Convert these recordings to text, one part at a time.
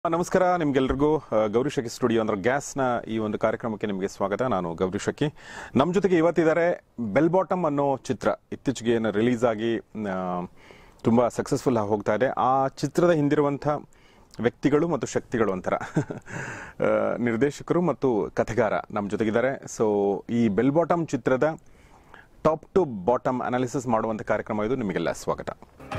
ನಮಸ್ಕಾರ ನಿಮ್ಗೆಲ್ರಿಗೂ ಆ, ಗೌರಿ ಶಕಿ ಸ್ಟುಡಿಯೋ ಅಂದ್ರೆ ಗ್ಯಾಸ್ನ ಈ ಒಂದು ಕಾರ್ಯಕ್ರಮಕ್ಕೆ ನಿಮಗೆ ಸ್ವಾಗತ ನಾನು ಗೌರಿ ಶಕಿ ನಮ್ಮ ಜೊತೆಗೆ ಇವತ್ತಿದ್ದಾರೆ ಬೆಲ್ ಬಾಟಮ್ ಅನ್ನೋ ಚಿತ್ರ ಇತ್ತೀಚೆಗೆ ಏನು ರಿಲೀಸ್ ಆಗಿ ಆ, ತುಂಬಾ ಸಕ್ಸಸ್ಫುಲ್ ಆಗಿ ಹೋಗ್ತಾ ಇದೆ ಆ ಚಿತ್ರದ ಹಿಂದಿರುವಂಥ ವ್ಯಕ್ತಿಗಳು ಮತ್ತು ಶಕ್ತಿಗಳು ಒಂಥರ ಆ, ನಿರ್ದೇಶಕರು ಮತ್ತು ಕಥೆಗಾರ ನಮ್ಮ ಜೊತೆಗಿದ್ದಾರೆ ಸೊ ಈ ಬೆಲ್ ಬಾಟಮ್ ಚಿತ್ರದ ಟಾಪ್ ಟು ಬಾಟಮ್ ಅನಾಲಿಸಿಸ್ ಮಾಡುವಂಥ ಕಾರ್ಯಕ್ರಮ ಇದು ನಿಮಗೆಲ್ಲ ಸ್ವಾಗತ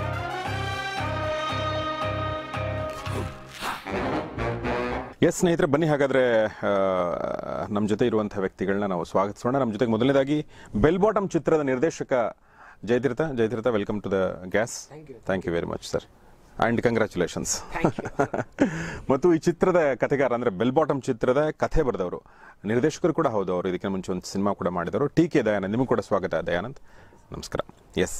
ಎಸ್ ಸ್ನೇಹಿತರೆ ಬನ್ನಿ ಹಾಗಾದ್ರೆ ನಮ್ಮ ಜೊತೆ ಇರುವಂತಹ ವ್ಯಕ್ತಿಗಳನ್ನ ನಾವು ಸ್ವಾಗತಿಸೋಣ ನಮ್ಮ ಜೊತೆಗೆ ಮೊದಲನೇದಾಗಿ ಬೆಲ್ ಬಾಟಮ್ ಚಿತ್ರದ ನಿರ್ದೇಶಕ Jayatheertha Jayatheertha welcome to the gas thank you very much sir and congratulations ಮತ್ತು ಈ ಚಿತ್ರದ ಕಥೆಗಾರ ಅಂದ್ರೆ ಬೆಲ್ ಬಾಟಮ್ ಚಿತ್ರದ ಕಥೆ ಬರೆದವರು ನಿರ್ದೇಶಕರು ಕೂಡ ಹೌದು ಅವರು ಇದಕ್ಕೆ ಮುಂಚೆ ಒಂದು ಸಿನಿಮಾ ಕೂಡ ಮಾಡಿದವರು ಟಿ ಕೆ ದಯಾನಂದ್ ನಿಮಗೂ ಕೂಡ ಸ್ವಾಗತ ದಯಾನಂದ್ ನಮಸ್ಕಾರ ಎಸ್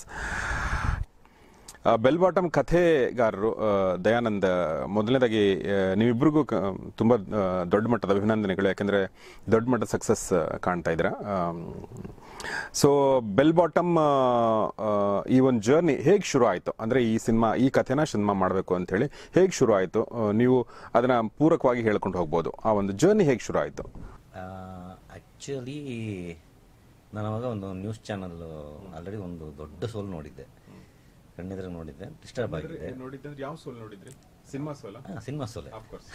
ಆ, ಬೆಲ್ ಬಾಟಮ್ ಕಥೆಗಾರರು ಆ, ದಯಾನಂದ್ ಮೊದಲನೇದಾಗಿ ಆ, ನೀವಿಬ್ರಿಗೂ ಕ- ತುಂಬಾ ಆ, ದೊಡ್ಡ ಮಟ್ಟದ ಅಭಿನಂದನೆಗಳು ಯಾಕೆಂದ್ರೆ ದೊಡ್ಡ ಮಟ್ಟದ ಸಕ್ಸಸ್ ಕಾಣ್ತಾ ಇದ್ದೀರಾ ಸೊ ಬೆಲ್ ಬಾಟಮ್ ಈ ಒಂದು ಜರ್ನಿ ಹೇಗೆ ಶುರು ಆಯಿತು ಅಂದ್ರೆ ಈ ಸಿನಿಮಾ ಈ ಕಥೆನ ಸಿನಿಮಾ ಮಾಡಬೇಕು ಅಂತ ಹೇಳಿ ಹೇಗೆ ಶುರು ಆಯಿತು ನೀವು ಅದನ್ನ ಪೂರಕವಾಗಿ ಹೇಳ್ಕೊಂಡು ಹೋಗ್ಬೋದು ಆ ಒಂದು ಜರ್ನಿ ಹೇಗೆ ಶುರು ಆಯಿತು ಆ್ಯಕ್ಚುಲಿ ನಾನು ಅವಾಗ ಒಂದು ನ್ಯೂಸ್ ಚಾನಲ್ ಆಲ್ರೆಡಿ ಒಂದು ದೊಡ್ಡ ಸೋಲ್ ನೋಡಿದ್ದೆ ಕಣ್ಣೆದ್ರೆ ನೋಡಿದ್ದೆ ಡಿಸ್ಟರ್ಬ್ ಆಗಿದೆ ನೋಡಿದ್ರೆ ಯಾವ ಸೋಲ್ ನೋಡಿದ್ರಿ ಸಿನಿಮಾ ಸೋಲ ಆ, ಸಿನಿಮಾ ಸೋಲೆ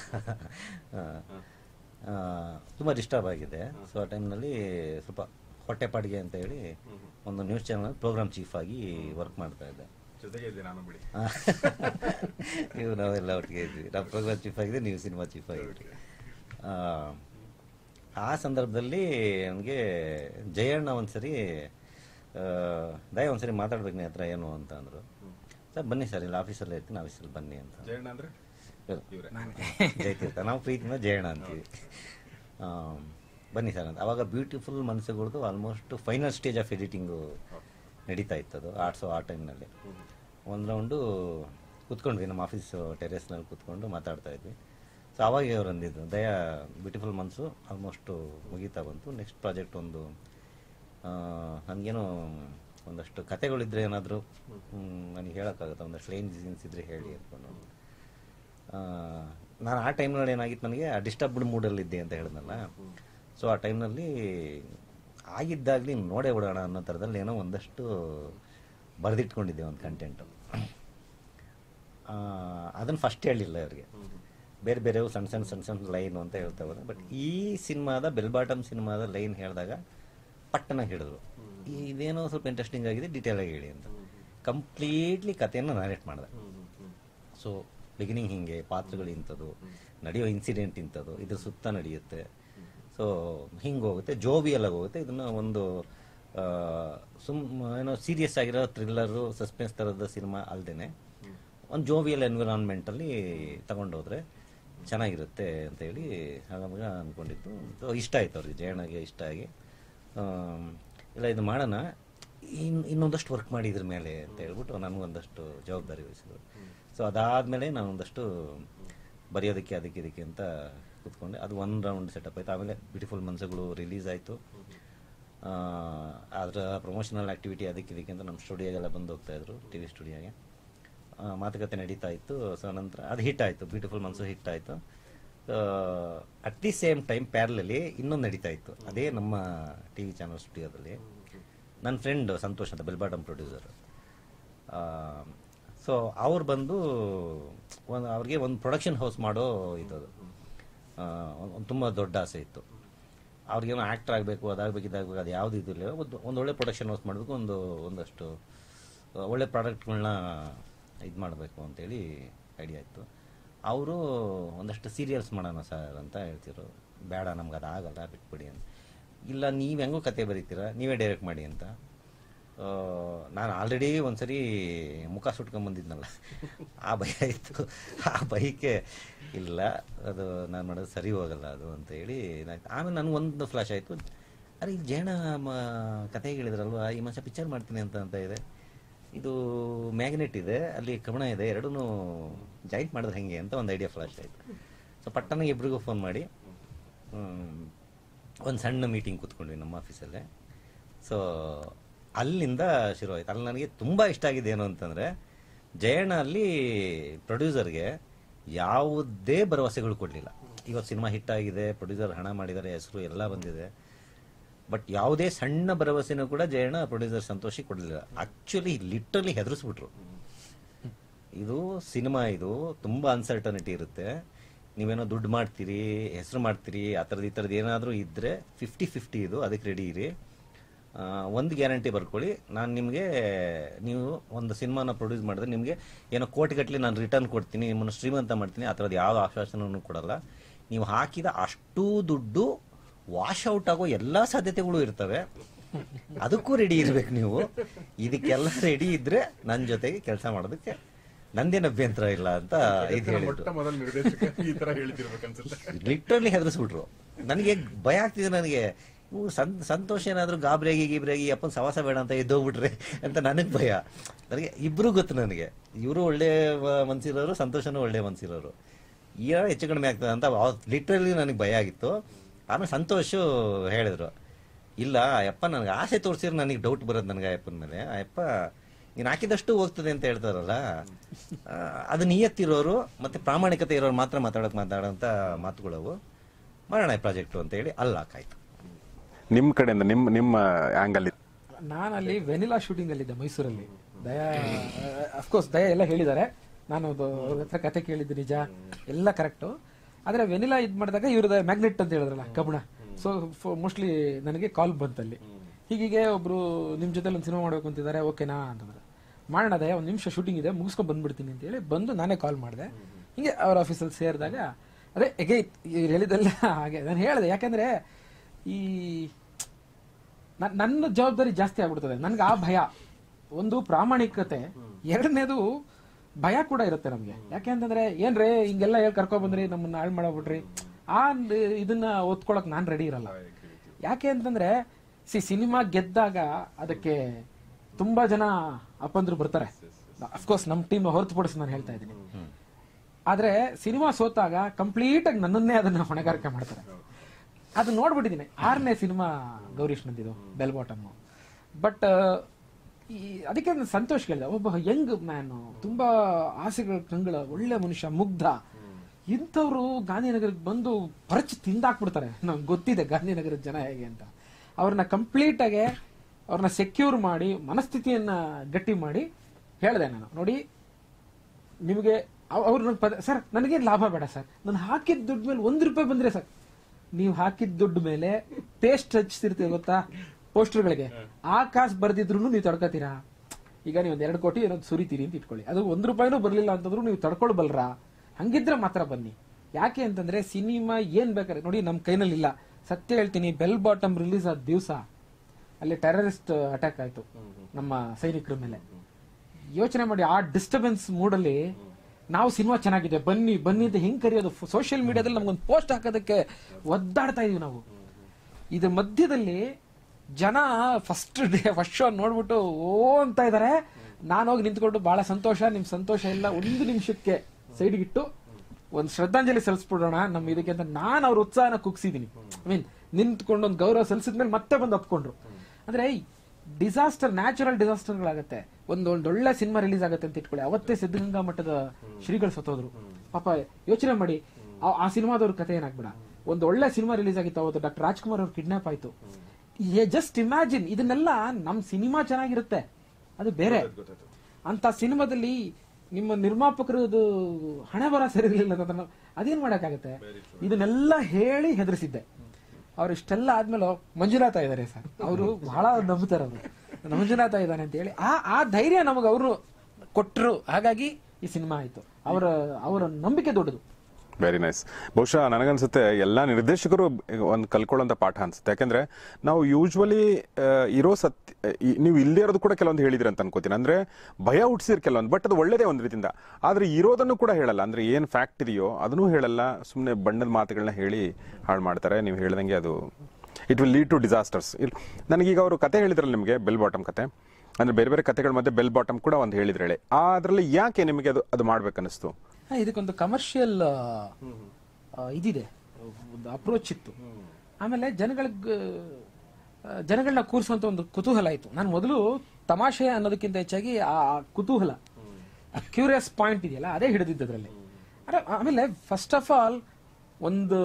ತುಂಬ ಡಿಸ್ಟರ್ಬ್ ಆಗಿದೆ ಸೊ ಆ ಟೈಮ್ನಲ್ಲಿ ಸ್ವಲ್ಪ ಹೊಟ್ಟೆಪಾಡಿಗೆ ಅಂತ ಹೇಳಿ ಒಂದು ನ್ಯೂಸ್ ಚಾನಲ್ ಪ್ರೋಗ್ರಾಮ್ ಚೀಫ್ ಆಗಿ ವರ್ಕ್ ಮಾಡ್ತಾ ಇದ್ದೆ ಜೊತೆಗೆ ಇದ್ದೆ ನಾನು ಬಿಡಿ ನೀವು ನಾವೆಲ್ಲ ಒಟ್ಟಿಗೆ ಇದ್ವಿ ನಾವು ಪ್ರೋಗ್ರಾಮ್ ಚೀಫ್ ಆಗಿದೆ ನೀವು ಸಿನಿಮಾ ಚೀಫ್ ಆಗಿದ್ರಿ ಆ, ಆ ಸಂದರ್ಭದಲ್ಲಿ ನನಗೆ ಜಯಣ್ಣ ಒಂದ್ಸರಿ ಆ, ದಯ ಒಂದ್ಸರಿ ಮಾತಾಡ್ಬೇಕು ನಿಮ್ಮ ಹತ್ರ ಏನು ಅಂತ ಅಂದರು ಸರ್ ಬನ್ನಿ ಸರ್ ಇಲ್ಲಿ ಆಫೀಸಲ್ಲೇ ಇರ್ತೀನಿ ಆಫೀಸಲ್ಲಿ ಬನ್ನಿ ಅಂತ ಜಯಣ್ಣ ಅಂದ್ರೆ ಇವ್ರೆ. ಜಯತೀರ್ಥ ನಾವು ಪ್ರೀತಿಯಿಂದ ಜಯಣ್ಣ ಅಂತೀವಿ ಆ, ಬನ್ನಿ ಸರ್ ಅಂತ ಅವಾಗ ಬ್ಯೂಟಿಫುಲ್ ಮನಸ್ಸುಗಳದ್ದು almost final stage of editing ನಡೀತಾ ಇತ್ತು ಅದು ಆರ್ಟ್ಸೋ ಆ ಟೈಮ್ನಲ್ಲಿ ಒಂದು ರೌಂಡು ಕೂತ್ಕೊಂಡ್ವಿ ನಮ್ಮ ಆಫೀಸ್ ಟೆರೇಸ್ನಲ್ಲಿ ಕೂತ್ಕೊಂಡು ಮಾತಾಡ್ತಾ ಇದ್ವಿ ಸೊ ಅವಾಗ ಅವ್ರು ಅಂದಿದ್ದು ದಯಾ ಬ್ಯೂಟಿಫುಲ್ ಮನಸ್ಸು ಆಲ್ಮೋಸ್ಟು ಮುಗೀತಾ ಬಂತು ನೆಕ್ಸ್ಟ್ ಪ್ರಾಜೆಕ್ಟ್ ಒಂದು ಆ, ನನಗೇನೋ ಒಂದಷ್ಟು ಕತೆಗಳಿದ್ರೆ ಏನಾದರೂ ನನಗೆ ಹೇಳೋಕ್ಕಾಗುತ್ತೆ ಒಂದಷ್ಟು ಲೈನ್ ಸೀನ್ಸ್ ಇದ್ರೆ ಹೇಳಿ ಅಂದ್ಕೊಂಡು ಆ, ನಾನು ಆ ಟೈಮ್ನಲ್ಲಿ ಏನಾಗಿತ್ತು ನನಗೆ ಡಿಸ್ಟರ್ಬ್ಡ್ ಮೂಡಲ್ಲಿದ್ದೆ ಅಂತ ಹೇಳಿದ್ನಲ್ಲ ಸೊ ಆ ಟೈಮ್ನಲ್ಲಿ ಆಗಿದ್ದಾಗಲಿ ನೋಡೇ ಬಿಡೋಣ ಅನ್ನೋ ಥರದಲ್ಲಿ ಏನೋ ಒಂದಷ್ಟು ಬರೆದಿಟ್ಕೊಂಡಿದ್ದೆ ಒಂದು ಕಂಟೆಂಟು ಅದನ್ನು ಫಸ್ಟ್ ಹೇಳಿಲ್ಲ ಅವ್ರಿಗೆ ಬೇರೆ ಬೇರೆವು ಸಣ್ಣ ಸಣ್ಣ ಸಣ್ಣ ಸಣ್ಣ ಲೈನು ಅಂತ ಹೇಳ್ತಾ ಹೋದ್ರೆ ಬಟ್ ಈ ಸಿನಿಮಾದ ಬೆಲ್ ಬಾಟಮ್ ಸಿನಿಮಾದ ಲೈನ್ ಹೇಳಿದಾಗ ಪಟ್ಟನ ಹಿಡಿದ್ರು ಇದೇನೋ ಸ್ವಲ್ಪ ಇಂಟ್ರೆಸ್ಟಿಂಗ್ ಆಗಿದೆ ಡೀಟೇಲ್ ಆಗಿ ಹೇಳಿ ಅಂತ ಕಂಪ್ಲೀಟ್ಲಿ ಕಥೆಯನ್ನು ನಾರೇಟ್ ಮಾಡಿದೆ ಸೊ ಬಿಗಿನಿಂಗ್ ಹಿಂಗೆ ಪಾತ್ರಗಳು ಇಂಥದ್ದು ನಡೆಯೋ ಇನ್ಸಿಡೆಂಟ್ ಇಂಥದ್ದು ಇದ್ರ ಸುತ್ತ ನಡೆಯುತ್ತೆ ಸೊ ಹಿಂಗೆ ಹೋಗುತ್ತೆ ಜೋಬಿಯಲ್ಲಾಗಿ ಹೋಗುತ್ತೆ ಇದನ್ನ ಒಂದು ಆ, ಸುಮ್ ಏನೋ ಸೀರಿಯಸ್ ಆಗಿರೋ ಥ್ರಿಲ್ಲರು ಸಸ್ಪೆನ್ಸ್ ಥರದ ಸಿನಿಮಾ ಅಲ್ದೇನೆ ಒಂದು ಜೋವಿಯಲ್ ಎನ್ವಿರಾನ್ಮೆಂಟಲ್ಲಿ ತಗೊಂಡೋದ್ರೆ ಚೆನ್ನಾಗಿರುತ್ತೆ ಅಂತ ಹೇಳಿ ಆಗ ಅಂದ್ಕೊಂಡಿದ್ದು ಸೊ ಇಷ್ಟ ಆಯ್ತು ಅವ್ರಿಗೆ ಜಯಣ್ಣಗೆ ಇಷ್ಟ ಆಗಿ ಆಮ್, ಇಲ್ಲ ಇದು ಮಾಡೋಣ ಇನ್ ಇನ್ನೊಂದಷ್ಟು ವರ್ಕ್ ಮಾಡಿ ಇದ್ರ ಮೇಲೆ ಅಂತ ಹೇಳ್ಬಿಟ್ಟು ನನಗೊಂದಷ್ಟು ಜವಾಬ್ದಾರಿ ವಹಿಸಿದ್ರು ಸೊ ಅದಾದಮೇಲೆ ನಾನು ಒಂದಷ್ಟು ಬರೆಯೋದಕ್ಕೆ ಅದಕ್ಕೆ ಇದಕ್ಕೆ ಅಂತ ಕೂತ್ಕೊಂಡೆ ಅದು ಒನ್ ರೌಂಡ್ ಸೆಟಪ್ ಆಯಿತು ಆಮೇಲೆ ಬ್ಯೂಟಿಫುಲ್ ಮನ್ಸುಗಳು ರಿಲೀಸ್ ಆಯಿತು ಅದರ ಪ್ರಮೋಷನಲ್ ಆ್ಯಕ್ಟಿವಿಟಿ ಅದಕ್ಕೆ ಇದಕ್ಕೆ ಅಂತ ನಮ್ಮ ಸ್ಟುಡಿಯೋಗೆಲ್ಲ ಬಂದು ಹೋಗ್ತಾ ಇದ್ರು ಟಿ ವಿ ಸ್ಟುಡಿಯೋಗೆ ಆ, ಮಾತುಕತೆ ನಡೀತಾ ಇತ್ತು ಸೊ ನಂತರ ಅದು ಹಿಟ್ ಆಯಿತು ಬ್ಯೂಟಿಫುಲ್ ಮನ್ಸು ಹಿಟ್ ಆಯಿತು ಅಟ್ ದಿ ಸೇಮ್ ಟೈಮ್ ಪ್ಯಾರಲಲ್ಲಿ ಇನ್ನೊಂದು ನಡೀತಾ ಇತ್ತು ಅದೇ ನಮ್ಮ ಟಿ ವಿ ಚಾನಲ್ ಸ್ಟುಡಿಯೋದಲ್ಲಿ ನನ್ನ ಫ್ರೆಂಡ್ ಸಂತೋಷ್ ಅಂತ ಬೆಲ್ಬಾಟಮ್ ಪ್ರೊಡ್ಯೂಸರ್ ಸೊ ಅವ್ರು ಬಂದು ಒಂದು ಅವ್ರಿಗೆ ಒಂದು ಪ್ರೊಡಕ್ಷನ್ ಹೌಸ್ ಮಾಡೋ ಇದ್ದದು ಒಂದು ತುಂಬ ದೊಡ್ಡ ಆಸೆ ಇತ್ತು ಅವ್ರಿಗೇನೋ ಆ್ಯಕ್ಟರ್ ಆಗಬೇಕು ಅದಾಗಬೇಕು ಇದಾಗಬೇಕು ಅದು ಯಾವುದು ಇದಿಲ್ಲ ಒಂದು ಒಂದು ಒಳ್ಳೆ ಪ್ರೊಡಕ್ಷನ್ ಹೌಸ್ ಮಾಡಬೇಕು ಒಂದು ಒಂದಷ್ಟು ಆ, ಒಳ್ಳೆ ಪ್ರಾಡಕ್ಟ್ಗಳನ್ನ ಇದು ಮಾಡಬೇಕು ಅಂತೇಳಿ ಐಡಿಯಾ ಇತ್ತು ಅವರು ಒಂದಷ್ಟು ಸೀರಿಯಲ್ಸ್ ಮಾಡೋಣ ಸರ್ ಅಂತ ಹೇಳ್ತಿರು ಬೇಡ ನಮ್ಗೆ ಅದು ಆಗಲ್ಲ ಬಿಟ್ಬಿಡಿ ಅಂತ ಇಲ್ಲ ನೀವು ಹೆಂಗೋ ಕತೆ ಬರೀತೀರಾ ನೀವೇ ಡೈರೆಕ್ಟ್ ಮಾಡಿ ಅಂತ ಆ, ನಾನು ಆಲ್ರೆಡಿ ಒಂದ್ಸರಿ ಮುಖ ಸುಟ್ಕೊಂಬಂದಿದ್ನಲ್ಲ ಆ ಭಯ ಇತ್ತು ಆ ಭಯಕ್ಕೆ ಇಲ್ಲ ಅದು ನಾನು ಮಾಡೋದು ಸರಿ ಹೋಗಲ್ಲ ಅದು ಅಂತ ಹೇಳಿ ಇದಾಯ್ತು ಆಮೇಲೆ ನನಗೊಂದು ಫ್ಲಾಶ್ ಆಯಿತು ಅರೆ ಈಗ ಜೇಣ ಮ ಕತೆ ಹೇಳಿದ್ರಲ್ವ ಈ ಮನುಷ್ಯ ಪಿಕ್ಚರ್ ಮಾಡ್ತೀನಿ ಅಂತ ಅಂತ ಇದೆ ಇದು ಮ್ಯಾಗ್ನೆಟ್ ಇದೆ ಅಲ್ಲಿ ಕಮಣ ಇದೆ ಎರಡೂ ಜಾಯಿಂಟ್ ಮಾಡಿದ್ರೆ ಹೆಂಗೆ ಅಂತ ಒಂದು ಐಡಿಯಾ ಫ್ಲಾಶ್ ಆಯಿತು ಸೊ ಪಟ್ಟಣ ಇಬ್ರಿಗೂ ಫೋನ್ ಮಾಡಿ ಒಂದು ಸಣ್ಣ ಮೀಟಿಂಗ್ ಕೂತ್ಕೊಂಡ್ವಿ ನಮ್ಮ ಆಫೀಸಲ್ಲೇ ಸೊ ಅಲ್ಲಿಂದ ಶುರು ಆಯ್ತು ಅಲ್ಲಿ ನನಗೆ ತುಂಬ ಇಷ್ಟ ಆಗಿದೆ ಏನು ಅಂತಂದರೆ ಜಯಣ್ಣ ಅಲ್ಲಿ ಪ್ರೊಡ್ಯೂಸರ್ಗೆ ಯಾವುದೇ ಭರವಸೆಗಳು ಕೊಡಲಿಲ್ಲ ಇವತ್ತು ಸಿನಿಮಾ ಹಿಟ್ ಆಗಿದೆ ಪ್ರೊಡ್ಯೂಸರ್ ಹಣ ಮಾಡಿದ್ದಾರೆ ಹೆಸರು ಎಲ್ಲ ಬಂದಿದೆ ಬಟ್ ಯಾವುದೇ ಸಣ್ಣ ಭರವಸೆನೂ ಕೂಡ ಜಯಣ್ಣ ಪ್ರೊಡ್ಯೂಸರ್ ಸಂತೋಷಿ ಕೊಡಲಿಲ್ಲ ಆಕ್ಚುಲಿ ಲಿಟ್ರಲಿ ಹೆದರಿಸ್ಬಿಟ್ರು ಇದು ಸಿನಿಮಾ ಇದು ತುಂಬಾ ಅನ್ಸರ್ಟನಿಟಿ ಇರುತ್ತೆ ನೀವೇನೋ ದುಡ್ಡು ಮಾಡ್ತೀರಿ ಹೆಸರು ಮಾಡ್ತೀರಿ ಆ ಥರದ್ದು ಈ ಥರದ್ದು ಏನಾದರೂ ಇದ್ದರೆ ಫಿಫ್ಟಿ ಫಿಫ್ಟಿ ಇದು ಅದಕ್ಕೆ ರೆಡಿ ಇರಿ ಆ, ಒಂದು ಗ್ಯಾರಂಟಿ ಬರ್ಕೊಳ್ಳಿ ನಾನು ನಿಮಗೆ ನೀವು ಒಂದು ಸಿನಿಮಾನ ಪ್ರೊಡ್ಯೂಸ್ ಮಾಡಿದ್ರೆ ನಿಮಗೆ ಏನೋ ಕೋಟಿಗಟ್ಟಲೆ ನಾನು ರಿಟರ್ನ್ ಕೊಡ್ತೀನಿ ನಿಮ್ಮನ್ನು ಶ್ರೀಮಂತ ಮಾಡ್ತೀನಿ ಆ ಥರದ್ದು ಯಾವ ಆಶ್ವಾಸನೂ ಕೊಡಲ್ಲ ನೀವು ಹಾಕಿದ ಅಷ್ಟು ದುಡ್ಡು ವಾಶ್ ಔಟ್ ಆಗೋ ಎಲ್ಲ ಸಾಧ್ಯತೆಗಳು ಇರ್ತವೆ ಅದಕ್ಕೂ ರೆಡಿ ಇರ್ಬೇಕು ನೀವು ಇದಕ್ಕೆಲ್ಲ ರೆಡಿ ಇದ್ರೆ ನನ್ನ ಜೊತೆಗೆ ಕೆಲಸ ಮಾಡೋದಕ್ಕೆ ನಂದೇನು ಅಭ್ಯಂತರ ಇಲ್ಲ ಅಂತ ಇದು ಹೇಳಿದ್ರು ಮೊಟ್ಟ ಮೊದಲ ನಿರ್ದೇಶಕ ಈ ತರ ಹೇಳ್ತಿರ್ಬೇಕನ್ಸುತ್ತೆ ಲಿಟ್ರಲಿ ಹೆದರ್ಸ್ಬಿಟ್ರು ನನಗೆ ಭಯ ಆಗ್ತಿದೆ ನನಗೆ ಇವ್ರು ಸಂ ಸಂತೋಷ ಏನಾದ್ರು ಗಾಬರಿಯಾಗಿ ಗೀಬ್ರಿಯಾಗಿ ಅಪ್ಪನ ಸವಾಸ ಬೇಡ ಅಂತ ಎದ್ದೋಗ್ಬಿಟ್ರೆ ಅಂತ ನನಗೆ ಭಯ ನನಗೆ ಇಬ್ರು ಗೊತ್ತು ನನಗೆ ಇವರು ಒಳ್ಳೆ ವ- ಮನ್ಸಿರೋರು ಸಂತೋಷನೂ ಒಳ್ಳೆ ಮನ್ಸಿರೋರು ಈಗ ಹೆಚ್ಚು ಕಡಿಮೆ ಆಗ್ತದೆ ಅಂತ ಲಿಟ್ರಲಿ ನನಗೆ ಭಯ ಆಗಿತ್ತು ಆಮೇಲೆ ಸಂತೋಷು ಹೇಳಿದ್ರು ಇಲ್ಲ ಅಯ್ಯಪ್ಪ ನನಗೆ ಆಸೆ ತೋರಿಸಿದ್ರೆ ನನಗೆ ಡೌಟ್ ಬರೋದು ನನಗೆ ಅಯ್ಯಪ್ಪನ ಮೇಲೆ ಅಯ್ಯಪ್ಪ ನೀನು ಹಾಕಿದಷ್ಟು ಹೋಗ್ತದೆ ಅಂತ ಹೇಳ್ತಾರಲ್ಲ ಆ, ಅದು ನಿಯತ್ತಿರೋರು ಮತ್ತೆ ಪ್ರಾಮಾಣಿಕತೆ ಇರೋರು ಮಾತ್ರ ಮಾತಾಡೋಕೆ ಮಾತಾಡೋಂಥ ಮಾತುಗಳವು ಮಾಡೋಣ ಈ ಪ್ರಾಜೆಕ್ಟು ಅಂತ ಹೇಳಿ ಅಲ್ಲಿ ಹಾಕಾಯ್ತು ನಿಮ್ಮ ಕಡೆಯಿಂದ ನಿಮ್ಮ ನಿಮ್ಮ ಆಂಗಲ್ ನಾನು ಅಲ್ಲಿ ವೆನಿಲಾ ಶೂಟಿಂಗ್ ಅಲ್ಲಿದ್ದೆ ಮೈಸೂರಲ್ಲಿ ದಯಾ ಅಫ್ಕೋರ್ಸ್ ದಯಾ ಎಲ್ಲ ಹೇಳಿದ್ದಾರೆ ನಾನು ಅದು ಅವ್ರ ಹತ್ರ ಕತೆ ಕೇಳಿದ್ದು ನಿಜ ಎಲ್ಲ ಕರೆಕ್ಟು ಆದ್ರೆ ವೆನಿಲಾ ಇದ್ ಮಾಡಿದಾಗ ಇವ್ರದ ಮ್ಯಾಗ್ನೆಟ್ ಅಂತ ಹೇಳಿದ್ರಲ್ಲ ಕಬ್ಬಣ ಸೊ ಮೋಸ್ಟ್ಲಿ ನನಗೆ ಕಾಲ್ ಬಂತಲ್ಲಿ ಹೀಗೀಗೆ ಒಬ್ರು ನಿಮ್ ಜೊತೆ ಒಂದು ಸಿನಿಮಾ ಮಾಡ್ಬೇಕು ಅಂತಿದ್ದಾರೆ ಓಕೆನಾ ಅಂತಂದ್ರೆ ಮಾಡೋಣ ದಯಾ ಒಂದು ನಿಮಿಷ ಶೂಟಿಂಗ್ ಇದೆ ಮುಗಿಸ್ಕೊಂಡು ಬಂದ್ಬಿಡ್ತೀನಿ ಅಂತ ಹೇಳಿ ಬಂದು ನಾನೇ ಕಾಲ್ ಮಾಡಿದೆ ಹಿಂಗೆ ಅವ್ರ ಆಫೀಸಲ್ಲಿ ಸೇರಿದಾಗ ಅದೇ ಹೇಗೆ ಇವ್ರು ಹೇಳಿದೆಲ್ಲ ಹಾಗೆ ನಾನು ಹೇಳಿದೆ ಯಾಕಂದ್ರೆ ಈ ನ- ನನ್ನ ಜವಾಬ್ದಾರಿ ಜಾಸ್ತಿ ಆಗ್ಬಿಡ್ತದೆ ನನ್ಗೆ ಆ ಭಯ ಒಂದು ಪ್ರಾಮಾಣಿಕತೆ ಎರಡನೇದು ಭಯ ಕೂಡ ಇರುತ್ತೆ ನಮ್ಗೆ ಯಾಕೆ ಅಂತಂದ್ರೆ ಏನ್ರೇ ಹಿಂಗೆಲ್ಲ ಹೇಳಿ ಕರ್ಕೊ ಬಂದ್ರಿ ನಮ್ಮನ್ನ ಹಾಳು ಮಾಡಬಿಟ್ರಿ ಆ ನ- ಇದನ್ನ ಓದ್ಕೊಳಕ್ ನಾನ್ ರೆಡಿ ಇರಲ್ಲ ಯಾಕೆ ಅಂತಂದ್ರೆ ಸಿ ಸಿನಿಮಾ ಗೆದ್ದಾಗ ಅದಕ್ಕೆ ತುಂಬಾ ಜನ ಅಪ್ಪಂದ್ರು ಬರ್ತಾರೆ ಅಫ್ಕೋರ್ಸ್ ನಮ್ಮ ಟೀಮ್ ಹೊರತುಪಡಿಸಿ ನಾನು ಹೇಳ್ತಾ ಇದ್ದೀನಿ ಆದ್ರೆ ಸಿನಿಮಾ ಸೋತಾಗ ಕಂಪ್ಲೀಟ್ ಆಗಿ ನನ್ನನ್ನೇ ಅದನ್ನ ಹೊಣೆಗಾರಿಕೆ ಮಾಡ್ತಾರೆ ಅದು ನೋಡ್ಬಿಟ್ಟಿದ್ದೀನಿ ಆರನೇ ಸಿನಿಮಾ ಗೌರೀಶ್ ನಂದಿದು ಬೆಲ್ ಬಾಟಮ್ ಬಟ್ ಈ ಅದಕ್ಕೆ ನಾನು ಸಂತೋಷ್ ಕೇಳಿದೆ ಒಬ್ಬ ಯಂಗ್ ಮ್ಯಾನ್ ತುಂಬಾ ಆಸೆಗಳ ಕಂಗಳ ಒಳ್ಳೆ ಮನುಷ್ಯ ಮುಗ್ಧ ಇಂಥವ್ರು ಗಾಂಧಿನಗರಕ್ಕೆ ಬಂದು ಪರಚ್ ತಿಂದಾಕ್ಬಿಡ್ತಾರೆ ನಮ್ಗೆ ಗೊತ್ತಿದೆ ಗಾಂಧಿನಗರದ ಜನ ಹೇಗೆ ಅಂತ ಅವ್ರನ್ನ ಕಂಪ್ಲೀಟ್ ಆಗಿ ಅವ್ರನ್ನ ಸೆಕ್ಯೂರ್ ಮಾಡಿ ಮನಸ್ಥಿತಿಯನ್ನ ಗಟ್ಟಿ ಮಾಡಿ ಹೇಳಿದೆ ನಾನು ನೋಡಿ ನಿಮಗೆ ಅವ್ರನ್ನ ಪದ ಸರ್ ನನಗೇನು ಲಾಭ ಬೇಡ ಸರ್ ನಾನು ಹಾಕಿದ ದುಡ್ಡು ಮೇಲೆ ಒಂದು ರೂಪಾಯಿ ಬಂದ್ರೆ ಸರ್ ನೀವು ಹಾಕಿದ ದುಡ್ಡು ಮೇಲೆ ಪೇಸ್ಟ್ ಹಚ್ತಿರ್ತೀವಿ ಗೊತ್ತಾ ಪೋಸ್ಟರ್ಗಳಿಗೆ ಆ ಕಾಸು ಬರ್ದಿದ್ರು ನೀವು ತಡ್ಕೋತೀರಾ ಈಗ ನೀವು ಒಂದ್ ಎರಡು ಕೋಟಿ ಏನೋ ಸುರಿತೀರಿ ಅಂತ ಇಟ್ಕೊಳ್ಳಿ ಅದು ಒಂದ್ ರೂಪಾಯಿನೂ ಬರ್ಲಿಲ್ಲ ಅಂತಂದ್ರು ನೀವು ತಡ್ಕೊಳ್ಬಲ್ರಾ ಹಂಗಿದ್ರೆ ಮಾತ್ರ ಬನ್ನಿ ಯಾಕೆ ಅಂತಂದ್ರೆ ಸಿನಿಮಾ ಏನ್ ಬೇಕಾದ್ರೆ ನೋಡಿ ನಮ್ ಕೈನಲ್ಲಿ ಇಲ್ಲ ಸತ್ಯ ಹೇಳ್ತೀನಿ ಬೆಲ್ ಬಾಟಮ್ ರಿಲೀಸ್ ಆದ ದಿವಸ ಅಲ್ಲಿ ಟೆರರಿಸ್ಟ್ ಅಟ್ಯಾಕ್ ಆಯ್ತು ನಮ್ಮ ಸೈನಿಕರ ಮೇಲೆ ಯೋಚನೆ ಮಾಡಿ ಆ ಡಿಸ್ಟರ್ಬೆನ್ಸ್ ಮೂಡಲ್ಲಿ ನಾವು ಸಿನಿಮಾ ಚೆನ್ನಾಗಿದೆ ಬನ್ನಿ ಬನ್ನಿ ಅಂತ ಹೆಂಗ್ ಕರೆಯೋದು ಸೋಷಿಯಲ್ ಮೀಡಿಯಾದಲ್ಲಿ ನಮ್ಗೊಂದು ಪೋಸ್ಟ್ ಹಾಕೋದಕ್ಕೆ ಒದ್ದಾಡ್ತಾ ಇದೀವಿ ನಾವು ಇದ್ರ ಮಧ್ಯದಲ್ಲಿ ಜನ ಫಸ್ಟ್ ಡೇ ಫಸ್ಟ್ ಶೋ ನೋಡ್ಬಿಟ್ಟು ಓ ಅಂತ ಇದಾರೆ ನಾನು ಹೋಗಿ ನಿಂತ್ಕೊಂಡು ಬಹಳ ಸಂತೋಷ ನಿಮ್ ಸಂತೋಷ ಇಲ್ಲ ಒಂದು ನಿಮಿಷಕ್ಕೆ ಸೈಡ್ಗಿಟ್ಟು ಒಂದು ಶ್ರದ್ಧಾಂಜಲಿ ಸಲ್ಲಿಸ್ಬಿಡೋಣ ನಮ್ಮ ಇದಕ್ಕೆ ಅಂತ ನಾನು ಅವ್ರ ಉತ್ಸಾಹನ ಕುಗ್ಸಿದೀನಿ ಐ ಮೀನ್ ನಿಂತ್ಕೊಂಡು ಒಂದು ಗೌರವ ಸಲ್ಲಿಸಿದ್ಮೇಲೆ ಮತ್ತೆ ಬಂದು ಒಪ್ಕೊಂಡ್ರು ಅಂದ್ರೆ ಡಿಸಾಸ್ಟರ್ ನ್ಯಾಚುರಲ್ ಡಿಸಾಸ್ಟರ್ಗಳಾಗತ್ತೆ ಒಂದು ಒಂದು ಒಳ್ಳೆ ಸಿನಿಮಾ ರಿಲೀಸ್ ಆಗುತ್ತೆ ಅಂತ ಇಟ್ಕೊಳ್ಳಿ ಅವತ್ತೇ ಸಿದ್ಧಗಂಗಾ ಮಠದ ಶ್ರೀಗಳು ಸತ್ತೋದ್ರು ಪಾಪ ಯೋಚನೆ ಮಾಡಿ ಆ- ಆ ಸಿನಿಮಾದವ್ರ ಕಥೆ ಏನಾಗ್ಬೇಡ ಒಂದು ಒಳ್ಳೆ ಸಿನಿಮಾ ರಿಲೀಸ್ ಆಗಿತ್ತು ಅವತ್ತು ಡಾಕ್ಟರ್ ರಾಜ್ಕುಮಾರ್ ಅವ್ರು ಕಿಡ್ನಾಪ್ ಆಯ್ತು ಜಸ್ಟ್ ಇಮ್ಯಾಜಿನ್ ಇದನ್ನೆಲ್ಲ ನಮ್ ಸಿನಿಮಾ ಚೆನ್ನಾಗಿರುತ್ತೆ ಅದು ಬೇರೆ ಅಂತ ಸಿನಿಮಾದಲ್ಲಿ ನಿಮ್ಮ ನಿರ್ಮಾಪಕರದು ಹಣೆ ಬರ ಸರಿ ಇರಲಿಲ್ಲ ಅಂತಂದ್ರೆ ಅದೇನ್ ಮಾಡಕ್ಕಾಗತ್ತೆ ಇದನ್ನೆಲ್ಲ ಹೇಳಿ ಹೆದರಿಸಿದ್ದೆ ಅವ್ರು ಇಷ್ಟೆಲ್ಲ ಆದ್ಮೇಲೆ ಮಂಜುನಾಥ ಇದಾರೆ ಸರ್ ಅವರು ಬಹಳ ನಂಬುತ್ತಾರೆ ಅವರು ಮಂಜುನಾಥ ಇದ್ದಾನೆ ಅಂತ ಹೇಳಿ ಆ ಆ ಧೈರ್ಯ ನಮಗೆ ಅವರು ಕೊಟ್ಟರು ಹಾಗಾಗಿ ಈ ಸಿನಿಮಾ ಆಯ್ತು ಅವರ ಅವರ ನಂಬಿಕೆ ದೊಡ್ಡದು ವೆರಿ ನೈಸ್ ಬಹುಶಃ ನನಗನ್ಸುತ್ತೆ ಎಲ್ಲ ನಿರ್ದೇಶಕರು ಒಂದು ಕಲ್ಕೊಳ್ಳೋಂಥ ಪಾಠ ಅನ್ಸುತ್ತೆ ಯಾಕಂದ್ರೆ ನಾವು ಯೂಶ್ವಲಿ ಇರೋ ಸತ್ಯ ಈ- ನೀವು ಇಲ್ಲದೇ ಇರೋದು ಕೂಡ ಕೆಲವೊಂದು ಹೇಳಿದ್ರಿ ಅಂತ ಅನ್ಕೋತೀನಿ ಅಂದ್ರೆ ಭಯ ಹುಟ್ಟಿಸಿರ್ ಕೆಲವೊಂದು ಬಟ್ ಅದು ಒಳ್ಳೇದೇ ಒಂದು ರೀತಿಯಿಂದ ಆದ್ರೆ ಇರೋದನ್ನು ಕೂಡ ಹೇಳಲ್ಲ ಅಂದ್ರೆ ಏನ್ ಫ್ಯಾಕ್ಟ್ ಇದೆಯೋ ಅದನ್ನು ಹೇಳಲ್ಲ ಸುಮ್ಮನೆ ಬಣ್ಣದ ಮಾತುಗಳನ್ನ ಹೇಳಿ ಹಾಳು ಮಾಡ್ತಾರೆ ನೀವು ಹೇಳ್ದಂಗೆ ಅದು it will lead to disasters ನನಗೀಗ ಅವರು ಕತೆ ಹೇಳಿದ್ರಲ್ಲ ನಿಮಗೆ ಬೆಲ್ ಬಾಟಮ್ ಕತೆ ಅಂದ್ರೆ ಬೇರೆ ಬೇರೆ ಕತೆಗಳ ಮಧ್ಯೆ ಬೆಲ್ ಬಾಟಮ್ ಕೂಡ ಒಂದು ಹೇಳಿದ್ರೆ ಹೇಳಿ ಅದರಲ್ಲಿ ಯಾಕೆ ನಿಮಗೆ ಅದು ಅದು ಮಾಡ್ಬೇಕನ್ನಿಸ್ತು ಹಾ, ಇದಕ್ಕೊಂದು ಕಮರ್ಷಿಯಲ್ ಇದಿದೆ ಒಂದು ಅಪ್ರೋಚ್ ಇತ್ತು ಆಮೇಲೆ ಜನಗಳಿಗೆ ಜನಗಳನ್ನ ಕೂರಿಸುವಂತ ಒಂದು ಕುತೂಹಲ ಇತ್ತು ನಾನು ಮೊದಲು ತಮಾಷೆ ಅನ್ನೋದಕ್ಕಿಂತ ಹೆಚ್ಚಾಗಿ ಆ ಆ ಕುತೂಹಲ ಕ್ಯೂರಿಯಸ್ ಪಾಯಿಂಟ್ ಇದೆಯಲ್ಲ ಅದೇ ಹಿಡಿದಿದ್ದು ಅದರಲ್ಲಿ ಅರೆ, ಆಮೇಲೆ ಫಸ್ಟ್ ಆಫ್ ಆಲ್ ಒಂದು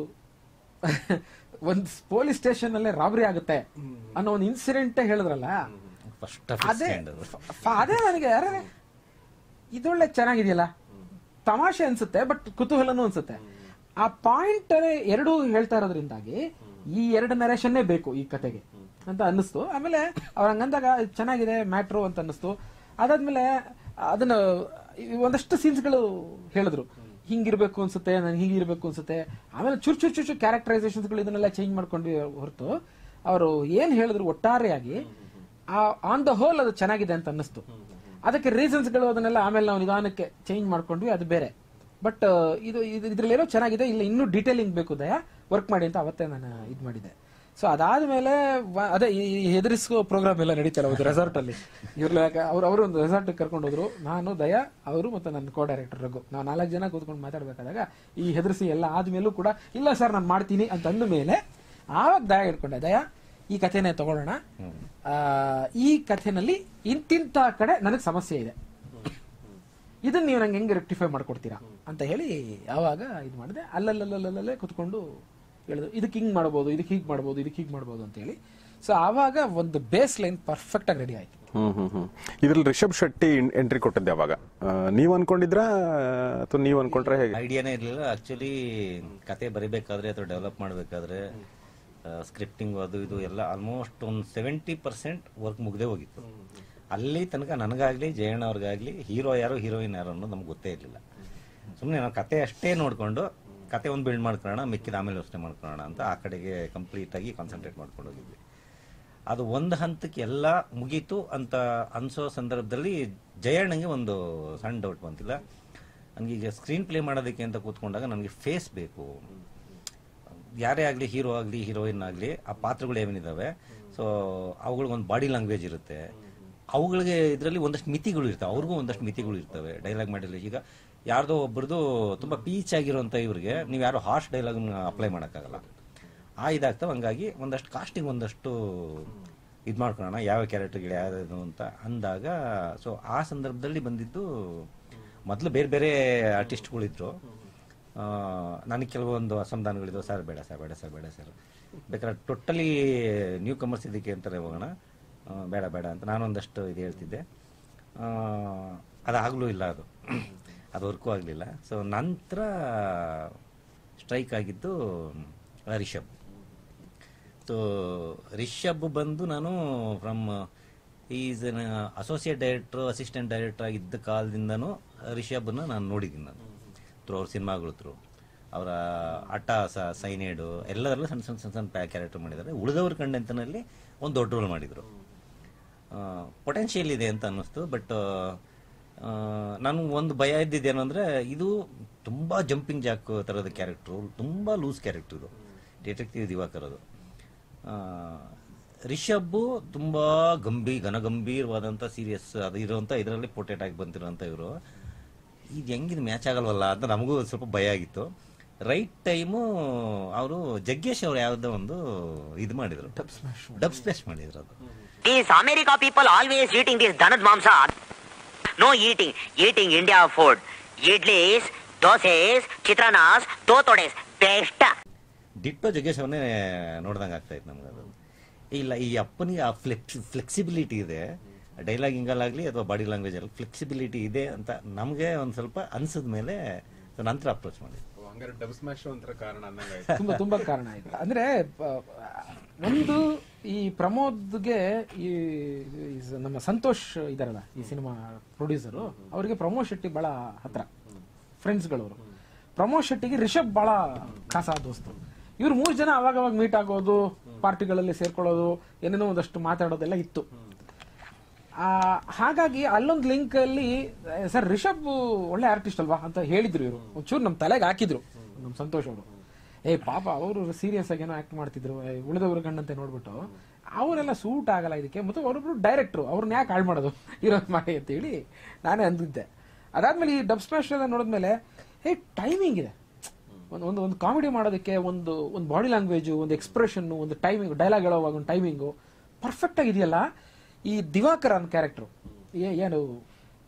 ಒಂದು ಪೊಲೀಸ್ ಸ್ಟೇಷನ್ ಅಲ್ಲೇ ರಾಬರಿ ಆಗುತ್ತೆ ಅನ್ನೋ ಒಂದು ಇನ್ಸಿಡೆಂಟ್ ಹೇಳಿದ್ರಲ್ಲ ಫಸ್ಟ್ ಆಫ್ ಅದೇ ಫ- ಅದೇ ನನಗೆ ಅರೆ ಇದೊಳ್ಳೆ ಚೆನ್ನಾಗಿದೆಯಲ್ಲ ತಮಾಷೆ ಅನ್ಸುತ್ತೆ ಬಟ್ ಕುತೂಹಲನೂ ಅನ್ಸುತ್ತೆ ಆ ಪಾಯಿಂಟ್ ಎರಡು ಹೇಳ್ತಾ ಇರೋದ್ರಿಂದಾಗಿ ಈ ಎರಡು ನರೇಶನ್ನೇ ಬೇಕು ಈ ಕತೆಗೆ ಅಂತ ಅನ್ನಿಸ್ತು ಆಮೇಲೆ ಅವ್ರ ಹಂಗಂದಾಗ ಇದು ಚೆನ್ನಾಗಿದೆ ಮ್ಯಾಟ್ರು ಅಂತ ಅನ್ನಿಸ್ತು ಅದಾದ್ಮೇಲೆ ಅದನ್ನ ಈ ಒಂದಷ್ಟು ಸೀನ್ಸ್ಗಳು ಹೇಳಿದ್ರು ಹಿಂಗಿರ್ಬೇಕು ಅನ್ಸುತ್ತೆ ನನ್ಗೆ ಹಿಂಗಿರ್ಬೇಕು ಅನ್ಸುತ್ತೆ ಆಮೇಲೆ ಚುರ್ ಚುರ್ ಚುರ್ ಚುರ್ ಕ್ಯಾರೆಕ್ಟರೈಸೇಷನ್ಸ್ಗಳು ಇದನ್ನೆಲ್ಲ ಚೇಂಜ್ ಮಾಡ್ಕೊಂಡ್ವಿ ಹೊರತು ಅವರು ಏನ್ ಹೇಳಿದ್ರು ಒಟ್ಟಾರೆಯಾಗಿ ಆನ್ ದ ಹೋಲ್ ಅದು ಚೆನ್ನಾಗಿದೆ ಅಂತ ಅನ್ನಿಸ್ತು ಅದಕ್ಕೆ ರೀಸನ್ಸ್ಗಳು ಅದನ್ನೆಲ್ಲ ಆಮೇಲೆ ನಾವು ನಿಧಾನಕ್ಕೆ ಚೇಂಜ್ ಮಾಡ್ಕೊಂಡ್ವಿ ಅದು ಬೇರೆ ಬಟ್ ಇದು ಇದ್ರಲ್ಲಿ ಏನೋ ಚೆನ್ನಾಗಿದೆ ಇಲ್ಲ ಇನ್ನೂ ಡೀಟೇಲಿಂಗ್ ಬೇಕು ದಯ ವರ್ಕ್ ಮಾಡಿ ಅಂತ ಅವತ್ತೇ ನಾನು ಇದು ಮಾಡಿದ್ದೆ ಸೊ ಅದಾದ್ಮೇಲೆ ವ- ಅದೇ ಈ ಈ ಹೆದರಿಸೋ ಪ್ರೋಗ್ರಾಮ್ ಎಲ್ಲ ನಡೀತಲ್ಲ ಒಂದು ರೆಸಾರ್ಟ್ ಅಲ್ಲಿ ಇವ್ರು ಅವ್ರು ಅವರು ಒಂದು ರೆಸಾರ್ಟ್ ಕರ್ಕೊಂಡು ಹೋದ್ರು ನಾನು ದಯಾ ಅವರು ಮತ್ತೆ ನನ್ನ ಕೋ ಡೈರೆಕ್ಟರ್ ರಘು ನಾವು ನಾಲ್ಕು ಜನ ಕೂತ್ಕೊಂಡು ಮಾತಾಡ್ಬೇಕಾದಾಗ ಈ ಹೆದರಿಸಿ ಎಲ್ಲ ಆದ್ಮೇಲೂ ಕೂಡ ಇಲ್ಲ ಸರ್ ನಾನು ಮಾಡ್ತೀನಿ ಅಂತ ಅಂದ ಮೇಲೆ ಆವಾಗ ದಯಾ ಹಿಡ್ಕೊಂಡೆ ದಯಾ ಈ ಕಥೆನೇ ತಗೊಳ್ಳೋಣ ಆ, ಈ ಕಥೆನಲ್ಲಿ ಇಂತಿಂತ ಕಡೆ ನನಗೆ ಸಮಸ್ಯೆ ಇದೆ ಇದನ್ನ ನೀವು ನಂಗೆ ಹೆಂಗೆ ರೆಕ್ಟಿಫೈ ಮಾಡ್ಕೊಡ್ತೀರಾ ಅಂತ ಹೇಳಿ ಯಾವಾಗ ಇದು ಮಾಡಿದೆ ಅಲ್ಲಲ್ಲಲ್ಲಲ್ಲೇ ಕುತ್ಕೊಂಡು ಹೇಳಿದ್ರು ಇದಕ್ಕೆ ಹಿಂಗ್ ಮಾಡ್ಬೋದು ಇದಕ್ಕೆ ಹೀಗೆ ಮಾಡ್ಬೋದು ಇದಕ್ಕೆ ಹೀಗೆ ಮಾಡ್ಬೋದು ಅಂತ ಹೇಳಿ ಸೊ ಆವಾಗ ಒಂದು ಬೇಸ್ ಲೈನ್ ಪರ್ಫೆಕ್ಟ್ ಆಗಿ ರೆಡಿ ಆಯ್ತು ಹ್ಮ್ ಹ್ಮ್ ಹ್ಮ್ ಇದ್ರಲ್ಲಿ ರಿಷಬ್ ಶೆಟ್ಟಿ ಎಂಟ್ರಿ ಕೊಟ್ಟಿದ್ದೆ ಅವಾಗ ಆ, ನೀವ್ ಅನ್ಕೊಂಡಿದ್ರಾ ಅಥವಾ ನೀವ್ ಅನ್ಕೊಂಡ್ರೆ ಹೇಗೆ ಐಡಿಯಾನೇ ಇರಲಿಲ್ಲ ಆಕ್ಚುಲಿ ಕತೆ ಬರಿಬೇಕಾದ್ರೆ ಅಥವಾ ಡೆವಲಪ್ ಮಾಡಬೇಕಾದ್ರೆ ಸ್ಕ್ರಿಪ್ಟಿಂಗ್ ಅದು ಇದು ಎಲ್ಲ ಆಲ್ಮೋಸ್ಟ್ ಒಂದು ಸೆವೆಂಟಿ ಪರ್ಸೆಂಟ್ ವರ್ಕ್ ಮುಗ್ದೇ ಹೋಗಿತ್ತು ಅಲ್ಲಿ ತನಕ ನನಗಾಗ್ಲಿ ಜಯಣ್ಣ ಅವ್ರಿಗಾಗ್ಲಿ ಹೀರೋ ಯಾರು ಹೀರೋಯಿನ್ ಯಾರು ಅನ್ನೋದು ನಮ್ಗೆ ಗೊತ್ತೇ ಇರಲಿಲ್ಲ ಸುಮ್ಮನೆ ನಾವು ಕತೆ ಅಷ್ಟೇ ನೋಡ್ಕೊಂಡು ಕತೆ ಒಂದು ಬಿಲ್ಡ್ ಮಾಡ್ಕೊಳ್ಳೋಣ ಮಿಕ್ಕಿದ ಆಮೇಲೆ ಯೋಚನೆ ಮಾಡ್ಕೊಳ್ಳೋಣ ಅಂತ ಆ ಕಡೆಗೆ ಕಂಪ್ಲೀಟ್ ಆಗಿ ಕಾನ್ಸಂಟ್ರೇಟ್ ಮಾಡ್ಕೊಂಡು ಹೋಗಿದ್ವಿ ಅದು ಒಂದು ಹಂತಕ್ಕೆ ಎಲ್ಲ ಮುಗೀತು ಅಂತ ಅನ್ಸೋ ಸಂದರ್ಭದಲ್ಲಿ ಜಯಣ್ಣಂಗೆ ಒಂದು ಸಣ್ಣ ಡೌಟ್ ಬಂತಿಲ್ಲ ನನಗೆ ಈಗ ಸ್ಕ್ರೀನ್ ಪ್ಲೇ ಮಾಡೋದಕ್ಕೆ ಅಂತ ಕೂತ್ಕೊಂಡಾಗ ನನಗೆ ಫೇಸ್ ಬೇಕು ಯಾರೇ ಆಗಲಿ ಹೀರೋ ಆಗಲಿ ಹೀರೋಯಿನ್ ಆಗಲಿ ಆ ಪಾತ್ರಗಳು ಏನೇನಿದಾವೆ ಸೊ ಅವುಗಳಿಗೆ ಒಂದು ಬಾಡಿ ಲ್ಯಾಂಗ್ವೇಜ್ ಇರುತ್ತೆ ಅವುಗಳಿಗೆ ಇದರಲ್ಲಿ ಒಂದಷ್ಟು ಮಿತಿಗಳು ಇರ್ತವೆ ಅವ್ರಿಗೂ ಒಂದಷ್ಟು ಮಿತಿಗಳು ಇರ್ತವೆ ಡೈಲಾಗ್ ಮಾಡಿಲ್ಲ ಈಗ ಯಾರ್ದೋ ಒಬ್ಬರದು ತುಂಬ ಪೀಚ್ ಆಗಿರೋಂಥ ಇವ್ರಿಗೆ ನೀವು ಯಾರು ಹಾರ್ಶ್ ಡೈಲಾಗ್ ಅಪ್ಲೈ ಮಾಡೋಕ್ಕಾಗಲ್ಲ ಆ ಇದಾಗ್ತವೆ ಹಂಗಾಗಿ ಒಂದಷ್ಟು ಕಾಸ್ಟಿಂಗ್ ಒಂದಷ್ಟು ಇದು ಮಾಡ್ಕೊಳ್ಳೋಣ ಯಾವ ಕ್ಯಾರೆಕ್ಟರ್ಗಳು ಯಾವ್ದು ಅಂತ ಅಂದಾಗ ಸೊ ಆ ಸಂದರ್ಭದಲ್ಲಿ ಬಂದಿದ್ದು ಮೊದಲು ಬೇರೆ ಬೇರೆ ಆರ್ಟಿಸ್ಟ್ಗಳಿದ್ರು ನನಗೆ ಕೆಲವೊಂದು ಅಸಮಾಧಾನಗಳಿದ್ವು ಸರ್ ಬೇಡ ಸರ್ ಬೇಡ ಸರ್ ಬೇಡ ಸರ್ ಬೇಕಾದ್ರೆ ಟೋಟಲಿ ನ್ಯೂ ಕಮರ್ಸ್ ಇದಕ್ಕೆ ಅಂತಾರೆ ಹೋಗೋಣ ಆ, ಬೇಡ ಬೇಡ ಅಂತ ನಾನೊಂದಷ್ಟು ಇದು ಹೇಳ್ತಿದ್ದೆ ಆ, ಅದಾಗಲೂ ಇಲ್ಲ ಅದು ಅದು ವರ್ಕೂ ಆಗಲಿಲ್ಲ ಸೊ ನಂತರ ಸ್ಟ್ರೈಕ್ ಆಗಿದ್ದು ರಿಷಬ್ ಸೊ ರಿಷಬ್ ಬಂದು ನಾನು from is associate director assistant director ಆಗಿದ್ದ ಕಾಲದಿಂದನೂ ರಿಷಬ್ನ ನಾನು ನೋಡಿದ್ದೀನಿ ನಾನು ಥ್ರೂ ಅವ್ರ ಸಿನಿಮಾಗಳು ಥ್ರೂ ಅವರ ಆಟ ಸ ಸೈನೇಡು ಎಲ್ಲದರಲ್ಲೂ ಸಣ್ಣ ಸಣ್ಣ ಸಣ್ಣ ಸಣ್ಣ ಕ್ಯಾರೆಕ್ಟರ್ ಮಾಡಿದ್ದಾರೆ ಉಳಿದವ್ರ ಕಂಡಂತನಲ್ಲಿ ಒಂದು ದೊಡ್ಡ ರೋಲ್ ಮಾಡಿದರು ಪೊಟೆನ್ಷಿಯಲ್ ಇದೆ ಅಂತ ಅನ್ನಿಸ್ತು ಬಟ್ ನಾನು ಒಂದು ಭಯ ಇದ್ದಿದ್ದೇನು ಅಂದರೆ ಇದು ತುಂಬ ಜಂಪಿಂಗ್ ಜಾಕ್ ಥರದ ಕ್ಯಾರೆಕ್ಟ್ರು ತುಂಬ ಲೂಸ್ ಕ್ಯಾರೆಕ್ಟರ್ ಇದು ಡಿಟೆಕ್ಟಿವ್ ದಿವಾಕರ್ ಅದು ಆ, ರಿಷಬ್ ತುಂಬ ಗಂಭೀ ಘನಗಂಭೀರವಾದಂಥ ಸೀರಿಯಸ್ ಅದು ಇರೋಂಥ ಇದರಲ್ಲಿ ಪೋರ್ಟ್ರೇಟ್ ಆಗಿ ಬಂದಿರೋಂಥ ಇವರು ಇದು ಹೆಂಗಿದು ಮ್ಯಾಚ್ ಆಗಲ್ವಲ್ಲ ಅಂತ ನಮಗೂ ಸ್ವಲ್ಪ ಭಯ ಆಗಿತ್ತು ರೈಟ್ ಟೈಮು ಅವರು ಜಗ್ಗೇಶ್ ಅವ್ರು ಯಾವುದೋ ಒಂದು ಇದು ಮಾಡಿದರು ಡಬ್ ಸ್ಪ್ಲಾಶ್ ಮಾಡಿದ್ರು ಅದು These America people always eating this Dhanad Mamsa. No eating. Eating India food. Idlis, dosas, chitranas, totodes. Best. Ditto Jaggesh ಅವನ್ನೇ ನೋಡ್ದಂಗೆ ಆಗ್ತಾ ಇತ್ತು ನಮ್ಗೆ ಅದು ಇಲ್ಲ ಈ ಅಪ್ಪನಿಗೆ ಆ ಫ್ಲೆಕ್ಸ್ ಫ್ಲೆಕ್ಸಿಬಿಲಿಟಿ ಇದೆ ಡೈಲಾಗಿಂಗಲ್ಲಾಗಲಿ ಅಥವಾ ಬಾಡಿ ಲ್ಯಾಂಗ್ವೇಜಲ್ಲಿ ಫ್ಲೆಕ್ಸಿಬಿಲಿಟಿ ಇದೆ ಅಂತ ನಮಗೆ ಒಂದು ಸ್ವಲ್ಪ ಅನ್ಸಿದ ಮೇಲೆ ಸೊ ನಂತರ ಅಪ್ರೋಚ್ ಮಾಡಿದ್ವಿ ಹಂಗಾರೆ ಡಬ್ ಸ್ಮ್ಯಾಶ್ ಒಂಥರ ಕಾರಣ ಅನ್ನಂಗೆ ತುಂಬಾ ತುಂಬಾ ಕಾರಣ ಆಯ್ತು ಅಂದ್ರೆ ಪ- ಒಂದು ಈ ಪ್ರಮೋದ್ಗೆ ಈ ಈ ಸ- ನಮ್ಮ ಸಂತೋಷ್ ಇದಾರಲ್ಲ ಈ ಸಿನಿಮಾ ಪ್ರೊಡ್ಯೂಸರು ಅವರಿಗೆ ಪ್ರಮೋದ್ ಶೆಟ್ಟಿ ಬಹಳ ಹತ್ರ ಫ್ರೆಂಡ್ಸ್ಗಳವರು ಪ್ರಮೋದ್ ಶೆಟ್ಟಿಗೆ ರಿಷಬ್ ಬಹಳ ಖಾಸ ದೋಸ್ತು ಇವ್ರು ಮೂರ್ ಜನ ಅವಾಗ ಅವಾಗ ಮೀಟ್ ಆಗೋದು ಪಾರ್ಟಿಗಳಲ್ಲಿ ಸೇರ್ಕೊಳ್ಳೋದು ಏನೇನೋ ಒಂದಷ್ಟು ಮಾತಾಡೋದೆಲ್ಲ ಇತ್ತು ಆ, ಹಾಗಾಗಿ ಅಲ್ಲೊಂದು ಲಿಂಕ್ ಅಲ್ಲಿ ಸರ್ ರಿಷಬ್ ಒಳ್ಳೆ ಆರ್ಟಿಸ್ಟ್ ಅಲ್ವಾ ಅಂತ ಹೇಳಿದ್ರು ಇವರು ಒಂಚೂರು ನಮ್ಮ ತಲೆಗೆ ಹಾಕಿದ್ರು ನಮ್ಮ ಸಂತೋಷ್ ಅವರು ಏ ಪಾಪ ಅವರು ಸೀರಿಯಸ್ ಆಗಿ ಏನೋ ಆಕ್ಟ್ ಮಾಡ್ತಿದ್ರು ಏ, ಉಳಿದವ್ರ ಗಂಡಂತೆ ನೋಡ್ಬಿಟ್ಟು ಅವರೆಲ್ಲ ಸೂಟ್ ಆಗಲ್ಲ ಇದಕ್ಕೆ ಮತ್ತು ಅವರೊಬ್ರು ಡೈರೆಕ್ಟ್ರು ಅವ್ರನ್ನ ಯಾಕೆ ಹಾಳು ಮಾಡೋದು ಇರೋದು ಮಾಡಿ ಅಂತ ಹೇಳಿ ನಾನೇ ಅಂದಿದ್ದೆ ಅದಾದ್ಮೇಲೆ ಈ ಡಬ್ ಸ್ಮ್ಯಾಶ್ ಎಲ್ಲ ನೋಡಿದ್ಮೇಲೆ ಏ ಟೈಮಿಂಗ್ ಇದೆ ಒಂದು ಒಂದು ಒಂದು ಕಾಮಿಡಿ ಮಾಡೋದಕ್ಕೆ ಒಂದು ಒಂದು ಬಾಡಿ ಲ್ಯಾಂಗ್ವೇಜು ಒಂದು ಎಕ್ಸ್ಪ್ರೆಷನ್ ಒಂದು ಟೈಮಿಂಗ್ ಡೈಲಾಗ್ ಹೇಳೋವಾಗ ಒಂದು ಟೈಮಿಂಗು ಪರ್ಫೆಕ್ಟ್ ಆಗಿದೆಯಲ್ಲ ಈ ದಿವಾಕರ್ ಅನ್ನೋ ಕ್ಯಾರೆಕ್ಟ್ರು ಏನು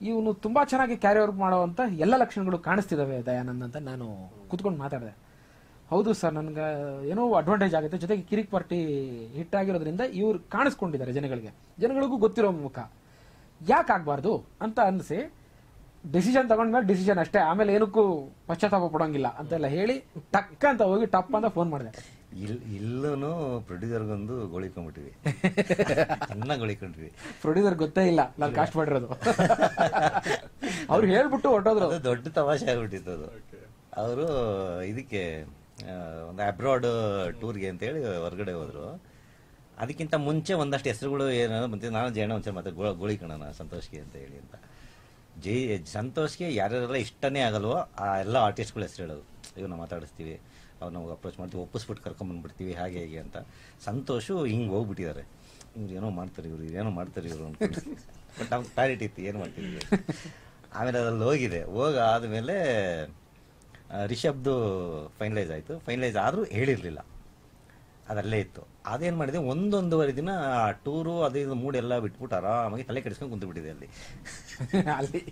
ಇವನು ತುಂಬಾ ಚೆನ್ನಾಗಿ ಕ್ಯಾರಿ ವರ್ಕ್ ಮಾಡುವಂತ ಎಲ್ಲ ಲಕ್ಷಣಗಳು ಕಾಣಿಸ್ತಿದಾವೆ ದಯಾನಂದ್ ಅಂತ ನಾನು ಕುತ್ಕೊಂಡು ಮಾತಾಡಿದೆ ಹೌದು ಸರ್ ನನ್ಗೆ ಏನೋ ಅಡ್ವಾಂಟೇಜ್ ಆಗುತ್ತೆ ಜೊತೆಗೆ ಕಿರಿಕ್ ಪಾರ್ಟಿ ಹಿಟ್ ಆಗಿರೋದ್ರಿಂದ ಇವ್ರು ಕಾಣಿಸ್ಕೊಂಡಿದ್ದಾರೆ ಜನಗಳಿಗೆ ಜನಗಳಿಗೂ ಗೊತ್ತಿರೋ ಮುಖ ಯಾಕೆ ಆಗ್ಬಾರ್ದು ಅಂತ ಅನಿಸಿ ಡಿಸಿಷನ್ ತಗೊಂಡ್ಮೇಲೆ ಡಿಸಿಷನ್ ಅಷ್ಟೇ ಆಮೇಲೆ ಏನಕ್ಕೂ ಪಶ್ಚಾತ್ತಾಪ ಪಡೋಂಗಿಲ್ಲ ಅಂತೆಲ್ಲ ಹೇಳಿ ಟಕ್ ಅಂತ ಹೋಗಿ ಟಪ್ ಅಂತ ಫೋನ್ ಮಾಡಿದೆ ಇಲ್ ಇಲ್ಲೂ ಪ್ರೊಡ್ಯೂಸರ್ಗೊಂದು ಗೋಳಿಕೊಂಡ್ಬಿಟ್ಟಿವಿ ಚೆನ್ನಾಗಿ ಗೋಳಿಕೊಂಡ್ವಿ ಪ್ರೊಡ್ಯೂಸರ್ ಗೊತ್ತೇ ಇಲ್ಲ ನಾನು ಕಾಸ್ಟ್ ಮಾಡಿರೋದು ಅವ್ರು ಹೇಳ್ಬಿಟ್ಟು ಹೊರಟೋದ್ರು ಅದು ದೊಡ್ಡ ತಮಾಷೆ ಆಗ್ಬಿಟ್ಟಿತ್ತು ಅದು ಅವರು ಇದಕ್ಕೆ ಆ, ಒಂದು ಅಬ್ರಾಡ್ ಟೂರ್ಗೆ ಅಂತೇಳಿ ಹೊರಗಡೆ ಹೋದ್ರು ಅದಕ್ಕಿಂತ ಮುಂಚೆ ಒಂದಷ್ಟು ಹೆಸರುಗಳು ಏನೋ ಮತ್ತೆ ನಾನು ಜಯಣ್ಣ ಒಂದ್ಸಲ ಮತ್ತೆ ಗೋ ಗೋಳಿಕಣನ ಸಂತೋಷ್ಗೆ ಅಂತ ಹೇಳಿ ಅಂತ ಜೈ ಸಂತೋಷ್ಗೆ ಯಾರ್ಯಾರೆಲ್ಲ ಇಷ್ಟನೇ ಆಗಲ್ವೋ ಆ ಎಲ್ಲ ಆರ್ಟಿಸ್ಟ್ಗಳ ಹೆಸರು ಹೇಳೋದು ಇವ್ನ ಮಾತಾಡಿಸ್ತೀವಿ ಅವ್ರು ನಾವು ಅಪ್ರೋಚ್ ಮಾಡ್ತೀವಿ ಒಪ್ಪಿಸ್ಬಿಟ್ಟು ಕರ್ಕೊಂಬಂದ್ಬಿಡ್ತೀವಿ ಹಾಗೆ ಹೇಗೆ ಅಂತ ಸಂತೋಷು ಹಿಂಗೆ ಹೋಗ್ಬಿಟ್ಟಿದ್ದಾರೆ ಇವ್ರು ಏನೋ ಮಾಡ್ತಾರೆ ಇವ್ರು ಏನೋ ಮಾಡ್ತಾರೆ ಇವರು ಅನ್ಕೊಂಡು ಬಟ್ ನಮ್ಗೆ ಕ್ಲಾರಿಟಿ ಇತ್ತು ಏನು ಮಾಡ್ತಿದ್ವಿ ಆಮೇಲೆ ಅದ್ರಲ್ಲಿ ಹೋಗಿದೆ ಹೋಗ ಆದಮೇಲೆ ರಿಷಬ್ದು ಫೈನಲೈಸ್ ಆಯಿತು ಫೈನಲೈಸ್ ಆದರೂ ಹೇಳಿರಲಿಲ್ಲ ಅದಲ್ಲೇ ಇತ್ತು ಅದೇನು ಮಾಡಿದೆ ಒಂದೊಂದುವರೆ ದಿನ ಆ ಟೂರು ಅದು ಇದು ಮೂಡ್ ಎಲ್ಲ ಬಿಟ್ಬಿಟ್ಟು ಆರಾಮಾಗಿ ತಲೆ ಕೆಡಿಸ್ಕೊಂಡು ಕುಂತ್ಬಿಟ್ಟಿದೆ ಅಲ್ಲಿ ಅಲ್ಲಿ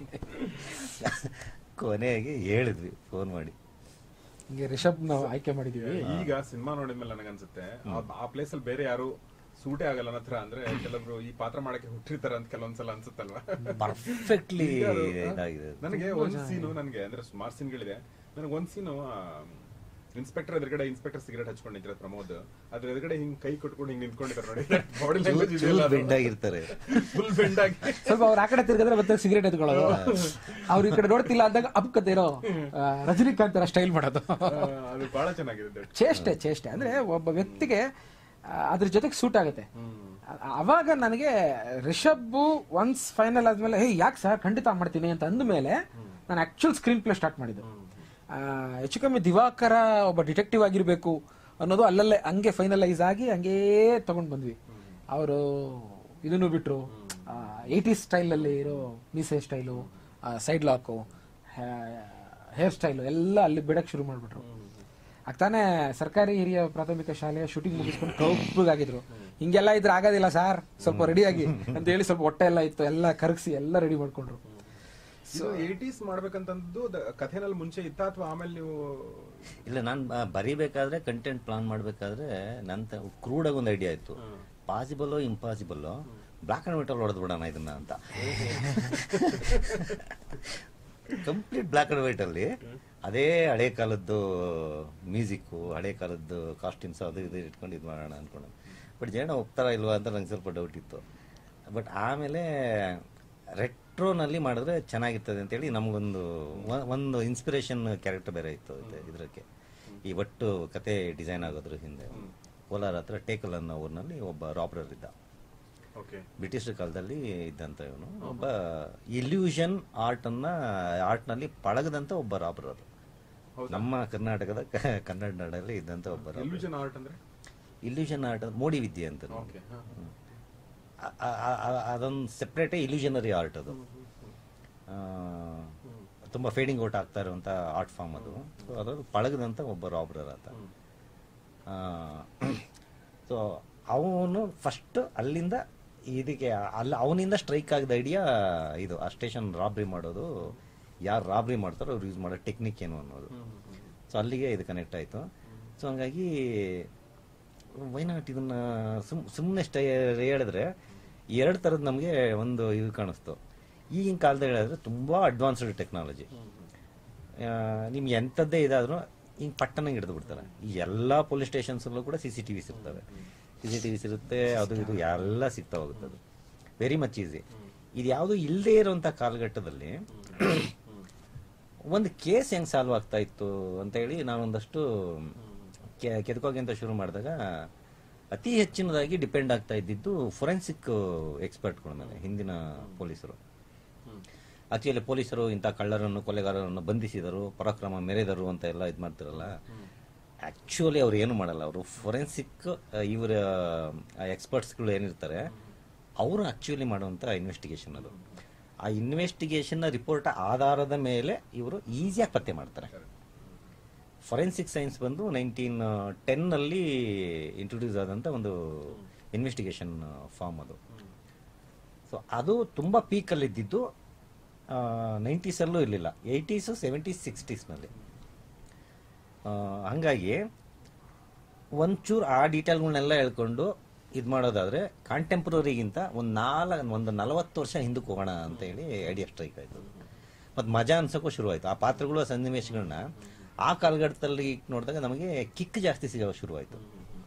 ಕೊನೆಗೆ ಹೇಳಿದ್ವಿ ಫೋನ್ ಮಾಡಿ ಹಿಂಗೆ ರಿಷಬ್ ನಾವು ಆಯ್ಕೆ ಮಾಡಿದೀವಿ ಈಗ ಸಿನಿಮಾ ನೋಡಿದ್ಮೇಲೆ ನನಗನ್ಸುತ್ತೆ ಆ- ಆ ಪ್ಲೇಸ್ ಅಲ್ಲಿ ಬೇರೆ ಯಾರು ಸೂಟೇ ಆಗಲ್ಲ ನನ್ನ ಹತ್ರ ಅಂದ್ರೆ ಕೆಲವೊಬ್ರು ಈ ಪಾತ್ರ ಮಾಡಕ್ಕೆ ಹುಟ್ಟಿರ್ತಾರೆ ಅಂತ ಕೆಲವೊಂದ್ಸಲ ಅನ್ಸುತ್ತಲ್ವಾ ಪರ್ಫೆಕ್ಟ್ಲಿ ಈಗ ಅದು, ಇದಾಗಿದೆ ಅದು. ನನಗೆ ಒಂದ್ ಸೀನು ನನಗೆ ಅಂದ್ರೆ ಸುಮಾರು ಸೀನ್ಗಳಿದೆ ನನಗೆ ಒಂದ್ ಸೀನು ಇನ್ಸ್ಪೆಕ್ಟರ್ ಎದುರುಗಡೆ ಇನ್ಸ್ಪೆಕ್ಟರ್ ಸಿಗರೇಟ್ ಹಚ್ಕೊಂಡು ನಿಂತಿರೋದು ಪ್ರಮೋದ್ ಅದ್ರ ಎದುರುಗಡೆ ಹಿಂಗ್ ಕೈ ಕೊಟ್ಕೊಂಡು ಹಿಂಗ್ ನಿಂತ್ಕೊಂಡಿದ್ದಾರೆ ನೋಡಿ ಬಾಡಿ ಲ್ಯಾಂಗ್ವೇಜ್ ಚೂರ್ ಇದೆಯಲ್ಲ ಬೆಂಡ್ ಆಗಿರ್ತಾರೆ ಫುಲ್ ಬೆಂಡ್ ಆಗಿ ಸ್ವಲ್ಪ ಅವ್ರ ಆ ಕಡೆ ತಿರ್ಗಿದ್ರೆ ಮತ್ತೆ ಸಿಗರೇಟ್ ಎತ್ಕೊಳ್ಳೋದು ಅವ್ರು ಈ ಕಡೆ ನೋಡ್ತಿಲ್ಲ ಅಂದಾಗ ಅಪ್ಕತೆ ಇರೋ ಆ, ರಜನಿಕಾಂತ್ ಸ್ಟೈಲ್ ಮಾಡೋದು ಆ, ಅದು ಬಹಳ ಚೆನ್ನಾಗಿದೆ ಚೇಷ್ಟೆ ಚೇಷ್ಟೆ ಅಂದ್ರೆ ಒಬ್ಬ ವ್ಯಕ್ತಿಗೆ ಆ, ಅದ್ರ ಜೊತೆಗೆ ಸೂಟ್ ಆಗುತ್ತೆ ಆ- ಅವಾಗ ನನಗೆ ರಿಷಬ್ ಒನ್ಸ್ ಫೈನಲ್ ಆದ್ಮೇಲೆ ಹೇ ಯಾಕೆ ಸರ್ ಖಂಡಿತ ಮಾಡ್ತೀನಿ ಅಂತ ಅಂದ್ಮೇಲೆ ನಾನು ಆಕ್ಚುಲ್ ಸ್ಕ್ರೀನ್ ಪ್ಲೇ ಸ್ಟಾರ್ಟ್ ಮಾಡಿದ್ದು ಆ, ಹೆಚ್ಚು ಕಮ್ಮಿ ದಿವಾಕರ ಒಬ್ಬ ಡಿಟೆಕ್ಟಿವ್ ಆಗಿರ್ಬೇಕು ಅನ್ನೋದು ಅಲ್ಲಲ್ಲೇ ಹಂಗೆ ಫೈನಲೈಸ್ ಆಗಿ ಹಂಗೇ ತಗೊಂಡ್ ಬಂದ್ವಿ ಅವರು ಇದನ್ನು ಬಿಟ್ರು ಏಯ್ಟಿ ಸ್ಟೈಲಲ್ಲಿ ಇರೋ ಮೀಸೆ style side lock hair style ಎಲ್ಲ ಅಲ್ಲಿ ಬಿಡಕ್ ಶುರು ಮಾಡ್ಬಿಟ್ರು ಆಗ್ತಾನೆ ಸರ್ಕಾರಿ ಹಿರಿಯ ಪ್ರಾಥಮಿಕ ಶಾಲೆಯ ಶೂಟಿಂಗ್ ಮುಗಿಸ್ಕೊಂಡು ಕೌಪ್ಗಾಗಿದ್ರು ಹಿಂಗೆಲ್ಲ ಇದ್ರೆ ಆಗೋದಿಲ್ಲ ಸರ್ ಸ್ವಲ್ಪ ರೆಡಿ ಆಗಿ ಅಂತ ಹೇಳಿ ಸ್ವಲ್ಪ ಹೊಟ್ಟೆ ಎಲ್ಲ ಇತ್ತು ಎಲ್ಲ ಕರಗಿಸಿ ಎಲ್ಲ ರೆಡಿ ಮಾಡ್ಕೊಂಡ್ರು ಇದು ಏಟೀಸ್ ಮಾಡ್ಬೇಕಂತಂದು ದ- ಕಥೆನಲ್ಲಿ ಮುಂಚೆ ಇತ್ತ ಅಥವಾ ಆಮೇಲೆ ನೀವು ಇಲ್ಲ ನಾನು ಬರಿಬೇಕಾದ್ರೆ ಕಂಟೆಂಟ್ ಪ್ಲಾನ್ ಮಾಡಬೇಕಾದ್ರೆ ನಂತ ಕ್ರೂಡಾಗಿ ಒಂದು ಐಡಿಯಾ ಇತ್ತು possible impossible black and white ಅಲ್ಲಿ ಹೊಡೆದು ಬಿಡೋಣ ಇದನ್ನ ಅಂತ ಕಂಪ್ಲೀಟ್ ಬ್ಲಾಕ್ ಅಂಡ್ ವೈಟ್ ಅಲ್ಲಿ ಅದೇ ಹಳೆ ಕಾಲದ್ದು ಮ್ಯೂಸಿಕ್ಕು ಹಳೆ ಕಾಲದ್ದು ಕಾಸ್ಟ್ಯೂಮ್ಸ್ ಅದು ಇದು ಇಟ್ಕೊಂಡು ಇದು ಮಾಡೋಣ ಅನ್ಕೊಂಡು ಬಟ್ ಜನ ಒಪ್ತಾರ ಇಲ್ವಾ ಅಂತ ನಂಗೆ ಸ್ವಲ್ಪ ಡೌಟ್ ಇತ್ತು ಬಟ್ ಆಮೇಲೆ ರೆಟ್ರೋನಲ್ಲಿ ಮಾಡಿದ್ರೆ ಚೆನ್ನಾಗಿರ್ತದೆ ಅಂತೇಳಿ ನಮಗೊಂದು ಒ- ಒಂದು ಇನ್ಸ್ಪಿರೇಷನ್ ಕ್ಯಾರೆಕ್ಟರ್ ಬೇರೆ ಇತ್ತು ಇದಕ್ಕೆ ಈ ಒಟ್ಟು ಕತೆ ಡಿಸೈನ್ ಆಗೋದ್ರ ಹಿಂದೆ ಕೋಲಾರ ಹತ್ರ ಟೇಕಲ್ ಅನ್ನೋ ಊರಿನಲ್ಲಿ ಒಬ್ಬ ರಾಬ್ರರ್ ಇದ್ದ ಓಕೆ ಬ್ರಿಟಿಷ್ ಕಾಲದಲ್ಲಿ ಇದ್ದಂತ ಇವನು ಒಬ್ಬ ಇಲ್ಯೂಷನ್ ಆರ್ಟ್ ಅನ್ನ ಆರ್ಟ್ ನಲ್ಲಿ ಪಳಗದಂತ ಒಬ್ಬ ರಾಬ್ರರ್ ಅದು ನಮ್ಮ ಕರ್ನಾಟಕದ ಕ- ಕನ್ನಡ ನಾಡಲ್ಲಿ ಇದ್ದಂತ ಒಬ್ಬ ರಾಬ್ರರ್ ಇಲ್ಯೂಷನ್ ಆರ್ಟ್ ಅಂದ್ರೆ ಇಲ್ಯೂಷನ್ ಆರ್ಟ್ ಮೋಡಿ ವಿದ್ಯೆ ಅಂತ ಓಕೆ ಅ- ಅ- ಅ- ಅದೊಂದು ಸೆಪ್ರೇಟೇ ಇಲ್ಯೂಷನರಿ ಆರ್ಟ್ ಅದು ಆ, ತುಂಬಾ ಫೇಡಿಂಗ್ ಔಟ್ ಆಗ್ತಾ ಇರುವಂತ ಆರ್ಟ್ ಫಾರ್ಮ್ ಅದು ಸೊ ಅದು ಪಳಗದಂತ ಒಬ್ಬ ರಾಬ್ರರ್ ಆತ ಸೊ ಅವನು ಫಸ್ಟ್ ಅಲ್ಲಿಂದ ಇದಕ್ಕೆ ಅಲ್ಲ ಅವನಿಂದ ಸ್ಟ್ರೈಕ್ ಆಗಿದ ಐಡಿಯಾ ಇದು ಆ ಸ್ಟೇಷನ್ ರಾಬ್ರಿ ಮಾಡೋದು ಯಾರು ರಾಬ್ರಿ ಮಾಡ್ತಾರೋ ಅವ್ರು ಯೂಸ್ ಮಾಡೋ ಟೆಕ್ನಿಕ್ ಏನು ಅನ್ನೋದು ಸೊ ಅಲ್ಲಿಗೆ ಇದು ಕನೆಕ್ಟ್ ಆಯಿತು ಸೊ ಹಂಗಾಗಿ ವೈನಾಟ್ ಇದನ್ನ ಸುಮ್ ಸುಮ್ಮನೆ ಸ್ಟೈ ಹೇಳಿದ್ರೆ ಎರಡು ಥರದ್ದು ನಮಗೆ ಒಂದು ಇದು ಕಾಣಿಸ್ತು ಈಗಿನ ಕಾಲದಲ್ಲಿ ಹೇಳಿದ್ರೆ ತುಂಬ ಅಡ್ವಾನ್ಸ್ಡ್ ಟೆಕ್ನಾಲಜಿ ನಿಮ್ಗೆ ಎಂಥದ್ದೇ ಇದಾದ್ರೂ ಹಿಂಗೆ ಪಟ್ಟಣ ಹಿಡಿದು ಬಿಡ್ತಾರೆ ಈ ಎಲ್ಲ ಪೊಲೀಸ್ ಸ್ಟೇಷನ್ಸಲ್ಲೂ ಕೂಡ ಸಿ ಸಿ ಟಿ ವಿಸ್ ಇರ್ತವೆ ಸಿ ಸಿ ಟಿ ವಿಸ್ ಇರುತ್ತೆ ಅದು ಇದು ಎಲ್ಲ ಸಿಗ್ತಾ ಹೋಗುತ್ತೆ ಅದು ವೆರಿ ಮಚ್ ಈಸಿ ಇದು ಯಾವುದು ಇಲ್ಲದೆ ಇರುವಂಥ ಕಾಲಘಟ್ಟದಲ್ಲಿ ಒಂದು ಕೇಸ್ ಹೆಂಗ್ ಸಾಲ್ವ್ ಆಗ್ತಾ ಇತ್ತು ಅಂತ ಹೇಳಿ ನಾನೊಂದಷ್ಟು ಕೆ- ಕೆದಕೋಗೆ ಅಂತ ಶುರು ಮಾಡಿದಾಗ ಅತಿ ಹೆಚ್ಚಿನದಾಗಿ ಡಿಪೆಂಡ್ ಆಗ್ತಾ ಇದ್ದಿದ್ದು ಫೊರೆನ್ಸಿಕ್ ಎಕ್ಸ್ಪರ್ಟ್ಗಳ ಮೇಲೆ ಹಿಂದಿನ ಪೊಲೀಸರು ಆಕ್ಚುಲಿ ಪೊಲೀಸರು ಇಂಥ ಕಳ್ಳರನ್ನು ಕೊಲೆಗಾರರನ್ನು ಬಂಧಿಸಿದರು ಪರಾಕ್ರಮ ಮೆರೆದರು ಅಂತ ಎಲ್ಲ ಇದು ಮಾಡ್ತಿರಲ್ಲ ಆಕ್ಚುಲಿ ಅವ್ರು ಏನು ಮಾಡಲ್ಲ ಅವರು ಫೊರೆನ್ಸಿಕ್ ಇವರ ಎಕ್ಸ್ಪರ್ಟ್ಸ್ಗಳು ಏನಿರ್ತಾರೆ ಅವರು ಆಕ್ಚುಲಿ ಮಾಡುವಂಥ ಇನ್ವೆಸ್ಟಿಗೇಷನ್ ಅದು ಆ ಇನ್ವೆಸ್ಟಿಗೇಷನ್ ರಿಪೋರ್ಟ್ ಆಧಾರದ ಮೇಲೆ ಇವರು ಈಸಿಯಾಗಿ ಪತ್ತೆ ಮಾಡ್ತಾರೆ ಫೊರೆನ್ಸಿಕ್ ಸೈನ್ಸ್ ಬಂದು ನೈನ್ಟೀನ್ ಟೆನ್ನಲ್ಲಿ ಇಂಟ್ರೊಡ್ಯೂಸ್ ಆದಂಥ ಒಂದು ಇನ್ವೆಸ್ಟಿಗೇಷನ್ ಫಾರ್ಮ್ ಅದು ಸೊ ಅದು ತುಂಬ ಪೀಕಲ್ಲಿ ಇದ್ದಿದ್ದು ನೈಂಟೀಸಲ್ಲೂ ಇರಲಿಲ್ಲ ಏಯ್ಟೀಸು ಸೆವೆಂಟೀಸ್ ಸಿಕ್ಸ್ಟೀಸ್ನಲ್ಲಿ ಹಂಗಾಗಿ ಒಂಚೂರು ಆ ಡೀಟೇಲ್ಗಳನ್ನೆಲ್ಲ ಹೇಳ್ಕೊಂಡು ಇದು ಮಾಡೋದಾದ್ರೆ ಕಾಂಟೆಂಪ್ರರಿಗಿಂತ ಒಂದು ನಾಲ್ಕು ಒಂದು ನಲವತ್ತು ವರ್ಷ ಹಿಂದಕ್ಕೆ ಹೋಗೋಣ ಅಂತ ಹೇಳಿ ಐಡಿಯಾ ಸ್ಟ್ರೈಕ್ ಆಯಿತು ಮತ್ತು ಮಜಾ ಅನ್ಸೋಕ್ಕೂ ಶುರುವಾಯಿತು ಆ ಪಾತ್ರಗಳು ಆ ಸನ್ನಿವೇಶಗಳನ್ನ ಆ ಕಾಲಘಟ್ಟದಲ್ಲಿ ನೋಡಿದಾಗ ನಮಗೆ ಕಿಕ್ ಜಾಸ್ತಿ ಸಿಗೋ ಶುರುವಾಯಿತು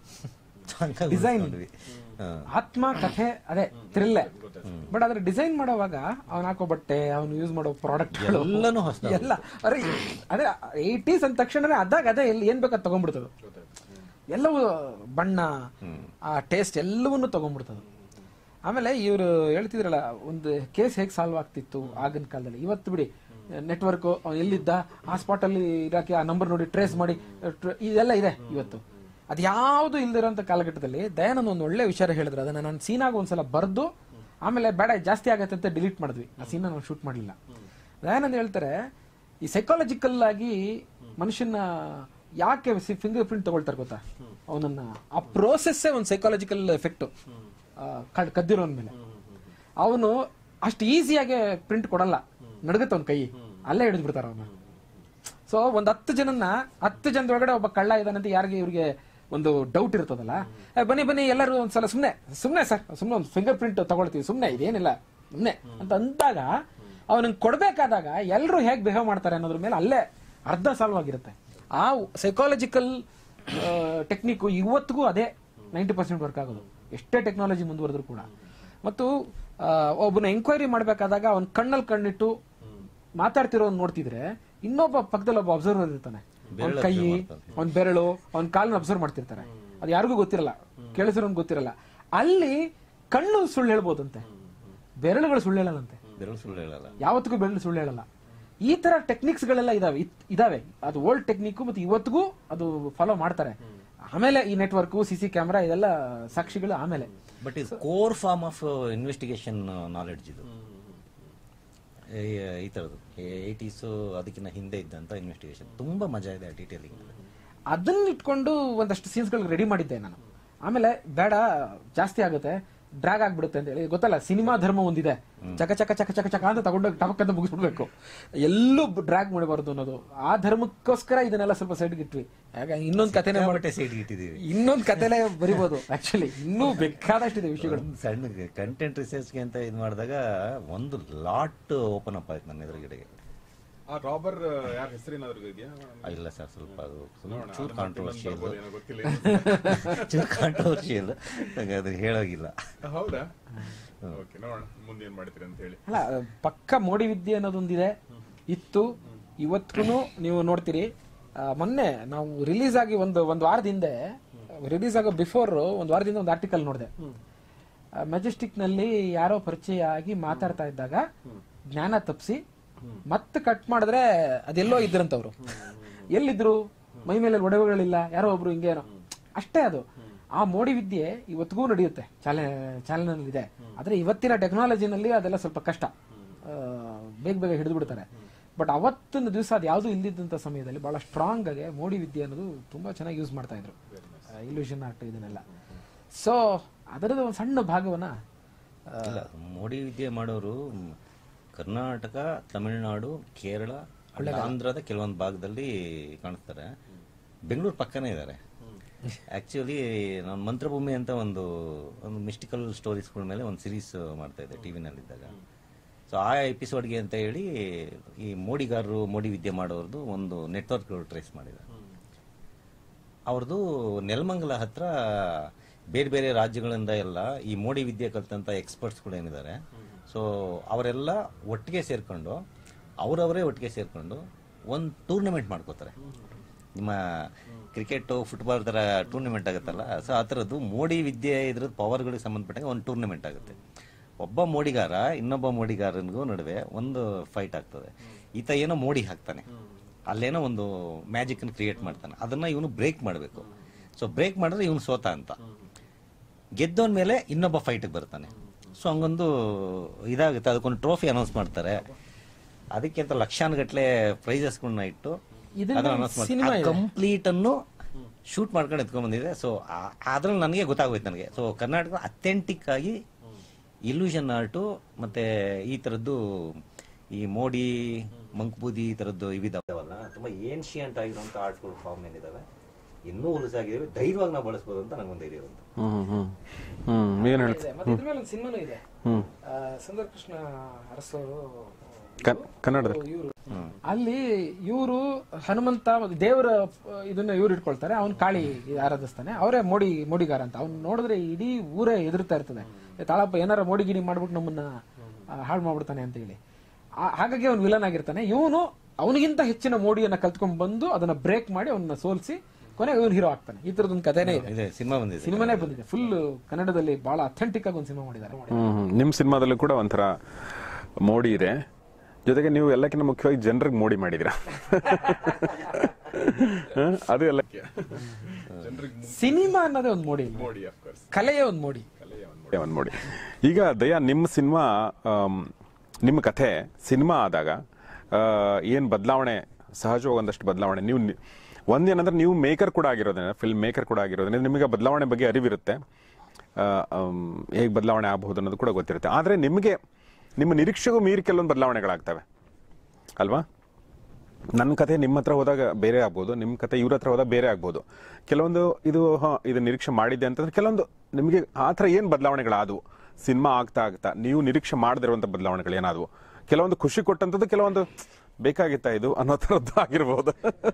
Design. ಹಾಂ ಆತ್ಮ ಕಥೆ ಅದೇ ಥ್ರಿಲ್ಲೆ ಬಟ್ ಅದ್ರ ಡಿಸೈನ್ ಮಾಡೋವಾಗ ಅವ್ನ ಹಾಕೋ ಬಟ್ಟೆ ಅವ್ನು ಯೂಸ್ ಮಾಡೋ ಪ್ರಾಡಕ್ಟ್ ಎಲ್ಲನೂ ಹೊಸ್ದಾಗಿ. ಎಲ್ಲ ಅರೆ ಅದೇ ಏಯ್ಟೀಸ್ ಅಂದ ತಕ್ಷಣ ಅದಾಗ ಅದೇ ಎಲ್ಲಿ ಏನ್ ಬೇಕಾದ್ ತಗೊಂಡ್ಬಿಡ್ತದೆ ಎಲ್ಲವೂ ಬಣ್ಣ ಆ ಟೇಸ್ಟ್ ಎಲ್ಲವನ್ನೂ ತಗೊಂಡ್ಬಿಡ್ತದೆ ಆಮೇಲೆ ಇವರು ಹೇಳ್ತಿದ್ರಲ್ಲ ಒಂದು ಕೇಸ್ ಹೇಗೆ ಸಾಲ್ವ್ ಆಗ್ತಿತ್ತು ಆಗಿನ ಕಾಲದಲ್ಲಿ ಇವತ್ತು ಬಿಡಿ ನೆಟ್ವರ್ಕ್ ಎಲ್ಲಿದ್ದ ಆ ಸ್ಪಾಟ್ ಅಲ್ಲಿ ಇರಾಕಿ ಆ ನಂಬರ್ ನೋಡಿ ಟ್ರೇಸ್ ಮಾಡಿ tr- ಇದೆಲ್ಲ ಇದೆ ಇವತ್ತು ಅದು ಯಾವುದು ಇಲ್ದಿರೋಂಥ ಕಾಲಘಟ್ಟದಲ್ಲಿ ದಯಾನಂದ್ ಒಂದು ಒಳ್ಳೆ ವಿಚಾರ ಹೇಳಿದ್ರು ಅದನ್ನ ನಾನು ಸೀನಾಗ ಒಂದ್ಸಲ ಬರೆದು ಆಮೇಲೆ ಬೇಡ ಇದ್ ಜಾಸ್ತಿ ಆಗತ್ತೆ ಅಂತ ಡಿಲೀಟ್ ಮಾಡಿದ್ವಿ ಆ ಸೀನ ನಾವು ಶೂಟ್ ಮಾಡಲಿಲ್ಲ ದಯಾನಂದ್ ಹೇಳ್ತಾರೆ ಈ ಸೈಕಾಲಜಿಕಲ್ ಆಗಿ ಮನುಷ್ಯನ ಯಾಕೆ ಫಿಂಗರ್ ಪ್ರಿಂಟ್ ತಗೊಳ್ತಾರೆ ಗೊತ್ತಾ ಅವನನ್ನ ಆ ಪ್ರೋಸೆಸ್ಸೇ ಒಂದು ಸೈಕಾಲಜಿಕಲ್ ಎಫೆಕ್ಟ್ ಕದ್ದಿರೋನ್ ಮೇಲೆ ಅವನು ಅಷ್ಟು ಈಸಿಯಾಗಿ ಪ್ರಿಂಟ್ ಕೊಡಲ್ಲ ನಡಗತ್ತ ಅವ್ನ ಕೈ ಅಲ್ಲೇ ಹಿಡಿದು ಬಿಡ್ತಾರ ಅವನ ಸೊ ಒಂದ್ ಹತ್ತು ಜನನ್ನ ಹತ್ತು ಜನದೊಳಗಡೆ ಒಬ್ಬ ಕಳ್ಳ ಇದಾನಂತ ಯಾರಿಗೆ ಇವ್ರಿಗೆ ಒಂದು ಡೌಟ್ ಇರ್ತದಲ್ಲ ಏ, ಬನ್ನಿ ಬನ್ನಿ ಎಲ್ಲರೂ ಒಂದ್ಸಲ ಸುಮ್ನೆ ಸುಮ್ನೆ ಸರ್ ಸುಮ್ನೆ ಒಂದು ಫಿಂಗರ್ ಪ್ರಿಂಟ್ ತಗೊಳ್ತೀವಿ ಸುಮ್ನೆ ಇದೇನಿಲ್ಲ ಸುಮ್ನೆ ಅಂತ ಅಂದಾಗ ಅವನಿಗೆ ಕೊಡ್ಬೇಕಾದಾಗ ಎಲ್ಲರೂ ಹೇಗೆ ಬಿಹೇವ್ ಮಾಡ್ತಾರೆ ಅನ್ನೋದ್ರ ಮೇಲೆ ಅಲ್ಲೇ ಅರ್ಧ ಸಾಲ್ವ್ ಆಗಿರುತ್ತೆ ಆ ಸೈಕಾಲಜಿಕಲ್ ಟೆಕ್ನಿಕ್ ಇವತ್ತಿಗೂ ಅದೇ ನೈಂಟಿ ಪರ್ಸೆಂಟ್ ವರ್ಕ್ ಆಗೋದು ಎಷ್ಟೇ ಟೆಕ್ನಾಲಜಿ ಮುಂದುವರೆದ್ರು ಕೂಡ ಮತ್ತು ಆ, ಒಬ್ಬನ ಎಂಕ್ವೈರಿ ಮಾಡ್ಬೇಕಾದಾಗ ಅವನ ಕಣ್ಣಲ್ಲಿ ಕಣ್ಣಿಟ್ಟು ಮಾತಾಡ್ತಿರೋನ್ ನೋಡ್ತಿದ್ರೆ ಇನ್ನೊಬ್ಬ ಪಕ್ಕದಲ್ಲಿ ಒಬ್ಬ ಅಬ್ಸರ್ವರ್ ಇರ್ತಾನೆ ಅವನ ಕೈ ಅವನ ಬೆರಳು ಅವನ ಕಾಲನ್ನ ಅಬ್ಸರ್ವ್ ಮಾಡ್ತಿರ್ತಾರೆ ಅದು ಯಾರಿಗೂ ಗೊತ್ತಿರಲ್ಲ ಕೇಳಿಸಿರೋನ್ ಗೊತ್ತಿರಲ್ಲ ಅಲ್ಲಿ ಕಣ್ಣು ಸುಳ್ಳು ಹೇಳ್ಬೋದಂತೆ ಬೆರಳುಗಳು ಸುಳ್ಳು ಹೇಳಲ್ಲಂತೆ ಬೆರಳು ಸುಳ್ಳು ಹೇಳಲ್ಲ ಯಾವತ್ತಿಗೂ ಬೆರಳು ಸುಳ್ಳು ಹೇಳಲ್ಲ ಈ ತರ ಟೆಕ್ನಿಕ್ಸ್ ಗಳೆಲ್ಲ ಇದಾವೆ ಇತ್- ಇದಾವೆ ಅದು ಓಲ್ಡ್ ಟೆಕ್ನಿಕ್ ಮತ್ತು ಇವತ್ತಿಗೂ ಅದು ಫಾಲೋ ಮಾಡ್ತಾರೆ ಆಮೇಲೆ ಈ ನೆಟ್ವರ್ಕ್ ಸಿ ಸಿ ಕ್ಯಾಮ್ರಾ ಇದೆಲ್ಲ ಸಾಕ್ಷಿಗಳು ಆಮೇಲೆ ಬಟ್ ಇದು core form of investigation knowledge ಇದು ಈ- ಈ ಥರದ್ದು ಏಯ್ಟೀಸು ಅದಕ್ಕಿಂತ ಹಿಂದೆ ಇದ್ದಂಥ ಇನ್ವೆಸ್ಟಿಗೇಷನ್ ತುಂಬ ಮಜಾ ಇದೆ ಡೀಟೇಲಿಂಗ್ ಅದನ್ನ ಇಟ್ಕೊಂಡು ಒಂದಷ್ಟು ಸೀನ್ಸ್ಗಳು ರೆಡಿ ಮಾಡಿದ್ದೆ ನಾನು ಆಮೇಲೆ ಬೇಡ ಜಾಸ್ತಿ ಆಗುತ್ತೆ ಡ್ರಾಗ್ ಆಗ್ಬಿಡುತ್ತೆ ಅಂತ ಹೇಳಿ ಗೊತ್ತಲ್ಲ ಸಿನಿಮಾ ಧರ್ಮ ಒಂದಿದೆ ಚಕ ಚಕ ಚಕ ಚಕ ಚಕ ಅಂತ ತಗೊಂಡೋಗಿ ಟಪಕ್ ಅಂತ ಮುಗಿಸ್ಬಿಡ್ಬೇಕು ಎಲ್ಲೂ ಡ್ರಾಗ್ ಮಾಡಬಾರ್ದು ಅನ್ನೋದು ಆ ಧರ್ಮಕ್ಕೋಸ್ಕರ ಇದನ್ನೆಲ್ಲ ಸ್ವಲ್ಪ ಸೈಡ್ಗೆ ಇಟ್ವಿ ಯಾಕೆ ಇನ್ನೊಂದು ಕಥೆನೇ ಮಾಡಿ ಬಟ್ಟೆ ಸೈಡ್ಗೆ ಇಟ್ಟಿದ್ದೀವಿ ಇನ್ನೊಂದು ಕಥೆನೇ ಬರಿಬೋದು ಆಕ್ಚುಲಿ ಇನ್ನೂ ಬೇಕಾದಷ್ಟಿದೆ ವಿಷಯಗಳು ಒಂದು ಸಣ್ಣ ಕಂಟೆಂಟ್ ರಿಸರ್ಚ್ಗೆ ಅಂತ ಇದು ಮಾಡಿದಾಗ ಒಂದು ಲಾಟ್ ಓಪನ್ ಅಪ್ ಆಯ್ತು ನನ್ನ ಎದುರುಗಡೆಗೆ ಆ ರಾಬರ್ ಯಾರ ಹೆಸರೇನಾದ್ರು ಇದೆಯಾ ಆ, ಇಲ್ಲ ಸರ್ ಸ್ವಲ್ಪ ಅದು ನೋಡೋಣ, ಚೂರು ಅದು ಕಾಂಟ್ರವರ್ಷಿಯಲ್ ಬರ್ಬೋದು ಏನೋ ಗೊತ್ತಿಲ್ಲ ಚೂರು ಕಾಂಟ್ರವರ್ಷಿಯಲ್ ನಂಗೆ ಅದು ಹೇಳೋಗಿಲ್ಲ ಹೌದಾ ಓಕೆ ನೋಡೋಣ ಮುಂದೆ ಏನ್ ಮಾಡ್ತೀರಿ ಅಂತ ಹೇಳಿ ಅಲ್ಲ ಪಕ್ಕ ಮೋಡಿ ವಿದ್ಯೆ ಅನ್ನೋದೊಂದಿದೆ ಇತ್ತು ಇವತ್ತಿಗೂ ನೀವು ನೋಡ್ತೀರಿ ಆ, ಮೊನ್ನೆ ನಾವು ರಿಲೀಸ್ ಆಗಿ ಒಂದು ಒಂದು ವಾರದ ಹಿಂದೆ ರಿಲೀಸ್ ಆಗೋ ಬಿಫೋರ್ ಒಂದು ವಾರದಿಂದ ಒಂದು ಆರ್ಟಿಕಲ್ ನೋಡಿದೆ ಮೆಜೆಸ್ಟಿಕ್ ನಲ್ಲಿ ಯಾರೋ ಪರಿಚಯ ಆಗಿ ಮಾತಾಡ್ತಾ ಇದ್ದಾಗ ಜ್ಞಾನ ತಪ್ಪಿಸಿ ಮತ್ತೆ ಕಟ್ ಮಾಡಿದ್ರೆ ಅದೆಲ್ಲೋ ಇದ್ರಂತವ್ರು ಎಲ್ಲಿದ್ರು ಮೈ ಮೇಲೆ ಒಡವೆಗಳಿಲ್ಲ ಯಾರೋ ಒಬ್ರು ಹಿಂಗೇನೋ ಅಷ್ಟೇ ಅದು ಆ ಮೋಡಿ ವಿದ್ಯೆ ಇವತ್ತಿಗೂ ನಡೆಯುತ್ತೆ ಚಾಲೆ ಚಾಲನೆಯಲ್ಲಿದೆ ಆದ್ರೆ ಇವತ್ತಿನ ಟೆಕ್ನಾಲಜಿನಲ್ಲಿ ಅದೆಲ್ಲ ಸ್ವಲ್ಪ ಕಷ್ಟ ಆ, ಬೇಗ ಬೇಗ ಹಿಡಿದು ಬಿಡ್ತಾರೆ ಬಟ್ ಅವತ್ತಿನ ದಿವಸ ಅದು ಯಾವುದು ಇಲ್ದಿದ್ದಂಥ ಸಮಯದಲ್ಲಿ ಬಹಳ ಸ್ಟ್ರಾಂಗ್ ಆಗಿ ಮೋಡಿ ವಿದ್ಯೆ ಅನ್ನೋದು ತುಂಬಾ ಚೆನ್ನಾಗಿ ಯೂಸ್ ಮಾಡ್ತಾ ಇದ್ರು ಇಲ್ಯೂಷನ್ ಆರ್ಟ್ ಇದನ್ನೆಲ್ಲ ಸೊ ಅದರದ್ದು ಒಂದು ಸಣ್ಣ ಭಾಗವನ್ನ ಆ, ಇಲ್ಲ ಮೋಡಿ ವಿದ್ಯೆ ಮಾಡೋರು ಮ್, ಕರ್ನಾಟಕ ತಮಿಳುನಾಡು ಕೇರಳ ಆಂಧ್ರದ ಕೆಲವೊಂದು ಭಾಗದಲ್ಲಿ ಕಾಣಿಸ್ತಾರೆ ಬೆಂಗಳೂರು ಪಕ್ಕನೇ ಇದ್ದಾರೆ ಆಕ್ಚುಲಿ ನಾನು ಮಂತ್ರಭೂಮಿ ಅಂತ ಒಂದು ಒಂದು ಮಿಸ್ಟಿಕಲ್ ಸ್ಟೋರೀಸ್ಗಳ ಮೇಲೆ ಒಂದು ಸಿರೀಸ್ ಮಾಡ್ತಾ ಇದ್ದೆ ಟಿ ವಿನಲ್ಲಿದ್ದಾಗ ಸೊ ಆ ಎಪಿಸೋಡ್ಗೆ ಅಂತ ಹೇಳಿ ಈ ಮೋಡಿಗಾರರು ಮೋಡಿ ವಿದ್ಯೆ ಮಾಡೋರ್ದು ಒಂದು ನೆಟ್ವರ್ಕ್ ಟ್ರೇಸ್ ಮಾಡಿದ್ದಾರೆ ಅವ್ರದ್ದು ನೆಲಮಂಗಲ ಹತ್ರ ಬೇರೆ ಬೇರೆ ರಾಜ್ಯಗಳಿಂದ ಎಲ್ಲ ಈ ಮೋಡಿ ವಿದ್ಯೆ ಕಲ್ತಂತ ಎಕ್ಸ್ಪರ್ಟ್ಸ್ಗಳು ಏನಿದ್ದಾರೆ ಸೊ ಅವರೆಲ್ಲ ಒಟ್ಟಿಗೆ ಸೇರ್ಕೊಂಡು ಅವರವರೇ ಒಟ್ಟಿಗೆ ಸೇರ್ಕೊಂಡು ಒಂದು ಟೂರ್ನಮೆಂಟ್ ಮಾಡ್ಕೋತಾರೆ ನಿಮ್ಮ ಕ್ರಿಕೆಟು ಫುಟ್ಬಾಲ್ ಥರ ಟೂರ್ನಮೆಂಟ್ ಆಗುತ್ತಲ್ಲ ಸೊ ಆ ಥರದ್ದು ಮೋಡಿ ವಿದ್ಯೆ ಇದ್ರದ್ದು ಪವರ್ಗಳಿಗೆ ಸಂಬಂಧಪಟ್ಟಂಗೆ ಒಂದು ಟೂರ್ನಮೆಂಟ್ ಆಗುತ್ತೆ ಒಬ್ಬ ಮೋಡಿಗಾರ ಇನ್ನೊಬ್ಬ ಮೋಡಿಗಾರನಿಗೂ ನಡುವೆ ಒಂದು ಫೈಟ್ ಆಗ್ತದೆ ಈತ ಏನೋ ಮೋಡಿ ಹಾಕ್ತಾನೆ ಅಲ್ಲೇನೋ ಒಂದು ಮ್ಯಾಜಿಕ್ ಕ್ರಿಯೇಟ್ ಮಾಡ್ತಾನೆ ಅದನ್ನ ಇವನು ಬ್ರೇಕ್ ಮಾಡಬೇಕು ಸೊ ಬ್ರೇಕ್ ಮಾಡಿದ್ರೆ ಇವನು ಸೋತ ಅಂತ ಗೆದ್ದವನ ಮೇಲೆ ಇನ್ನೊಬ್ಬ ಫೈಟ್ಗೆ ಬರ್ತಾನೆ ಸೊ ಹಂಗೊಂದು ಇದಾಗುತ್ತೆ ಅದಕ್ಕೊಂದು ಟ್ರೋಫಿ ಅನೌನ್ಸ್ ಮಾಡ್ತಾರೆ ಅದಕ್ಕೆ ಅಂತ ಲಕ್ಷಾನುಗಟ್ಲೆ ಪ್ರೈಸಸ್ಗಳನ್ನ ಇಟ್ಟು ಇದನ್ನ ಅದನ್ನ ಅನೌನ್ಸ್ cinema ಮಾಡ್ತಾರೆ ಇದೆ. ಕಂಪ್ಲೀಟ್ ಅನ್ನು ಶೂಟ್ ಮಾಡ್ಕೊಂಡು ಎತ್ಕೊಂಡ್ ಬಂದಿದೆ ಸೊ ಅದ್ರಲ್ಲಿ ನನಗೆ ಗೊತ್ತಾಗೋಯ್ತು ನನಗೆ ಸೊ ಕರ್ನಾಟಕ ಅಥೆಂಟಿಕ್ ಆಗಿ ಇಲ್ಯೂಷನ್ ಆರ್ಟು ಮತ್ತೆ ಈ ಥರದ್ದು ಈ ಮೋಡಿ ಮಂಕ್ಬೂದಿ ಈ ಥರದ್ದು ಇವಿದಾವಲ್ಲ ತುಂಬ ಏನ್ಶಿಯಂಟ್ ಆಗಿರುವಂಥ ಆರ್ಟ್ಗಳು ಫಾರ್ಮ್ ಏನಿದಾವೆ ಇನ್ನೂ ಉಲಸಾಗಿದ್ದಾವೆ ಧೈರ್ಯವಾಗಿ ನಾವು ಬಳಸ್ಬೋದು ಅಂತ ನಂಗೊಂದು ಧೈರ್ಯ ಬಂತು ಹ್ಮ್ ಹ್ಮ್ ಹ್ಮ್ ಏನ್ ಹೇಳ್ತ ಇದೆ. ಮತ್ತೆ ಇದ್ರ ಮೇಲೆ ಒಂದು ಸಿನಿಮಾನೂ ಇದೆ ಹ್ಮ್ ಆ, ಸುಂದರ ಕೃಷ್ಣ ಅರಸವರು ಕನ್- ಕನ್ನಡದಲ್ಲಿ ಇವರು ಅಲ್ಲಿ ಇವರು ಹನುಮಂತ ಮತ್ತೆ ದೇವರ ಆ, ಇದನ್ನ ಇವ್ರು ಇಟ್ಕೊಳ್ತಾರೆ ಅವ್ನ್ ಕಾಳಿ ಆರಾಧಿಸ್ತಾನೆ ಅವರೇ ಮೋಡಿ ಮೋಡಿಗಾರ ಅಂತ ಅವ್ನು ನೋಡಿದ್ರೆ ಇಡೀ ಊರೇ ಎದುರ್ತಾ ಇರ್ತದೆ ಏ, ತಾಳಪ್ಪ ಏನಾರ ಮೋಡಿ ಗಿಡಿ ಮಾಡ್ಬಿಟ್ಟು ನಮ್ಮನ್ನ ಆ, ಹಾಳು ಮಾಡ್ಬಿಡ್ತಾನೆ ಅಂತ ಹೇಳಿ ಆ- ಹಾಗಾಗಿ ಅವ್ನು ವಿಲನ್ ಆಗಿರ್ತಾನೆ ಇವನು ಅವನಿಗಿಂತ ಹೆಚ್ಚಿನ ಮೋಡಿಯನ್ನ ಕಲ್ತ್ಕೊಂಡ್ ಬಂದು ಅದನ್ನ ಬ್ರೇಕ್ ಮಾಡಿ ಅವನ್ನ ಸೋಲಿಸಿ ಕೊನೆಗೆ ಇವನು ಹೀರೋ ಆಗ್ತಾನೆ ಈ ತರದೊಂದು ಕಥೆನೇ ಇದೆ ಇದೆ ಸಿನಿಮಾ ಬಂದಿದೆ ಸಿನಿಮಾನೇ ಬಂದಿದೆ ಫುಲ್ ಕನ್ನಡದಲ್ಲಿ ಬಹಳ ಅಥೆಂಟಿಕ್ ಆಗಿ ಒಂದು ಸಿನಿಮಾ ಮಾಡಿದ್ದಾರೆ ಹ್ಮ್ ಹ್ಮ್. ನಿಮ್ ಸಿನಿಮಾದಲ್ಲೂ ಕೂಡ ಒಂಥರ ಮೋಡಿ ಇದೆ ಜೊತೆಗೆ ನೀವು ಎಲ್ಲಕ್ಕಿಂತ ಮುಖ್ಯವಾಗಿ ಜನರಿಗೆ ಮೋಡಿ ಮಾಡಿದಿರ ಅದು ಎಲ್ಲ ಸಿನಿಮಾ ಅನ್ನೋದೇ ಒಂದು ಮೋಡಿ ಮೋಡಿ ಆಫ್ ಕೋರ್ಸ್ ಕಲೆಯೇ ಒಂದು ಮೋಡಿ ಒಂದ್ ಮೋಡಿ ಈಗ ದಯಾ ನಿಮ್ಮ ಸಿನಿಮಾ ಆಮ್, ನಿಮ್ಮ ಕಥೆ ಸಿನಿಮಾ ಆದಾಗ ಆ, ಏನ್ ಬದಲಾವಣೆ ಸಹಜವಾಗಿ ಒಂದಷ್ಟು ಬದಲಾವಣೆ ನೀವು ನಿ- ಒಂದೇನಂದ್ರೆ ನೀವು ಮೇಕರ್ ಕೂಡ ಆಗಿರೋದ್ರಿಂದ ಫಿಲ್ಮ್ ಮೇಕರ್ ಕೂಡ ಆಗಿರೋದ್ರಿಂದ ನಿಮಗೆ ಆ ಬದಲಾವಣೆ ಬಗ್ಗೆ ಅರಿವಿರುತ್ತೆ ಹೇಗೆ ಬದಲಾವಣೆ ಆಗಬಹುದು ಅನ್ನೋದು ಕೂಡ ಗೊತ್ತಿರುತ್ತೆ ಆದರೆ ನಿಮಗೆ ನಿಮ್ಮ ನಿರೀಕ್ಷೆಗೂ ಮೀರಿ ಕೆಲವೊಂದು ಬದಲಾವಣೆಗಳಾಗ್ತವೆ ಅಲ್ವಾ ನನ್ನ ಕತೆ ನಿಮ್ಮ ಹತ್ರ ಹೋದಾಗ ಬೇರೆ ಆಗ್ಬೋದು ನಿಮ್ಮ ಕತೆ ಇವ್ರ ಹತ್ರ ಹೋದಾಗ ಬೇರೆ ಆಗ್ಬೋದು ಕೆಲವೊಂದು ಇದು ಹಾಂ ಇದು ನಿರೀಕ್ಷೆ ಮಾಡಿದ್ದೆ ಅಂತಂದ್ರೆ ಕೆಲವೊಂದು ನಿಮಗೆ ಆ ಥರ ಏನು ಬದಲಾವಣೆಗಳಾದವು ಸಿನಿಮಾ ಆಗ್ತಾ ಆಗ್ತಾ ನೀವು ನಿರೀಕ್ಷೆ ಮಾಡದಿರುವಂಥ ಬದಲಾವಣೆಗಳು ಏನಾದವು ಕೆಲವೊಂದು ಖುಷಿ ಕೊಟ್ಟಂಥದ್ದು ಕೆಲವೊಂದು ಬೇಕಾಗಿತ್ತಾ ಇದು ಅನ್ನೋ ಥರದ್ದು ಆಗಿರ್ಬೋದು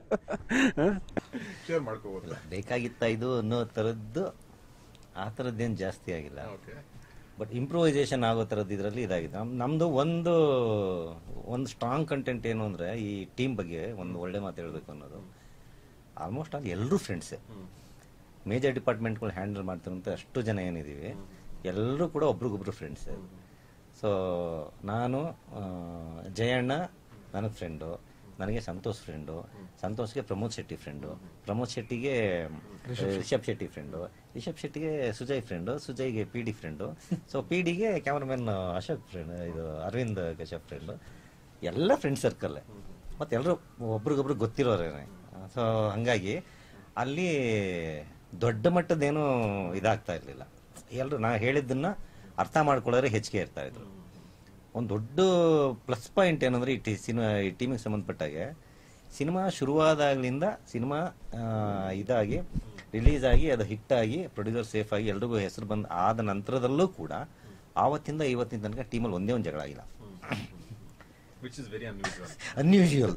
ಶೇರ್ ಮಾಡ್ಕೋಬಹುದು ಬೇಕಾಗಿತ್ತ ಇದು ಅನ್ನೋ ಥರದ್ದು ಆ ಥರದ್ದೇನು ಜಾಸ್ತಿ ಆಗಿಲ್ಲ ಓಕೆ ಬಟ್ ಇಂಪ್ರೂವೈಸೇಷನ್ ಆಗೋ ಥರದ್ದು ಇದರಲ್ಲಿ ಇದಾಗಿದೆ ನಮ್- ನಮ್ದು ಒಂದು ಒಂದು ಸ್ಟ್ರಾಂಗ್ ಕಂಟೆಂಟ್ ಏನು ಅಂದರೆ ಈ ಟೀಮ್ ಬಗ್ಗೆ ಒಂದು ಒಳ್ಳೆ ಮಾತು ಹೇಳಬೇಕು ಅನ್ನೋದು ಆಲ್ಮೋಸ್ಟ್ ಆಲ್ ಎಲ್ಲರೂ ಫ್ರೆಂಡ್ಸೇ ಮೇಜರ್ ಡಿಪಾರ್ಟ್ಮೆಂಟ್ಗಳು ಹ್ಯಾಂಡಲ್ ಮಾಡ್ತಿರೋಂಥ ಅಷ್ಟು ಜನ ಏನಿದ್ದೀವಿ ಎಲ್ಲರೂ ಕೂಡ ಒಬ್ರಿಗೊಬ್ರು ಫ್ರೆಂಡ್ಸೇ ಸೊ ನಾನು ಆ, ಜಯಣ್ಣ ನನಗೆ ಫ್ರೆಂಡು ನನಗೆ ಸಂತೋಷ್ ಫ್ರೆಂಡು ಸಂತೋಷ್ಗೆ ಪ್ರಮೋದ್ ಶೆಟ್ಟಿ ಫ್ರೆಂಡು ಪ್ರಮೋದ್ ಶೆಟ್ಟಿಗೆ ರಿಷಬ್ ಶೆಟ್ಟಿ ಫ್ರೆಂಡು ರಿಷಬ್ ಶೆಟ್ಟಿಗೆ ಸುಜಯ್ ಫ್ರೆಂಡು ಸುಜಯ್ಗೆ P D friend so P ಡಿಗೆ ಕ್ಯಾಮ್ರಾಮನ್ ಅಶೋಕ್ ಫ್ರೆಂಡ್ ಇದು ಅರವಿಂದ್ ಕಶ್ಯಪ್ ಫ್ರೆಂಡು ಎಲ್ಲ ಫ್ರೆಂಡ್ ಸರ್ಕಲ್ಲೇ ಮತ್ತು ಎಲ್ಲರೂ ಒಬ್ರಿಗೊಬ್ರು ಗೊತ್ತಿರೋರೇನೆ ಸೊ ಹಂಗಾಗಿ ಅಲ್ಲಿ ದೊಡ್ಡ ಮಟ್ಟದ್ದೇನು ಇದಾಗ್ತಾ ಇರಲಿಲ್ಲ ಎಲ್ಲರೂ ನಾ ಹೇಳಿದ್ದನ್ನ ಅರ್ಥ ಮಾಡ್ಕೊಳ್ಳೋರೆ ಹೆಚ್ಚಿಗೆ ಇರ್ತಾ ಇದ್ರು ಒಂದು ದೊಡ್ಡ ಪ್ಲಸ್ ಪಾಯಿಂಟ್ ಏನಂದ್ರೆ ಈ ಟಿ ಸಿನಿಮಾ ಈ ಟೀಮಿಗೆ ಸಂಬಂಧಪಟ್ಟಾಗೆ ಸಿನಿಮಾ ಶುರುವಾದಾಗಲಿಂದ ಸಿನಿಮಾ ಇದಾಗಿ ರಿಲೀಸ್ ಆಗಿ ಅದು ಹಿಟ್ ಆಗಿ ಪ್ರೊಡ್ಯೂಸರ್ ಸೇಫ್ ಆಗಿ ಎಲ್ರಿಗೂ ಹೆಸರು ಬಂದ ಆದ ನಂತರದಲ್ಲೂ ಕೂಡ ಆವತ್ತಿಂದ ಇವತ್ತಿನ ತನಕ ಟೀಮಲ್ಲಿ ಒಂದೇ ಒಂದು ಜಗಳ ಆಗಿಲ್ಲ which is very unusual unusual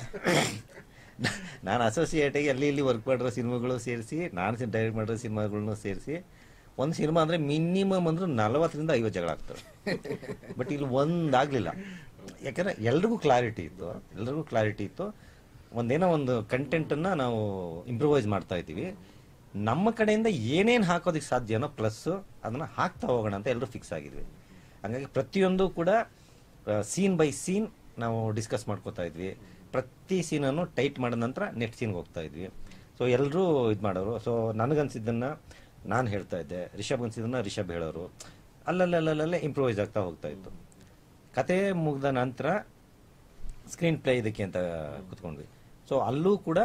ನಾನು ಅಸೋಸಿಯೇಟಾಗಿ ಅಲ್ಲಿ ಇಲ್ಲಿ ವರ್ಕ್ ಮಾಡಿರೋ ಸಿನಿಮಾಗಳು ಸೇರಿಸಿ ನಾನು ಡೈರೆಕ್ಟ್ ಮಾಡಿರೋ ಸಿನಿಮಾಗಳನ್ನೂ ಸೇರಿಸಿ ಒಂದು ಸಿನಿಮಾ ಅಂದರೆ ಮಿನಿಮಮ್ ಅಂದ್ರೆ ನಲವತ್ತರಿಂದ ಐವತ್ತು ಜಗಳ ಆಗ್ತವೆ ಬಟ್ ಇಲ್ಲಿ ಒಂದಾಗಲಿಲ್ಲ ಯಾಕಂದರೆ ಎಲ್ರಿಗೂ ಕ್ಲಾರಿಟಿ ಇತ್ತು ಎಲ್ರಿಗೂ ಕ್ಲಾರಿಟಿ ಇತ್ತು ಒಂದೇನೋ ಒಂದು ಕಂಟೆಂಟನ್ನು ನಾವು ಇಂಪ್ರೂವೈಸ್ ಮಾಡ್ತಾ ಇದ್ದೀವಿ ನಮ್ಮ ಕಡೆಯಿಂದ ಏನೇನು ಹಾಕೋದಕ್ಕೆ ಸಾಧ್ಯನೋ ಪ್ಲಸ್ಸು ಅದನ್ನು ಹಾಕ್ತಾ ಹೋಗೋಣ ಅಂತ ಎಲ್ಲರೂ ಫಿಕ್ಸ್ ಆಗಿದ್ವಿ ಹಂಗಾಗಿ ಪ್ರತಿಯೊಂದು ಕೂಡ ಸೀನ್ ಬೈ ಸೀನ್ ನಾವು ಡಿಸ್ಕಸ್ ಮಾಡ್ಕೋತಾ ಇದ್ವಿ ಪ್ರತಿ ಸೀನನ್ನು ಟೈಟ್ ಮಾಡಿದ ನಂತರ ನೆಕ್ಸ್ಟ್ ಸೀನ್ಗೆ ಹೋಗ್ತಾ ಇದ್ವಿ ಸೊ ಎಲ್ಲರೂ ಇದು ಮಾಡೋರು ಸೊ ನನಗನ್ಸಿದ್ದನ್ನ ನಾನು ಹೇಳ್ತಾ ಇದ್ದೆ ರಿಷಬ್ ಅನ್ಸಿದ್ದನ್ನ ರಿಷಬ್ ಹೇಳೋರು ಅಲ್ಲಲ್ಲಲ್ಲಲ್ಲೇ ಇಂಪ್ರೂವೈಸ್ ಆಗ್ತಾ ಹೋಗ್ತಾ ಇತ್ತು ಕತೆ ಮುಗಿದ ನಂತರ ಸ್ಕ್ರೀನ್ ಪ್ಲೇ ಇದಕ್ಕೆ ಅಂತ ಕುತ್ಕೊಂಡ್ವಿ ಸೊ ಅಲ್ಲೂ ಕೂಡ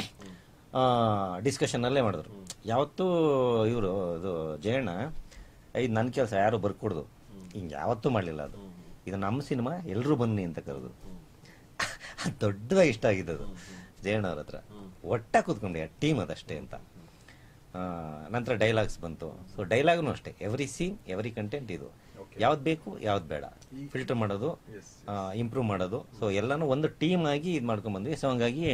ಡಿಸ್ಕಷನ್ನಲ್ಲೇ ಮಾಡಿದ್ರು ಯಾವತ್ತೂ ಇವರು ಇದು ಜಯಣ್ಣ ಇದು ನನ್ನ ಕೆಲಸ ಯಾರು ಬರ್ಕೊಡ್ದು ಹಿಂಗೆ ಯಾವತ್ತೂ ಮಾಡಲಿಲ್ಲ ಅದು ಇದು ನಮ್ಮ ಸಿನಿಮಾ ಎಲ್ಲರೂ ಬನ್ನಿ ಅಂತ ಕರೆದು ದೊಡ್ಡದಾಗಿ ಇಷ್ಟ ಆಗಿದ್ದದು ಜಯಣ್ಣ ಅವ್ರ ಹತ್ರ ಒಟ್ಟ ಕೂತ್ಕೊಂಡೆ ಟೀಮ್ ಅದಷ್ಟೇ ಅಂತ ಆ, ನಂತರ ಡೈಲಾಗ್ಸ್ ಬಂತು ಸೊ ಡೈಲಾಗ್ನು ಅಷ್ಟೇ ಎವ್ರಿ ಸೀನ್ ಎವ್ರಿ ಕಂಟೆಂಟ್ ಇದು ಯಾವ್ದು ಬೇಕು ಯಾವ್ದು ಬೇಡ ಫಿಲ್ಟರ್ ಮಾಡೋದು ಇಂಪ್ರೂವ್ ಮಾಡೋದು ಸೊ ಎಲ್ಲನೂ ಒಂದು ಟೀಮ್ ಆಗಿ ಇದು ಮಾಡ್ಕೊಂಡ್ ಬಂದ್ವಿ ಸೊ ಹಂಗಾಗಿ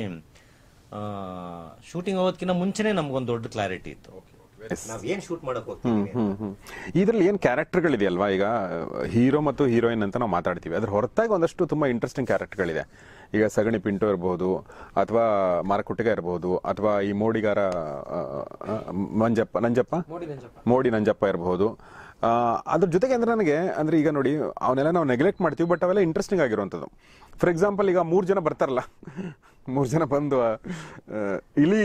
ಶೂಟಿಂಗ್ ಹೋಗೋದಕ್ಕಿಂತ ಮುಂಚೆನೇ ನಮ್ಗೊಂದು ದೊಡ್ಡ ಕ್ಲಾರಿಟಿ ಇತ್ತು ನಾವ್ ಏನ್ ಶೂಟ್ ಮಾಡಕ್ ಹೋಗ್ತೀವಿ ಹ್ಮ್ ಹ್ಮ್ ಇದ್ರಲ್ಲಿ ಏನ್ ಕ್ಯಾರೆಕ್ಟರ್ಗಳಿದೆಯಲ್ವಾ ಈಗ ಹೀರೋ ಮತ್ತು ಹೀರೋಯಿನ್ ಅಂತ ನಾವು ಮಾತಾಡ್ತೀವಿ ಅದ್ರ ಹೊರತಾಗಿ ಒಂದಷ್ಟು ತುಂಬಾ ಇಂಟ್ರೆಸ್ಟಿಂಗ್ ಕ್ಯಾರೆಕ್ಟರ್ಗಳಿದೆ ಈಗ ಸಗಣಿ ಪಿಂಟು ಇರ್ಬೋದು ಅಥವಾ ಮಾರಕುಟ್ಟಿಗ ಇರ್ಬೋದು ಅಥವಾ ಈ ಮೋಡಿಗಾರ ಆ, ಆ, ಮಂಜಪ್ಪ ನಂಜಪ್ಪ ಮೋಡಿ ನಂಜಪ್ಪ ಮೋಡಿ ನಂಜಪ್ಪ ಇರಬಹುದು ಅದ್ರ ಜೊತೆಗೆ ಅಂದ್ರೆ ನನಗೆ ಅಂದ್ರೆ ಈಗ ನೋಡಿ ಅವನ್ನೆಲ್ಲ ನಾವು ನೆಗ್ಲೆಕ್ಟ್ ಮಾಡ್ತೀವಿ ಬಟ್ ಅವೆಲ್ಲ ಇಂಟ್ರೆಸ್ಟಿಂಗ್ ಆಗಿರುವಂಥದ್ದು ಫಾರ್ ಎಕ್ಸಾಂಪಲ್ ಈಗ ಮೂರು ಜನ ಬರ್ತಾರಲ್ಲ ಮೂರು ಜನ ಬಂದು ಆ, ಇಲಿ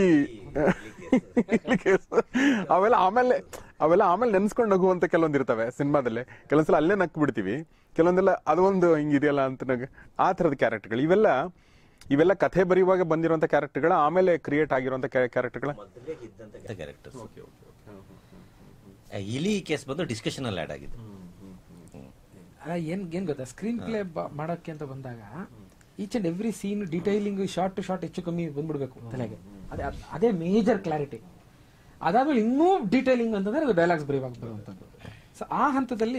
ಇಲಿ ಕೇಸ್ ಅವೆಲ್ಲ ಆಮೇಲೆ ಅವೆಲ್ಲ ಆಮೇಲೆ ನೆನ್ಸ್ಕೊಂಡು ನಗುವಂತ ಕೆಲವೊಂದು ಇರ್ತವೆ ಸಿನಿಮಾದಲ್ಲಿ ಕೆಲವೊಂದ್ಸಲ ಅಲ್ಲೇ ನಕ್ಕು ಬಿಡ್ತೀವಿ ಕೆಲವೊಂದೆಲ್ಲ ಅದೊಂದು ಹಿಂಗಿದೆಯಲ್ಲ ಅಂತ ನಗ ಆ ಥರದ ಕ್ಯಾರೆಕ್ಟರ್ಗಳು ಇವೆಲ್ಲ ಇವೆಲ್ಲ ಕಥೆ ಬರೆಯುವಾಗ ಬಂದಿರುವಂತ ಕ್ಯಾರೆಕ್ಟರ್ಗಳ ಆಮೇಲೆ ಕ್ರಿಯೇಟ್ ಆಗಿರುವಂತ ಕ್ಯಾರೆಕ್ಟರ್ಗಳ ಕ್ಯಾರೆಕ್ಟರ್ಸ್ ಇಲಿ ಕೇಸ್ ಬಂದು ಡಿಸ್ಕಷನ್ ಅಲ್ಲಿ ಆಡ್ ಆಗಿದೆ ಅಲ್ಲ, ಏನ್ ಏನ್ ಗೊತ್ತಾ ಸ್ಕ್ರೀನ್ ಪ್ಲೇ ಮಾಡೋಕ್ಕೆ ಅಂತ ಬಂದಾಗ each and every scene detailing short to short ಹೆಚ್ಚು ಕಮ್ಮಿ ಬಂದ್ಬಿಡ್ಬೇಕು ತಲೆಗೆ ಅದೇ ಅದ್- ಅದೇ ಮೇಜರ್ ಕ್ಲಾರಿಟಿ ಅದಾದ್ಮೇಲೆ ಇನ್ನೂ ಡೀಟೈಲಿಂಗ್ ಅಂತಂದ್ರೆ ಅದು ಡೈಲಾಗ್ಸ್ ಬರೀವಾಗ ಬರುವಂಥದ್ದು ಸೊ ಆ ಹಂತದಲ್ಲಿ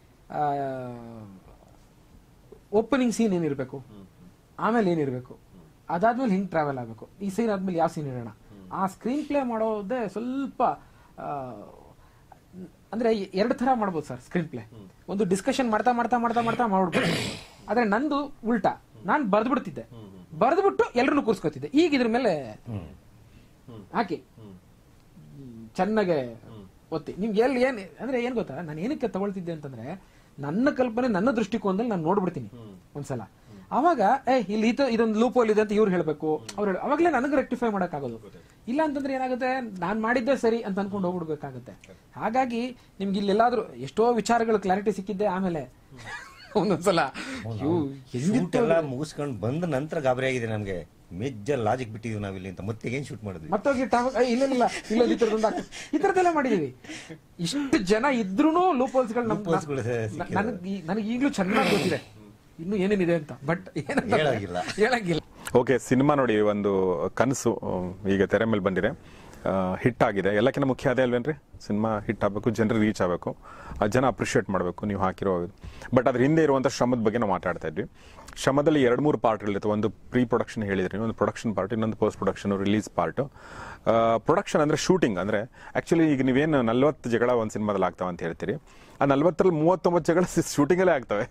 ಓಪನಿಂಗ್ ಸೀನ್ ಏನಿರಬೇಕು ಆಮೇಲೆ ಏನಿರಬೇಕು ಅದಾದ್ಮೇಲೆ ಹಿಂಗ್ ಟ್ರಾವೆಲ್ ಆಗಬೇಕು ಈ ಸೀನ್ ಆದ್ಮೇಲೆ ಯಾವ ಸೀನ್ ಇಡೋಣ ಆ ಸ್ಕ್ರೀನ್ ಪ್ಲೇ ಮಾಡೋದೇ ಸ್ವಲ್ಪ ಆ, ಅಂದ್ರೆ ಎರಡು ತರ ಮಾಡ್ಬೋದು ಸರ್ ಸ್ಕ್ರೀನ್ ಪ್ಲೇ ಒಂದು ಡಿಸ್ಕಷನ್ ಮಾಡ್ತಾ ಮಾಡ್ತಾ ಮಾಡ್ತಾ ಮಾಡ್ತಾ ಮಾಡ್ಬಿಡ್ಬೋದು ಆದ್ರೆ ನಂದು ಉಲ್ಟಾ ನಾನು ಬರೆದ್ಬಿಡ್ತಿದ್ದೆ ಬರೆದ್ಬಿಟ್ಟು ಎಲ್ಲರನ್ನು ಕೂರ್ಸ್ಕೊತಿದ್ದೆ ಈಗ ಇದ್ರ ಮೇಲೆ ಹಾಕಿ ಹ್ಮ್, ಚೆನ್ನಾಗೆ ಒತ್ತಿ ನಿಮ್ಗೆ ಎಲ್ಲಿ ಏನ್ ಅಂದ್ರೆ ಏನ್ ಗೊತ್ತಾ ನಾನು ಏನಕ್ಕೆ ತಗೊಳ್ತಿದ್ದೆ ಅಂತಂದ್ರೆ ನನ್ನ ಕಲ್ಪನೆ ನನ್ನ ದೃಷ್ಟಿಕೋನದಲ್ಲಿ ನಾನು ನೋಡ್ಬಿಡ್ತೀನಿ ಒಂದ್ಸಲ ಅವಾಗ ಏ ಇಲ್ಲಿ ಈತ ಇದೊಂದು ಲೂಪ್ ಹೋಲ್ ಇದೆ ಅಂತ ಇವ್ರು ಹೇಳ್ಬೇಕು ಅವ್ರು ಹೇಳ ಅವಾಗಲೇ ನನಗೆ ರೆಕ್ಟಿಫೈ ಆಗೋದು ಇಲ್ಲ ಅಂತಂದ್ರೆ ಏನಾಗುತ್ತೆ ನಾನ್ ಮಾಡಿದ್ದೆ ಸರಿ ಅಂತ ಅನ್ಕೊಂಡು ಹೋಗ್ಬಿಡ್ಬೇಕಾಗತ್ತೆ ಹಾಗಾಗಿ ನಿಮ್ಗೆ ಇಲ್ಲೆಲ್ಲಾದ್ರೂ ಎಷ್ಟೋ ವಿಚಾರಗಳು ಕ್ಲಾರಿಟಿ ಸಿಕ್ಕಿದ್ದೆ ಆಮೇಲೆ ಒಂದೊಂದ್ಸಲ ಅಯ್ಯೋ, ಶೂಟ್ ಹೆಂಗಿತ್ತು ಎಲ್ಲ ಮುಗಿಸ್ಕೊಂಡು ಬಂದ ನಂತರ ಗಾಬರಿ ಆಗಿದೆ ನಮ್ಗೆ ಮೇಜರ್ ಲಾಜಿಕ್ ಬಿಟ್ಟಿದ್ವಿ ನಾವಿಲ್ಲಿ ಅಂತ ಮತ್ತೆ ಏನ್ ಶೂಟ್ ಮಾಡಿದ್ವಿ ಮತ್ತೋಗಿ ಟಾಪ್ ಇಲ್ಲ ಇಲ್ಲ ಇಲ್ಲ ಈ ತರದೊಂದು ಹಾಕು. ಈ ತರದೆಲ್ಲ ಮಾಡಿದೀವಿ ಇಷ್ಟು ಜನ ಇದ್ರೂನು ಲೂಪ್ ಹೋಲ್ಸ್ಗಳು Loopholes ಗಳು ಸಿಕ್ಕಿದೆ. ನನಗೆ ನನಗೆ ಈಗಲೂ ಚೆನ್ನಾಗಿ ಗೊತ್ತಿದೆ ಇನ್ನು ಏನೇನಿದೆ ಅಂತ ಬಟ್ ಹೇಳಾಗಿಲ್ಲ. ಹೇಳಂಗಿಲ್ಲ ಓಕೆ ಸಿನಿಮಾ ನೋಡಿ ಒಂದು ಕನಸು ಅಹ್, ಈಗ ತೆರೆ ಮೇಲೆ ಬಂದಿದೆ ಹಿಟ್ ಆಗಿದೆ ಎಲ್ಲಕ್ಕಿಂತ ಮುಖ್ಯ ಅದೇ ಅಲ್ವೇನ್ರಿ ಸಿನಿಮಾ ಹಿಟ್ ಆಗಬೇಕು ಜನರಿಗೆ ರೀಚ್ ಆಗಬೇಕು ಆ ಜನ ಅಪ್ರಿಷಿಯೇಟ್ ಮಾಡಬೇಕು ನೀವು ಹಾಕಿರೋ ಬಟ್ ಅದ್ರ ಹಿಂದೆ ಇರುವಂಥ ಶ್ರಮದ ಬಗ್ಗೆ ನಾವು ಮಾತಾಡ್ತಾ ಇದ್ವಿ ಶ್ರಮದಲ್ಲಿ ಎರಡು ಮೂರು ಪಾರ್ಟ್ಗಳಿರುತ್ತೆ ಒಂದು ಪ್ರೀ ಪ್ರೊಡಕ್ಷನ್ ಹೇಳಿದ್ರಿ ಒಂದು ಪ್ರೊಡಕ್ಷನ್ ಪಾರ್ಟ್ ಇನ್ನೊಂದು post production release part production ಅಂದ್ರೆ ಶೂಟಿಂಗ್ ಅಂದ್ರೆ ಆಕ್ಚುಲಿ ಈಗ ನೀವೇನು ನಲ್ವತ್ತು ಜಗಳ ಒಂದು ಸಿನಿಮಾದಲ್ಲಿ ಆಗ್ತಾವ ಅಂತ ಹೇಳ್ತೀರಿ ಆ ನಲ್ವತ್ತರಲ್ಲಿ ಮೂವತ್ತೊಂಬತ್ತು ಜಗಳ ಶೂಟಿಂಗಲ್ಲೇ ಆಗ್ತವೆ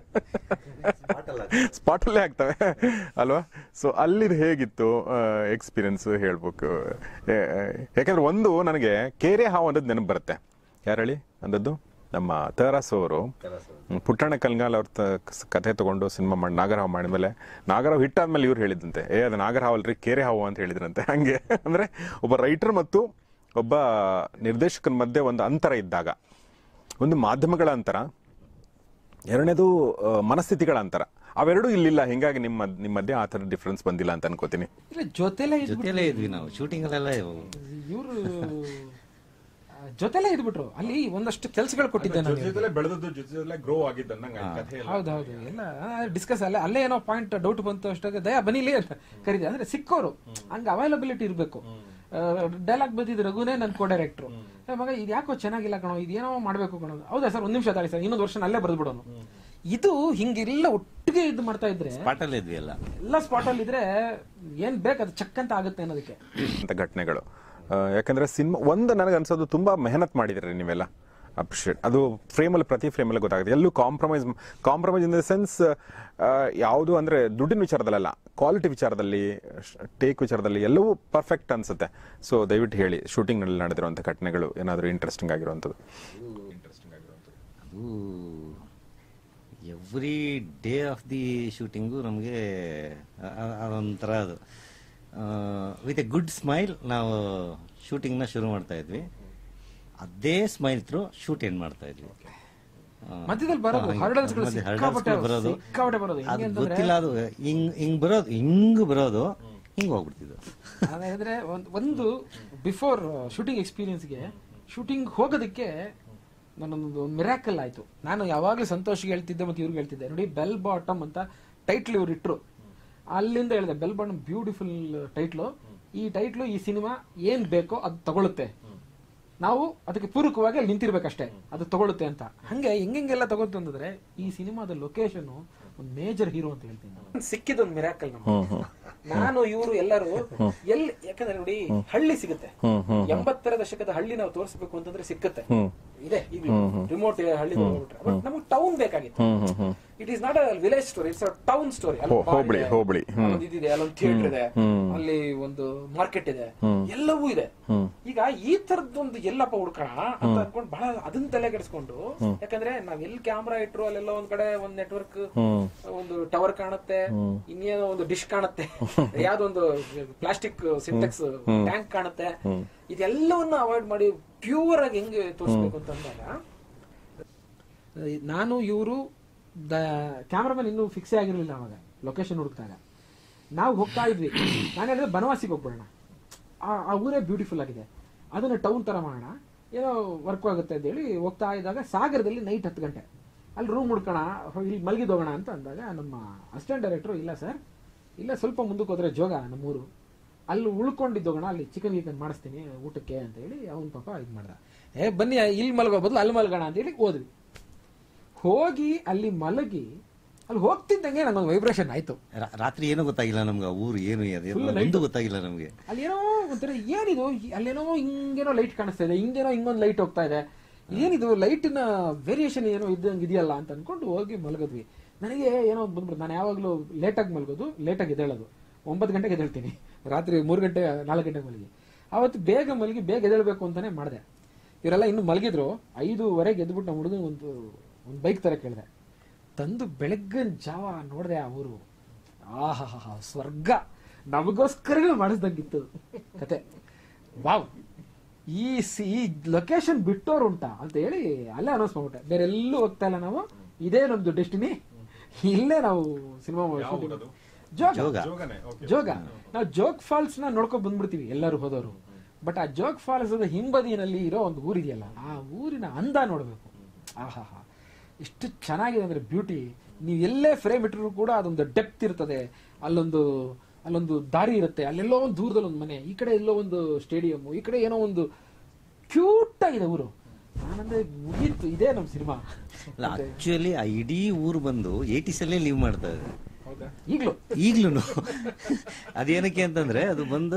ಸ್ಪಾಟಲ್ಲೇ ಆಗ್ತವೆ ಅಲ್ವಾ ಸೊ ಅಲ್ಲಿದು ಹೇಗಿತ್ತು ಎಕ್ಸ್ಪೀರಿಯನ್ಸ್ ಹೇಳ್ಬೇಕು ಏ, ಯಾಕಂದ್ರೆ ಒಂದು ನನಗೆ ಕೇರೆ ಹಾವು ಅನ್ನೋದು ನೆನಪು ಬರುತ್ತೆ ಯಾರು ಹೇಳಿ ಅಂದದ್ದು ನಮ್ಮ ತರಾಸು ಅವರು ಹ್ಮ್, ಪುಟ್ಟಣ್ಣ ಕಲ್ಗಾಲ್ ಅವ್ರ ತ- ಕ- ಕಥೆ ತಗೊಂಡು ಸಿನಿಮಾ ಮಾಡಿ ನಾಗರಹಾವು ಮಾಡಿದ್ಮೇಲೆ ನಾಗರಹಾವು ಹಿಟ್ಟಾದ್ಮೇಲೆ ಇವ್ರು ಹೇಳಿದಂತೆ ಏ ಅದು ನಾಗರಹಾವು ಅಲ್ರಿ ಕೇರೆ ಹಾವು ಅಂತ ಹೇಳಿದ್ರಂತೆ ಹಂಗೆ ಅಂದ್ರೆ ಒಬ್ಬ ರೈಟರ್ ಮತ್ತು ಒಬ್ಬ ನಿರ್ದೇಶಕನ ಮಧ್ಯೆ ಒಂದು ಅಂತರ ಇದ್ದಾಗ ಒಂದು ಮಾಧ್ಯಮಗಳ ಅಂತರ ಎರಡನೇದು ಆ, ಮನಸ್ಥಿತಿಗಳ ಅಂತರ ಅವೆರಡೂ ಇಲ್ಲಿಲ್ಲ ಹಿಂಗಾಗಿ ನಿಮ್ಮ ನಿಮ್ಮ ಮಧ್ಯೆ ಆ ಥರ ಡಿಫ್ರೆನ್ಸ್ ಬಂದಿಲ್ಲ ಅಂತ ಅನ್ಕೋತೀನಿ ಇಲ್ಲ ಜೊತೆಲೆ ಇದ್ಬಿಟ್ರು ಜೊತೆಲೇ ಇದ್ವಿ ನಾವು ಶೂಟಿಂಗ್ ಅಲ್ಲೆಲ್ಲ ಇವರು ಜೊತೆಲೆ ಇದ್ಬಿಟ್ರು ಅಲ್ಲಿ ಒಂದಷ್ಟು ಕೆಲಸಗಳು ಕೊಟ್ಟಿದ್ದೆ ನಾನು ಜೊತೆ ಜೊತೆಲೇ ಬೆಳೆದದ್ದು ಜೊತೆ ಜೊತೆ ಗ್ರೋ ಆಗಿದ್ದ ಅನ್ನಂಗೆ ಕಥೆ ಎಲ್ಲ ಹೌದೌದು ಎಲ್ಲ ಡಿಸ್ಕಸ್ ಅಲ್ಲ ಅಲ್ಲೇ ಏನೋ ಪಾಯಿಂಟ್ ಡೌಟ್ ಬಂತು ಅಷ್ಟಾಗ ದಯ ಬನ್ನಿಲಿ ಅಂತ ಕರೀದೆ ಅಂದ್ರೆ ಸಿಕ್ಕೋರು ಹಂಗ ಅವೈಲಬಿಲಿಟಿ ಇರಬೇಕು ಡೈಲಾಗ್ ಬಂದಿದ್ದು ರಘುನೇ ನನ್ನ ಕೋ ಡೈರೆಕ್ಟ್ರು ಮಗ ಇದು ಯಾಕೋ ಚೆನ್ನಾಗಿಲ್ಲ ಕಣೋ ಇದೇನೋ ಮಾಡ್ಬೇಕು ಕಣೋ ಹೌದಾ ಸರ್ ಒಂದ್ ನಿಮಿಷ ತಾಳಿ ಸರ್ ಇನ್ನೊಂದು ವರ್ಷ ಅಲ್ಲೇ ಬರೆದು ಬಿಡೋನು ಇದು ಹಿಂಗೆಲ್ಲ ಒಟ್ಟಿಗೆ ಇದು ಮಾಡ್ತಾ ಇದ್ರೆ ಸ್ಪಾಟಲ್ಲೇ ಇದ್ವಿ ಎಲ್ಲ ಎಲ್ಲ ಸ್ಪಾಟ್ ಅಲ್ಲಿ ಇದ್ರೆ ಏನ್ ಬೇಕು ಅದು ಚಕ್ ಅಂತ ಆಗುತ್ತೆ ಅನ್ನೋದಕ್ಕೆ ಅಂತ ಘಟನೆಗಳು ಆ, ಯಾಕಂದ್ರೆ ಸಿನಿಮಾ ಒಂದು ನನಗೆ ಅನ್ಸೋದು ತುಂಬಾ ಮೆಹನತ್ ಮಾಡಿದ್ರಿ ನೀವೆಲ್ಲ ಅಪ್ರಿಷಿಯೇಟ್ ಅದು ಫ್ರೇಮಲ್ಲಿ ಪ್ರತಿ ಫ್ರೇಮಲ್ಲಿ ಗೊತ್ತಾಗುತ್ತೆ ಎಲ್ಲೂ compromise compromise in the sense ಯಾವುದು ಅಂದ್ರೆ ದುಡ್ಡಿನ ವಿಚಾರದಲ್ಲ ಕ್ವಾಲಿಟಿ ವಿಚಾರದಲ್ಲಿ ಟೇಕ್ ವಿಚಾರದಲ್ಲಿ ಎಲ್ಲವೂ ಪರ್ಫೆಕ್ಟ್ ಅನ್ಸುತ್ತೆ ಸೊ ದಯವಿಟ್ಟು ಹೇಳಿ ಶೂಟಿಂಗ್ನಲ್ಲಿ ನಡೆದಿರುವಂಥ ಘಟನೆಗಳು ಏನಾದರೂ ಇಂಟ್ರೆಸ್ಟಿಂಗ್ ಆಗಿರುವಂಥದ್ದು ಅದು every day of the shooting ನಮಗೆ ಅದೊಂಥರ ಅದು ವಿತ್ ಎ ಗುಡ್ ಸ್ಮೈಲ್ ನಾವು ಶೂಟಿಂಗ್ನ ಶುರು ಮಾಡ್ತಾ ಇದ್ವಿ ಅದೇ ಸ್ಮೈಲ್ ಥ್ರೂ ಶೂಟ್ ಎಂಡ್ ಮಾಡ್ತಾ ಇದ್ವಿ ಆ, ಮಧ್ಯದಲ್ಲಿ ಬರೋದು ಹಂಗೆ. hurdles ಗಳು ಮತ್ತೆ ಸಿಕ್ಕಾಪಟ್ಟೆ hurdles ಬರೋದು ಸಿಕ್ಕಾಪಟ್ಟೆ ಬರೋದು. ಹೆಂಗೆ ಅದು ಅಂತಂದ್ರೆ- ಗೊತ್ತಿಲ್ಲ ಅದು ಹಿಂಗ್ ಹಿಂಗ್ ಬರೋದು ಹಿಂಗ್ ಬರೋದು ಹಿಂಗ್ ಹೋಗ್ಬಿಡ್ತಿದ್ದು ಅದಾದ್ರೆ ಒಂದ್- ಒಂದು ಬಿಫೋರ್ ಶೂಟಿಂಗ್ ಎಕ್ಸ್ಪೀರಿಯನ್ಸ್ಗೆ ಶೂಟಿಂಗ್ ಹೋಗೋದಕ್ಕೆ ನನ್ನೊಂದು ಮಿರಾಕಲ್ ಆಯ್ತು ನಾನು ಯಾವಾಗಲೂ ಸಂತೋಷ್ಗೆ ಹೇಳ್ತಿದ್ದೆ ಮತ್ತೆ ಇವ್ರಿಗೆ ಹೇಳ್ತಿದ್ದೆ ನೋಡಿ ಬೆಲ್ ಬಾಟಮ್ ಅಂತ ಟೈಟ್ಲ್ ಇವ್ರು ಇಟ್ರು ಅಲ್ಲಿಂದ ಹೇಳಿದೆ ಬೆಲ್ ಬಾಟಮ್ ಬ್ಯೂಟಿಫುಲ್ ಟೈಟ್ಲು ಈ ಟೈಟ್ಲು ಈ ಸಿನಿಮಾ ಏನ್ ಬೇಕೋ ಅದು ತಗೊಳುತ್ತೆ ನಾವು ಅದಕ್ಕೆ ಪೂರಕವಾಗಿ ಅಲ್ಲಿ ನಿಂತಿರ್ಬೇಕಷ್ಟೇ ಅದು ತಗೊಳುತ್ತೆ ಅಂತ ಹಂಗೆ ಹೆಂಗೆಲ್ಲ ತಗೋತು ಅಂತಂದ್ರೆ ಈ ಸಿನಿಮಾದ ಲೊಕೇಶನ್ ಒಂದು ಮೇಜರ್ ಹೀರೋ ಅಂತ ಹೇಳ್ತೀನಿ ನಾನು. ಸಿಕ್ಕಿದೊಂದು ಮಿರಾಕಲ್ ನಮ್ಗೆ ನಾನು ಇವರು ಎಲ್ಲರೂ ಎಲ್ಲಿ ಯಾಕಂದ್ರೆ ನೋಡಿ ಹಳ್ಳಿ ಸಿಗುತ್ತೆ ಎಂಬತ್ತರ ದಶಕದ ಹಳ್ಳಿ ನಾವು ತೋರಿಸಬೇಕು ಅಂತಂದ್ರೆ ಸಿಕ್ಕತ್ತೆ ಇದೆ ಈಗ ರಿಮೋಟ್ ಹಳ್ಳಿ ಬಟ್ ನಮ್ಗೆ ಟೌನ್ ಬೇಕಾಗಿತ್ತು it is not a village story it's a town story ಹೋ- ಹೋಬಳಿ, ಹೋಬಳಿ. ಅಲ್ಲೊಂದು ಇದಿದೆ ಅಲ್ಲೊಂದು ಥಿಯೇಟರ್ ಇದೆ ಅಲ್ಲಿ ಒಂದು ಮಾರ್ಕೆಟ್ ಇದೆ ಎಲ್ಲವೂ ಇದೆ ಈಗ ಈ ತರದೊಂದು ಎಲ್ಲಪ್ಪ ಹುಡ್ಕೋಣ ಅಂತ ಅನ್ಕೊಂಡು ಬಹಳ ಅದನ್ನ ತಲೆ ಕೆಡಿಸ್ಕೊಂಡು ಯಾಕಂದ್ರೆ ನಾವ್ ಎಲ್ಲಿ ಕ್ಯಾಮ್ರಾ ಇಟ್ರು ಅಲ್ಲೆಲ್ಲ ಒಂದ್ ಕಡೆ ಒಂದ್ ನೆಟ್ವರ್ಕ್ ಒಂದು ಟವರ್ ಕಾಣುತ್ತೆ ಇನ್ನೇನೋ ಒಂದು ಡಿಶ್ ಕಾಣುತ್ತೆ ಯಾವ್ದೋ ಒಂದು ಪ್ಲಾಸ್ಟಿಕ್ ಸಿಂಟೆಕ್ಸ್ ಟ್ಯಾಂಕ್ ಕಾಣುತ್ತೆ ಇದೆಲ್ಲವನ್ನ ಅವಾಯ್ಡ್ ಮಾಡಿ ಪ್ಯೂರ್ ಆಗಿ ಹೆಂಗೆ ತೋರಿಸ್ಬೇಕು ಅಂತ ಅಂದಾಗ ನಾನು ಇವರು ಕ್ಯಾಮ್ರಾಮನ್ ಇನ್ನೂ ಫಿಕ್ಸೇ ಆಗಿರ್ಲಿಲ್ಲ ಅವಾಗ ಲೊಕೇಶನ್ ಹುಡುಕ್ದಾಗ ನಾವು ಹೋಗ್ತಾ ಇದ್ವಿ ನಾನು ಹೇಳಿದ್ರೆ ಬನವಾಸಿಗೆ ಹೋಗ್ಬಿಡೋಣ ಆ ಆ ಊರೇ ಬ್ಯೂಟಿಫುಲ್ ಆಗಿದೆ ಅದನ್ನ ಟೌನ್ ತರ ಮಾಡೋಣ ಏನೋ ವರ್ಕ್ ಆಗುತ್ತೆ ಅಂತ ಹೇಳಿ ಹೋಗ್ತಾ ಇದ್ದಾಗ ಸಾಗರದಲ್ಲಿ ನೈಟ್ ಹತ್ತು ಗಂಟೆ ಅಲ್ಲಿ ರೂಮ್ ಹುಡ್ಕೋಣ ಇಲ್ಲಿ ಮಲಗಿದೋಗೋಣ ಅಂತ ಅಂದಾಗ ನಮ್ಮ ಅಸಿಸ್ಟೆಂಟ್ ಡೈರೆಕ್ಟ್ರು ಇಲ್ಲ ಸರ್ ಇಲ್ಲ ಸ್ವಲ್ಪ ಮುಂದಕ್ಕೆ ಹೋದ್ರೆ ಜೋಗ ನಮ್ಮೂರು ಅಲ್ಲಿ ಉಳ್ಕೊಂಡಿದ್ದೋಗೋಣ ಅಲ್ಲಿ ಚಿಕನ್ ಗಿಕನ್ ಮಾಡಿಸ್ತೀನಿ ಊಟಕ್ಕೆ ಅಂತ ಹೇಳಿ ಅವನ ಪಾಪ ಇದು ಮಾಡ್ದ ಏ ಬನ್ನಿ ಇಲ್ಲಿ ಮಲಗೋ ಬದಲು ಅಲ್ಲಿ ಮಲಗೋಣ ಅಂತ ಹೇಳಿ ಹೋದ್ವಿ ಹೋಗಿ ಅಲ್ಲಿ ಮಲಗಿ ಅಲ್ಲಿ ಹೋಗ್ತಿದ್ದಂಗೆ ನಂಗೊಂದು ವೈಬ್ರೇಷನ್ ಆಯ್ತು ರಾ- ರಾತ್ರಿ ಏನೂ ಗೊತ್ತಾಗಿಲ್ಲ ನಮ್ಗೆ ಆ ಊರು ಏನು ಅದು Full ಒಂದು ಗೊತ್ತಾಗಿಲ್ಲ ನಮಗೆ ಅಲ್ಲಿ ಏನೋ ಒಂಥರ ಏನಿದು ಅಲ್ಲೇನೋ ಹಿಂಗೇನೋ ಲೈಟ್ ಕಾಣಿಸ್ತಾ ಇದೆ ಹಿಂಗೇನೋ ಹಿಂಗೊಂದು ಲೈಟ್ ಹೋಗ್ತಾ ಇದೆ ಏನಿದು ಲೈಟಿನ ವೇರಿಯೇಷನ್ ಏನೋ ಇದ್ದಂಗೆ ಇದೆಯಲ್ಲ ಅಂತ ಅನ್ಕೊಂಡು ಹೋಗಿ ಮಲಗಿದ್ವಿ ನನಗೆ ಏನೋ ಬಂದ್ಬಿಟ್ಟು ನಾನು ಯಾವಾಗಲೂ ಲೇಟಾಗಿ ಮಲಗೋದು ಲೇಟಾಗಿ ಎದ್ದೇಳೋದು ಒಂಬತ್ತು ಗಂಟೆಗೆ ಎದ್ದೇಳ್ತೀನಿ ರಾತ್ರಿ ಮೂರು ಗಂಟೆ ನಾಲ್ಕು ಗಂಟೆಗೆ ಮಲಗಿ ಅವತ್ತು ಬೇಗ ಮಲಗಿ ಬೇಗ ಎದ್ದೇಳಬೇಕು ಅಂತಾನೆ ಮಾಡಿದೆ ಇವರೆಲ್ಲ ಇನ್ನು ಮಲಗಿದ್ರು ಐದೂವರೆಗೆ ಎದ್ಬಿಟ್ಟು ನಮ್ಮ ಹುಡುಗನ ಒಂದು ಒಂದು ಬೈಕ್ ತರ ಕೇಳಿದೆ ತಂದು ಬೆಳಗ್ಗಿನ ಜಾವ ನೋಡಿದೆ ಆ ಊರು ಆಹಾ ಸ್ವರ್ಗ ನಮಗೋಸ್ಕರನೇ ಮಾಡಿಸ್ದಂಗಿತ್ತು ಕತೆ ವಾವ್ ಈ ಸಿ ಈ ಲೊಕೇಶನ್ ಬಿಟ್ಟೋರು ಉಂಟಾ ಅಂತ ಹೇಳಿ ಅಲ್ಲೇ ಅನೌನ್ಸ್ ಮಾಡ್ಬಿಟ್ಟೆ ಬೇರೆ ಎಲ್ಲೂ ಹೋಗ್ತಾ ಇಲ್ಲ ನಾವು ಇದೇ ನಮ್ದು ಡೆಸ್ಟಿನಿ ಇಲ್ಲೇ ನಾವು ಸಿನಿಮಾ ಊರದು? ಜೋಗ ಜೋಗ. ಜೋಗನೆ ಓಕೆ ಜೋಗ ನಾವು ಜೋಗ್ ಫಾಲ್ಸ್ ನ ನೋಡ್ಕೊಂಡ್ ಬಂದ್ಬಿಡ್ತೀವಿ ಎಲ್ಲರೂ ಹೋದವರು ಬಟ್ ಆ ಜೋಗ್ ಫಾಲ್ಸ್ ಹಿಂಬದಿನಲ್ಲಿ ಇರೋ ಒಂದು ಊರಿದೆಯಲ್ಲ ಆ ಊರಿನ ಅಂದ ನೋಡ್ಬೇಕು ಆಹಾ ಎಷ್ಟು ಚೆನ್ನಾಗಿದೆ ಅಂದ್ರೆ ಬ್ಯೂಟಿ ನೀವು ಎಲ್ಲೇ ಫ್ರೇಮ್ ಇಟ್ಟರು ಕೂಡ ಅದೊಂದು ಡೆಪ್ತ್ ಇರ್ತದೆ ಅಲ್ಲೊಂದು ಅಲ್ಲೊಂದು ದಾರಿ ಇರುತ್ತೆ ಅಲ್ಲೆಲ್ಲೋ ಒಂದು ದೂರದಲ್ಲಿ ಒಂದು ಮನೆ ಈ ಕಡೆ ಎಲ್ಲೋ ಒಂದು ಸ್ಟೇಡಿಯಂ ಈ ಕಡೆ ಏನೋ ಒಂದು ಕ್ಯೂಟ್ ಆಗಿದೆ ಊರು ನಾನಂದ್ರೆ ಮುಗೀತು ಇದೇ ನಮ್ಮ ಸಿನಿಮಾ ಅಲ್ಲ ಆಕ್ಚುಲಿ ಆ ಇಡೀ ಊರು ಬಂದು ಏಯ್ಟೀಸಲ್ಲೇ ಲೀವ್ ಮಾಡ್ತಾ ಇದೆ ಹೌದಾ ಈಗಲೂ ಈಗ್ಲೂ ಅದೇನಕ್ಕೆ ಅಂತಂದ್ರೆ ಅದು ಬಂದು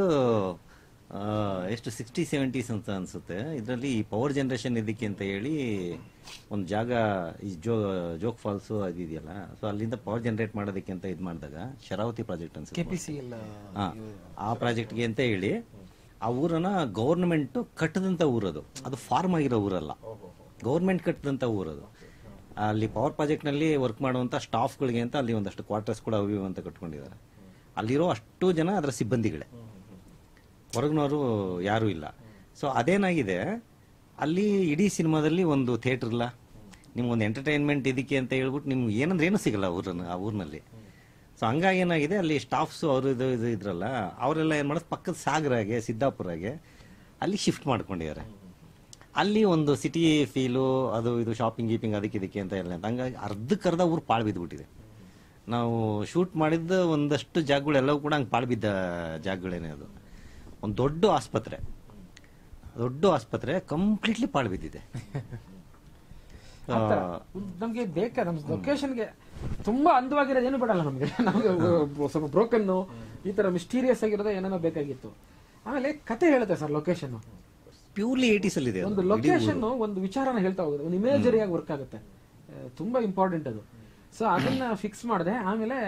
ಆ, ಎಷ್ಟು ಸಿಕ್ಸ್ಟಿ ಸೆವೆಂಟೀಸ್ ಅಂತ ಅನ್ಸುತ್ತೆ ಇದರಲ್ಲಿ ಪವರ್ ಜನರೇಷನ್ ಇದಕ್ಕೆ ಅಂತ ಹೇಳಿ ಒಂದು ಜಾಗ ಈ ಜೋ ಜೋಗ್ ಫಾಲ್ಸ್ ಅದು ಇದೆಯಲ್ಲ ಸೊ ಅಲ್ಲಿಂದ ಪವರ್ ಜನರೇಟ್ ಮಾಡೋದಕ್ಕೆ ಅಂತ ಇದು ಮಾಡಿದಾಗ ಶರಾವತಿ ಪ್ರಾಜೆಕ್ಟ್ ಅನ್ಸುತ್ತೆ ಕೆಪಿಸಿ ಎಲ್ಲ ಹಾ, ಆ ಪ್ರಾಜೆಕ್ಟ್ಗೆ ಅಂತ ಹೇಳಿ ಆ ಊರನ್ನ ಗೌರ್ಮೆಂಟ್ ಕಟ್ಟದಂತ ಊರದು ಅದು ಫಾರ್ಮ್ ಆಗಿರೋ ಊರಲ್ಲ ಗೌರ್ಮೆಂಟ್ ಕಟ್ಟದಂತ ಊರದು ಅಲ್ಲಿ ಪವರ್ ಪ್ರಾಜೆಕ್ಟ್ನಲ್ಲಿ ವರ್ಕ್ ಮಾಡುವಂತ ಸ್ಟಾಫ್ಗಳಿಗೆ ಅಂತ ಅಲ್ಲಿ ಒಂದಷ್ಟು ಕ್ವಾರ್ಟರ್ಸ್ ಕೂಡ ಅವು ಇವು ಅಂತ ಕಟ್ಕೊಂಡಿದ್ದಾರೆ ಅಲ್ಲಿರೋ ಅಷ್ಟು ಜನ ಅದರ ಸಿಬ್ಬಂದಿಗಳೇ ಹೊರಗಿನವರು ಯಾರೂ ಇಲ್ಲ ಸೊ ಅದೇನಾಗಿದೆ ಅಲ್ಲಿ ಇಡೀ ಸಿನಿಮಾದಲ್ಲಿ ಒಂದು ಥಿಯೇಟರ್ ಇಲ್ಲ ನಿಮ್ಗೊಂದು ಎಂಟರ್ಟೈನ್ಮೆಂಟ್ ಇದಕ್ಕೆ ಅಂತ ಹೇಳ್ಬಿಟ್ಟು ನಿಮ್ಗೆ ಏನಂದ್ರೆ ಏನೂ ಸಿಗಲ್ಲ ಊರನ್ನ ಆ ಊರಿನಲ್ಲಿ ಸೊ ಹಂಗಾಗಿ ಏನಾಗಿದೆ ಅಲ್ಲಿ ಸ್ಟಾಫ್ಸ್ ಅವರು ಇದು ಇದು ಇದ್ರಲ್ಲ ಅವರೆಲ್ಲ ಏನು ಮಾಡೋದು ಪಕ್ಕದ ಸಾಗರಾಗೆ ಸಿದ್ದಾಪುರಾಗೆ ಅಲ್ಲಿ ಶಿಫ್ಟ್ ಮಾಡ್ಕೊಂಡಿದ್ದಾರೆ ಅಲ್ಲಿ ಒಂದು ಸಿಟಿ ಫೀಲು ಅದು ಇದು ಶಾಪಿಂಗ್ ಗೀಪಿಂಗ್ ಅದಕ್ಕೆ ಇದಕ್ಕೆ ಅಂತ ಎಲ್ಲ ಹಂಗಾಗಿ ಅರ್ಧಕ್ಕರ್ಧ ಊರು ಪಾಳು ಬಿದ್ದುಬಿಟ್ಟಿದೆ ನಾವು ಶೂಟ್ ಮಾಡಿದ್ದ ಒಂದಷ್ಟು ಜಾಗಗಳೆಲ್ಲವೂ ಕೂಡ ಹಂಗೆ ಪಾಳು ಬಿದ್ದ ಜಾಗಗಳೇನೆ ಅದು ಒಂದು ದೊಡ್ಡ ಆಸ್ಪತ್ರೆ ದೊಡ್ಡ ಆಸ್ಪತ್ರೆ ಕಂಪ್ಲೀಟ್ಲಿ ಪಾಳು ಬಿದ್ದಿದೆ ಆ, ನಮ್ಗೆ ಬೇಕಾ ನಮ್ ಲೊಕೇಶನ್ಗೆ ತುಂಬಾ ಅಂದವಾಗಿರೋದು ಏನು ಬೇಡಲ್ಲ ನಮ್ಗೆ ನಮ್ಗೆ ಸ್ವಲ್ಪ ಬ್ರೋಕನ್ ಈ ತರ ಮಿಸ್ಟೀರಿಯಸ್ ಆಗಿರೋದು ಏನೇನೋ ಬೇಕಾಗಿತ್ತು ಆಮೇಲೆ ಕತೆ ಹೇಳುತ್ತೆ ಸರ್ ಲೊಕೇಶನ್ ಪ್ಯೂರ್ಲಿ ಏಟೀಸ್ ಅಲ್ಲಿ ಇದೆ ಅದು. ಒಂದು ಲೊಕೇಶನ್ ಒಂದು ವಿಚಾರನ ಹೇಳ್ತಾ ಹೋಗುತ್ತೆ ಒಂದು ಇಮೇಜರಿ ಆಗಿ ವರ್ಕ್ ಆಗುತ್ತೆ ಆ, ತುಂಬಾ ಇಂಪಾರ್ಟೆಂಟ್ ಅದು ಸೊ ಅದನ್ನ ಫಿಕ್ಸ್ ಮಾಡಿದೆ ಆಮೇಲೆ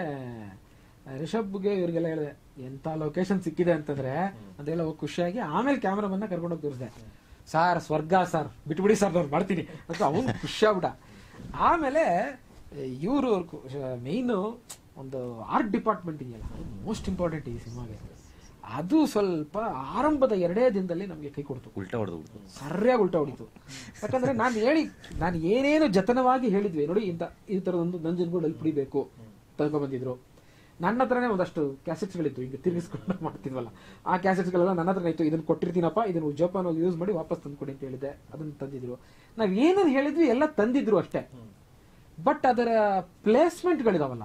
ಆ, ರಿಷಬ್ಗೆ ಇವ್ರಿಗೆಲ್ಲ ಹೇಳಿದೆ ಎಂತ ಲೊಕೇಶನ್ ಸಿಕ್ಕಿದೆ ಅಂತಂದ್ರೆ ಅಂತ ಹೇಳಿ ಹೋಗಿ ಖುಷಿಯಾಗಿ ಆಮೇಲೆ ಕ್ಯಾಮ್ರಾಮನ್ನ ಕರ್ಕೊಂಡೋಗಿ ತೋರಿಸಿದೆ ಸರ್ ಸ್ವರ್ಗ ಸರ್ ಬಿಟ್ಬಿಡಿ ಸರ್ ನಾನು ಮಾಡ್ತೀನಿ ಅಂತ ಅವನು ಖುಷಿಯಾಗ್ಬಿಡ ಆಮೇಲೆ ಇವರು ಮೇಯ್ನು ಒಂದು ಆರ್ಟ್ ಡಿಪಾರ್ಟ್ಮೆಂಟ್ ಇದೆಯಲ್ಲ ಮೋಸ್ಟ್ ಇಂಪಾರ್ಟೆಂಟ್ ಈ ಸಿನಿಮಾಗೆ ಅದು ಸ್ವಲ್ಪ ಆರಂಭದ ಎರಡೇ ದಿನದಲ್ಲಿ ನಮಗೆ ಕೈ ಕೊಡ್ತು ಉಲ್ಟಾ ಹೊಡೆದು ಸರಿಯಾಗಿ ಉಲ್ಟಾ ಹೊಡಿತು ಯಾಕಂದ್ರೆ ನಾನು ಹೇಳಿ ನಾನು ಏನೇನು ಜತನವಾಗಿ ಹೇಳಿದ್ವಿ ನೋಡಿ ಇಂತ ಈ ತರದೊಂದು ನಂಜನಗೂಡಲ್ಲಿ ಪುಡಿಬೇಕು ಬಂದಿದ್ರು ನನ್ನ ಹತ್ರನೇ ಒಂದಷ್ಟು ಕ್ಯಾಸೆಟ್ಸ್ಗಳಿತ್ತು ಈಗ ತಿರುಗಿಸ್ಕೊಂಡು ಮಾಡ್ತಿದ್ವಲ್ಲ ಆ ಕ್ಯಾಸೆಟ್ಸ್ಗಳೆಲ್ಲ ನನ್ನ ಹತ್ರನೇ ಇತ್ತು ಇದನ್ನ ಕೊಟ್ಟಿರ್ತೀನಪ್ಪ ಇದನ್ನ ಜೋಪಾನ ಯೂಸ್ ಮಾಡಿ ವಾಪಸ್ ತಂದ್ಕೊಡಿ ಅಂತ ಹೇಳಿದ್ದೆ ಅದನ್ನ ತಂದಿದ್ರು ನಾವ್ ಏನೇನು ಹೇಳಿದ್ವಿ ಎಲ್ಲ ತಂದಿದ್ರು ಅಷ್ಟೇ ಬಟ್ ಅದರ ಪ್ಲೇಸ್ಮೆಂಟ್ಗಳಿದಾವಲ್ಲ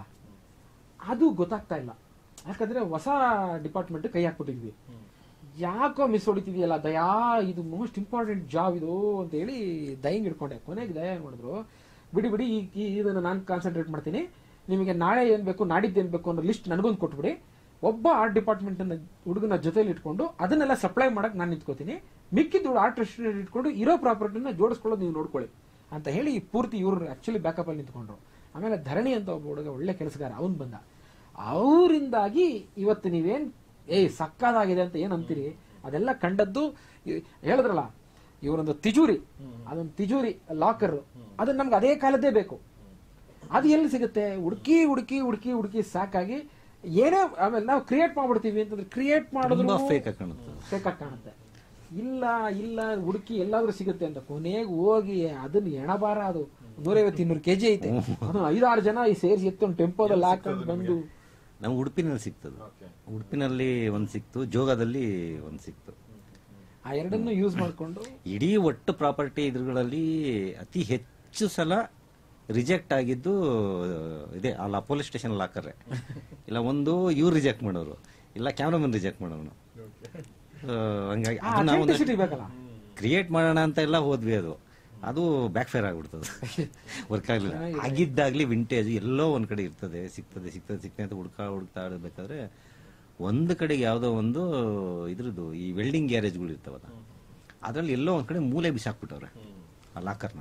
ಅದು ಗೊತ್ತಾಗ್ತಾ ಇಲ್ಲ ಯಾಕಂದ್ರೆ ಹೊಸ ಡಿಪಾರ್ಟ್ಮೆಂಟ್ ಕೈ ಹಾಕ್ಬಿಟ್ಟಿದ್ವಿ ಯಾಕೋ ಮಿಸ್ ಹೊಡಿತಿದೆಯಲ್ಲ ದಯಾ ಇದು ಮೋಸ್ಟ್ ಇಂಪಾರ್ಟೆಂಟ್ ಜಾಬ್ ಇದು ಅಂತ ಹೇಳಿ ದಯಂಗ್ ಹಿಡ್ಕೊಂಡೆ ಕೊನೆಗೆ ದಯ ಏನ್ ಮಾಡಿದ್ರು ಬಿಡಿ ಬಿಡಿ ಈ ಈ- ಇದನ್ನ ನಾನು ಕಾನ್ಸಂಟ್ರೇಟ್ ಮಾಡ್ತೀನಿ ನಿಮಗೆ ನಾಳೆ ಏನ್ ಬೇಕು ನಾಡಿದ್ದು ಏನ್ ಬೇಕು ಅನ್ನೋ ಲಿಸ್ಟ್ ನನಗೊಂದು ಕೊಟ್ಬಿಡಿ ಒಬ್ಬ ಆರ್ಟ್ ಡಿಪಾರ್ಟ್ಮೆಂಟ್ ಹುಡುಗನ ಜೊತೆಲಿ ಇಟ್ಕೊಂಡು ಅದನ್ನೆಲ್ಲ ಸಪ್ಲೈ ಮಾಡಕ್ ನಾನು ನಿಂತ್ಕೋತೀನಿ ಮಿಕ್ಕಿದ್ದು ಆರ್ಟ್ ಇಟ್ಕೊಂಡು ಇರೋ ಪ್ರಾಪರ್ಟಿನ ಜೋಡಿಸ್ಕೊಳ್ಳೋದು ನೀವು ನೋಡ್ಕೊಳ್ಳಿ ಅಂತ ಹೇಳಿ ಪೂರ್ತಿ ಇವ್ರು ಆಕ್ಚುಲಿ ಬ್ಯಾಕಪ್ ಅಲ್ಲಿ ನಿಂತ್ಕೊಂಡ್ರು ಆಮೇಲೆ ಧರಣಿ ಅಂತ ಒಬ್ಬ ಹುಡುಗ ಒಳ್ಳೆ ಕೆಲಸಗಾರ ಅವನ್ ಬಂದ ಅವರಿಂದಾಗಿ ಇವತ್ತು ನೀವೇನ್ ಏಯ್ ಸಕ್ಕದಾಗಿದೆ ಅಂತ ಏನ್ ಅಂತೀರಿ ಅದೆಲ್ಲ ಕಂಡದ್ದು ಇ- ಹೇಳಿದ್ರಲ್ಲ ಇವರೊಂದು ತಿಜೂರಿ ಅದೊಂದು ತಿಜೂರಿ ಲಾಕರ್ ಅದು ನಮ್ಗೆ ಅದೇ ಕಾಲದ್ದೇ ಬೇಕು ಅದು ಎಲ್ಲಿ ಸಿಗುತ್ತೆ ಹುಡುಕಿ ಹುಡುಕಿ ಹುಡುಕಿ ಹುಡುಕಿ ಸಾಕಾಗಿ ಏನೇ ಆಮೇಲೆ ನಾವು ಕ್ರಿಯೇಟ್ ಮಾಡ್ಬಿಡ್ತೀವಿ ಅಂತಂದ್ರೆ ಕ್ರಿಯೇಟ್ ಮಾಡೋದು ತುಂಬಾ fake ಆಗಿ ಕಾಣುತ್ತೆ. ಫೇಕ್ ಆಗಿ ಕಾಣುತ್ತೆ ಇಲ್ಲ ಇಲ್ಲ ಹುಡುಕಿ ಎಲ್ಲಾದ್ರೂ ಸಿಗುತ್ತೆ ಅಂತ ಕೊನೆಗೆ ಹೋಗಿ ಅದನ್ನ ಎಣಬಾರ ಅದು ನೂರೈವತ್ತು ಇನ್ನೂರು ಕೆಜಿ ಐತೆ ಅದು ಐದಾರು ಜನ ಈ ಸೇರಿಸಿ ಎತ್ತೊಂದು ಟೆಂಪೋದಲ್ಲಿ ಹಾಕೊಂಡು ಬಂದು ನಮ್ಗೆ ಉಡುಪಿನಲ್ಲಿ ಸಿಗ್ತದೆ ಉಡುಪಿನಲ್ಲಿ ಒಂದು ಸಿಕ್ತು ಜೋಗದಲ್ಲಿ ಒಂದು ಸಿಕ್ತು ಆ ಎರಡನ್ನು ಯೂಸ್ ಮಾಡ್ಕೊಂಡು ಇಡೀ ಒಟ್ಟು ಪ್ರಾಪರ್ಟಿ ಇದ್ರಲ್ಲಿ ಅತಿ ಹೆಚ್ಚು ಸಲ ರಿಜೆಕ್ಟ್ ಆಗಿದ್ದು ಇದೆ ಅಲ್ಲ ಪೊಲೀಸ್ ಸ್ಟೇಷನ್ ಲಾಕರ್ರೆ ಇಲ್ಲ ಒಂದು ಇವ್ರು ರಿಜೆಕ್ಟ್ ಮಾಡೋರು ಇಲ್ಲ ಕ್ಯಾಮ್ರಾಮನ್ ರಿಜೆಕ್ಟ್ ಮಾಡೋನು ಆ, ಹಂಗಾಗಿ ಆ ಅದನ್ನ ಒಂದು authenticity ಬೇಕಲ್ಲ ಕ್ರಿಯೇಟ್ ಮಾಡೋಣ ಅಂತ ಎಲ್ಲ ಹೋದ್ವಿ ಅದು ಅದು ಬ್ಯಾಕ್ ಫೇರ್ ಆಗ್ಬಿಡ್ತದೆ ವರ್ಕ್ ಆಗಲಿಲ್ಲ ಆಗಿದ್ದಾಗ್ಲಿ ವಿಂಟೇಜ್ ಎಲ್ಲೋ ಒಂದ್ ಕಡೆ ಇರ್ತದೆ ಸಿಗ್ತದೆ ಸಿಗ್ತದೆ ಸಿಗ್ತದೆ ಅಂತ ಹುಡ್ಕಾ ಹುಡುಕ್ತಾ ಇರ್ಬೇಕಾದ್ರೆ ಒಂದು ಕಡೆಗೆ ಯಾವುದೋ ಒಂದು ಇದ್ರದ್ದು ಈ ವೆಲ್ಡಿಂಗ್ ಗ್ಯಾರೇಜ್ಗಳು ಇರ್ತಾವಲ್ಲ ಅದ್ರಲ್ಲಿ ಎಲ್ಲೋ ಒಂದ್ ಕಡೆ ಮೂಲೆ ಬಿಸಾಕ್ಬಿಟ್ಟವ್ರೆ ಆ ಲಾಕರ್ನ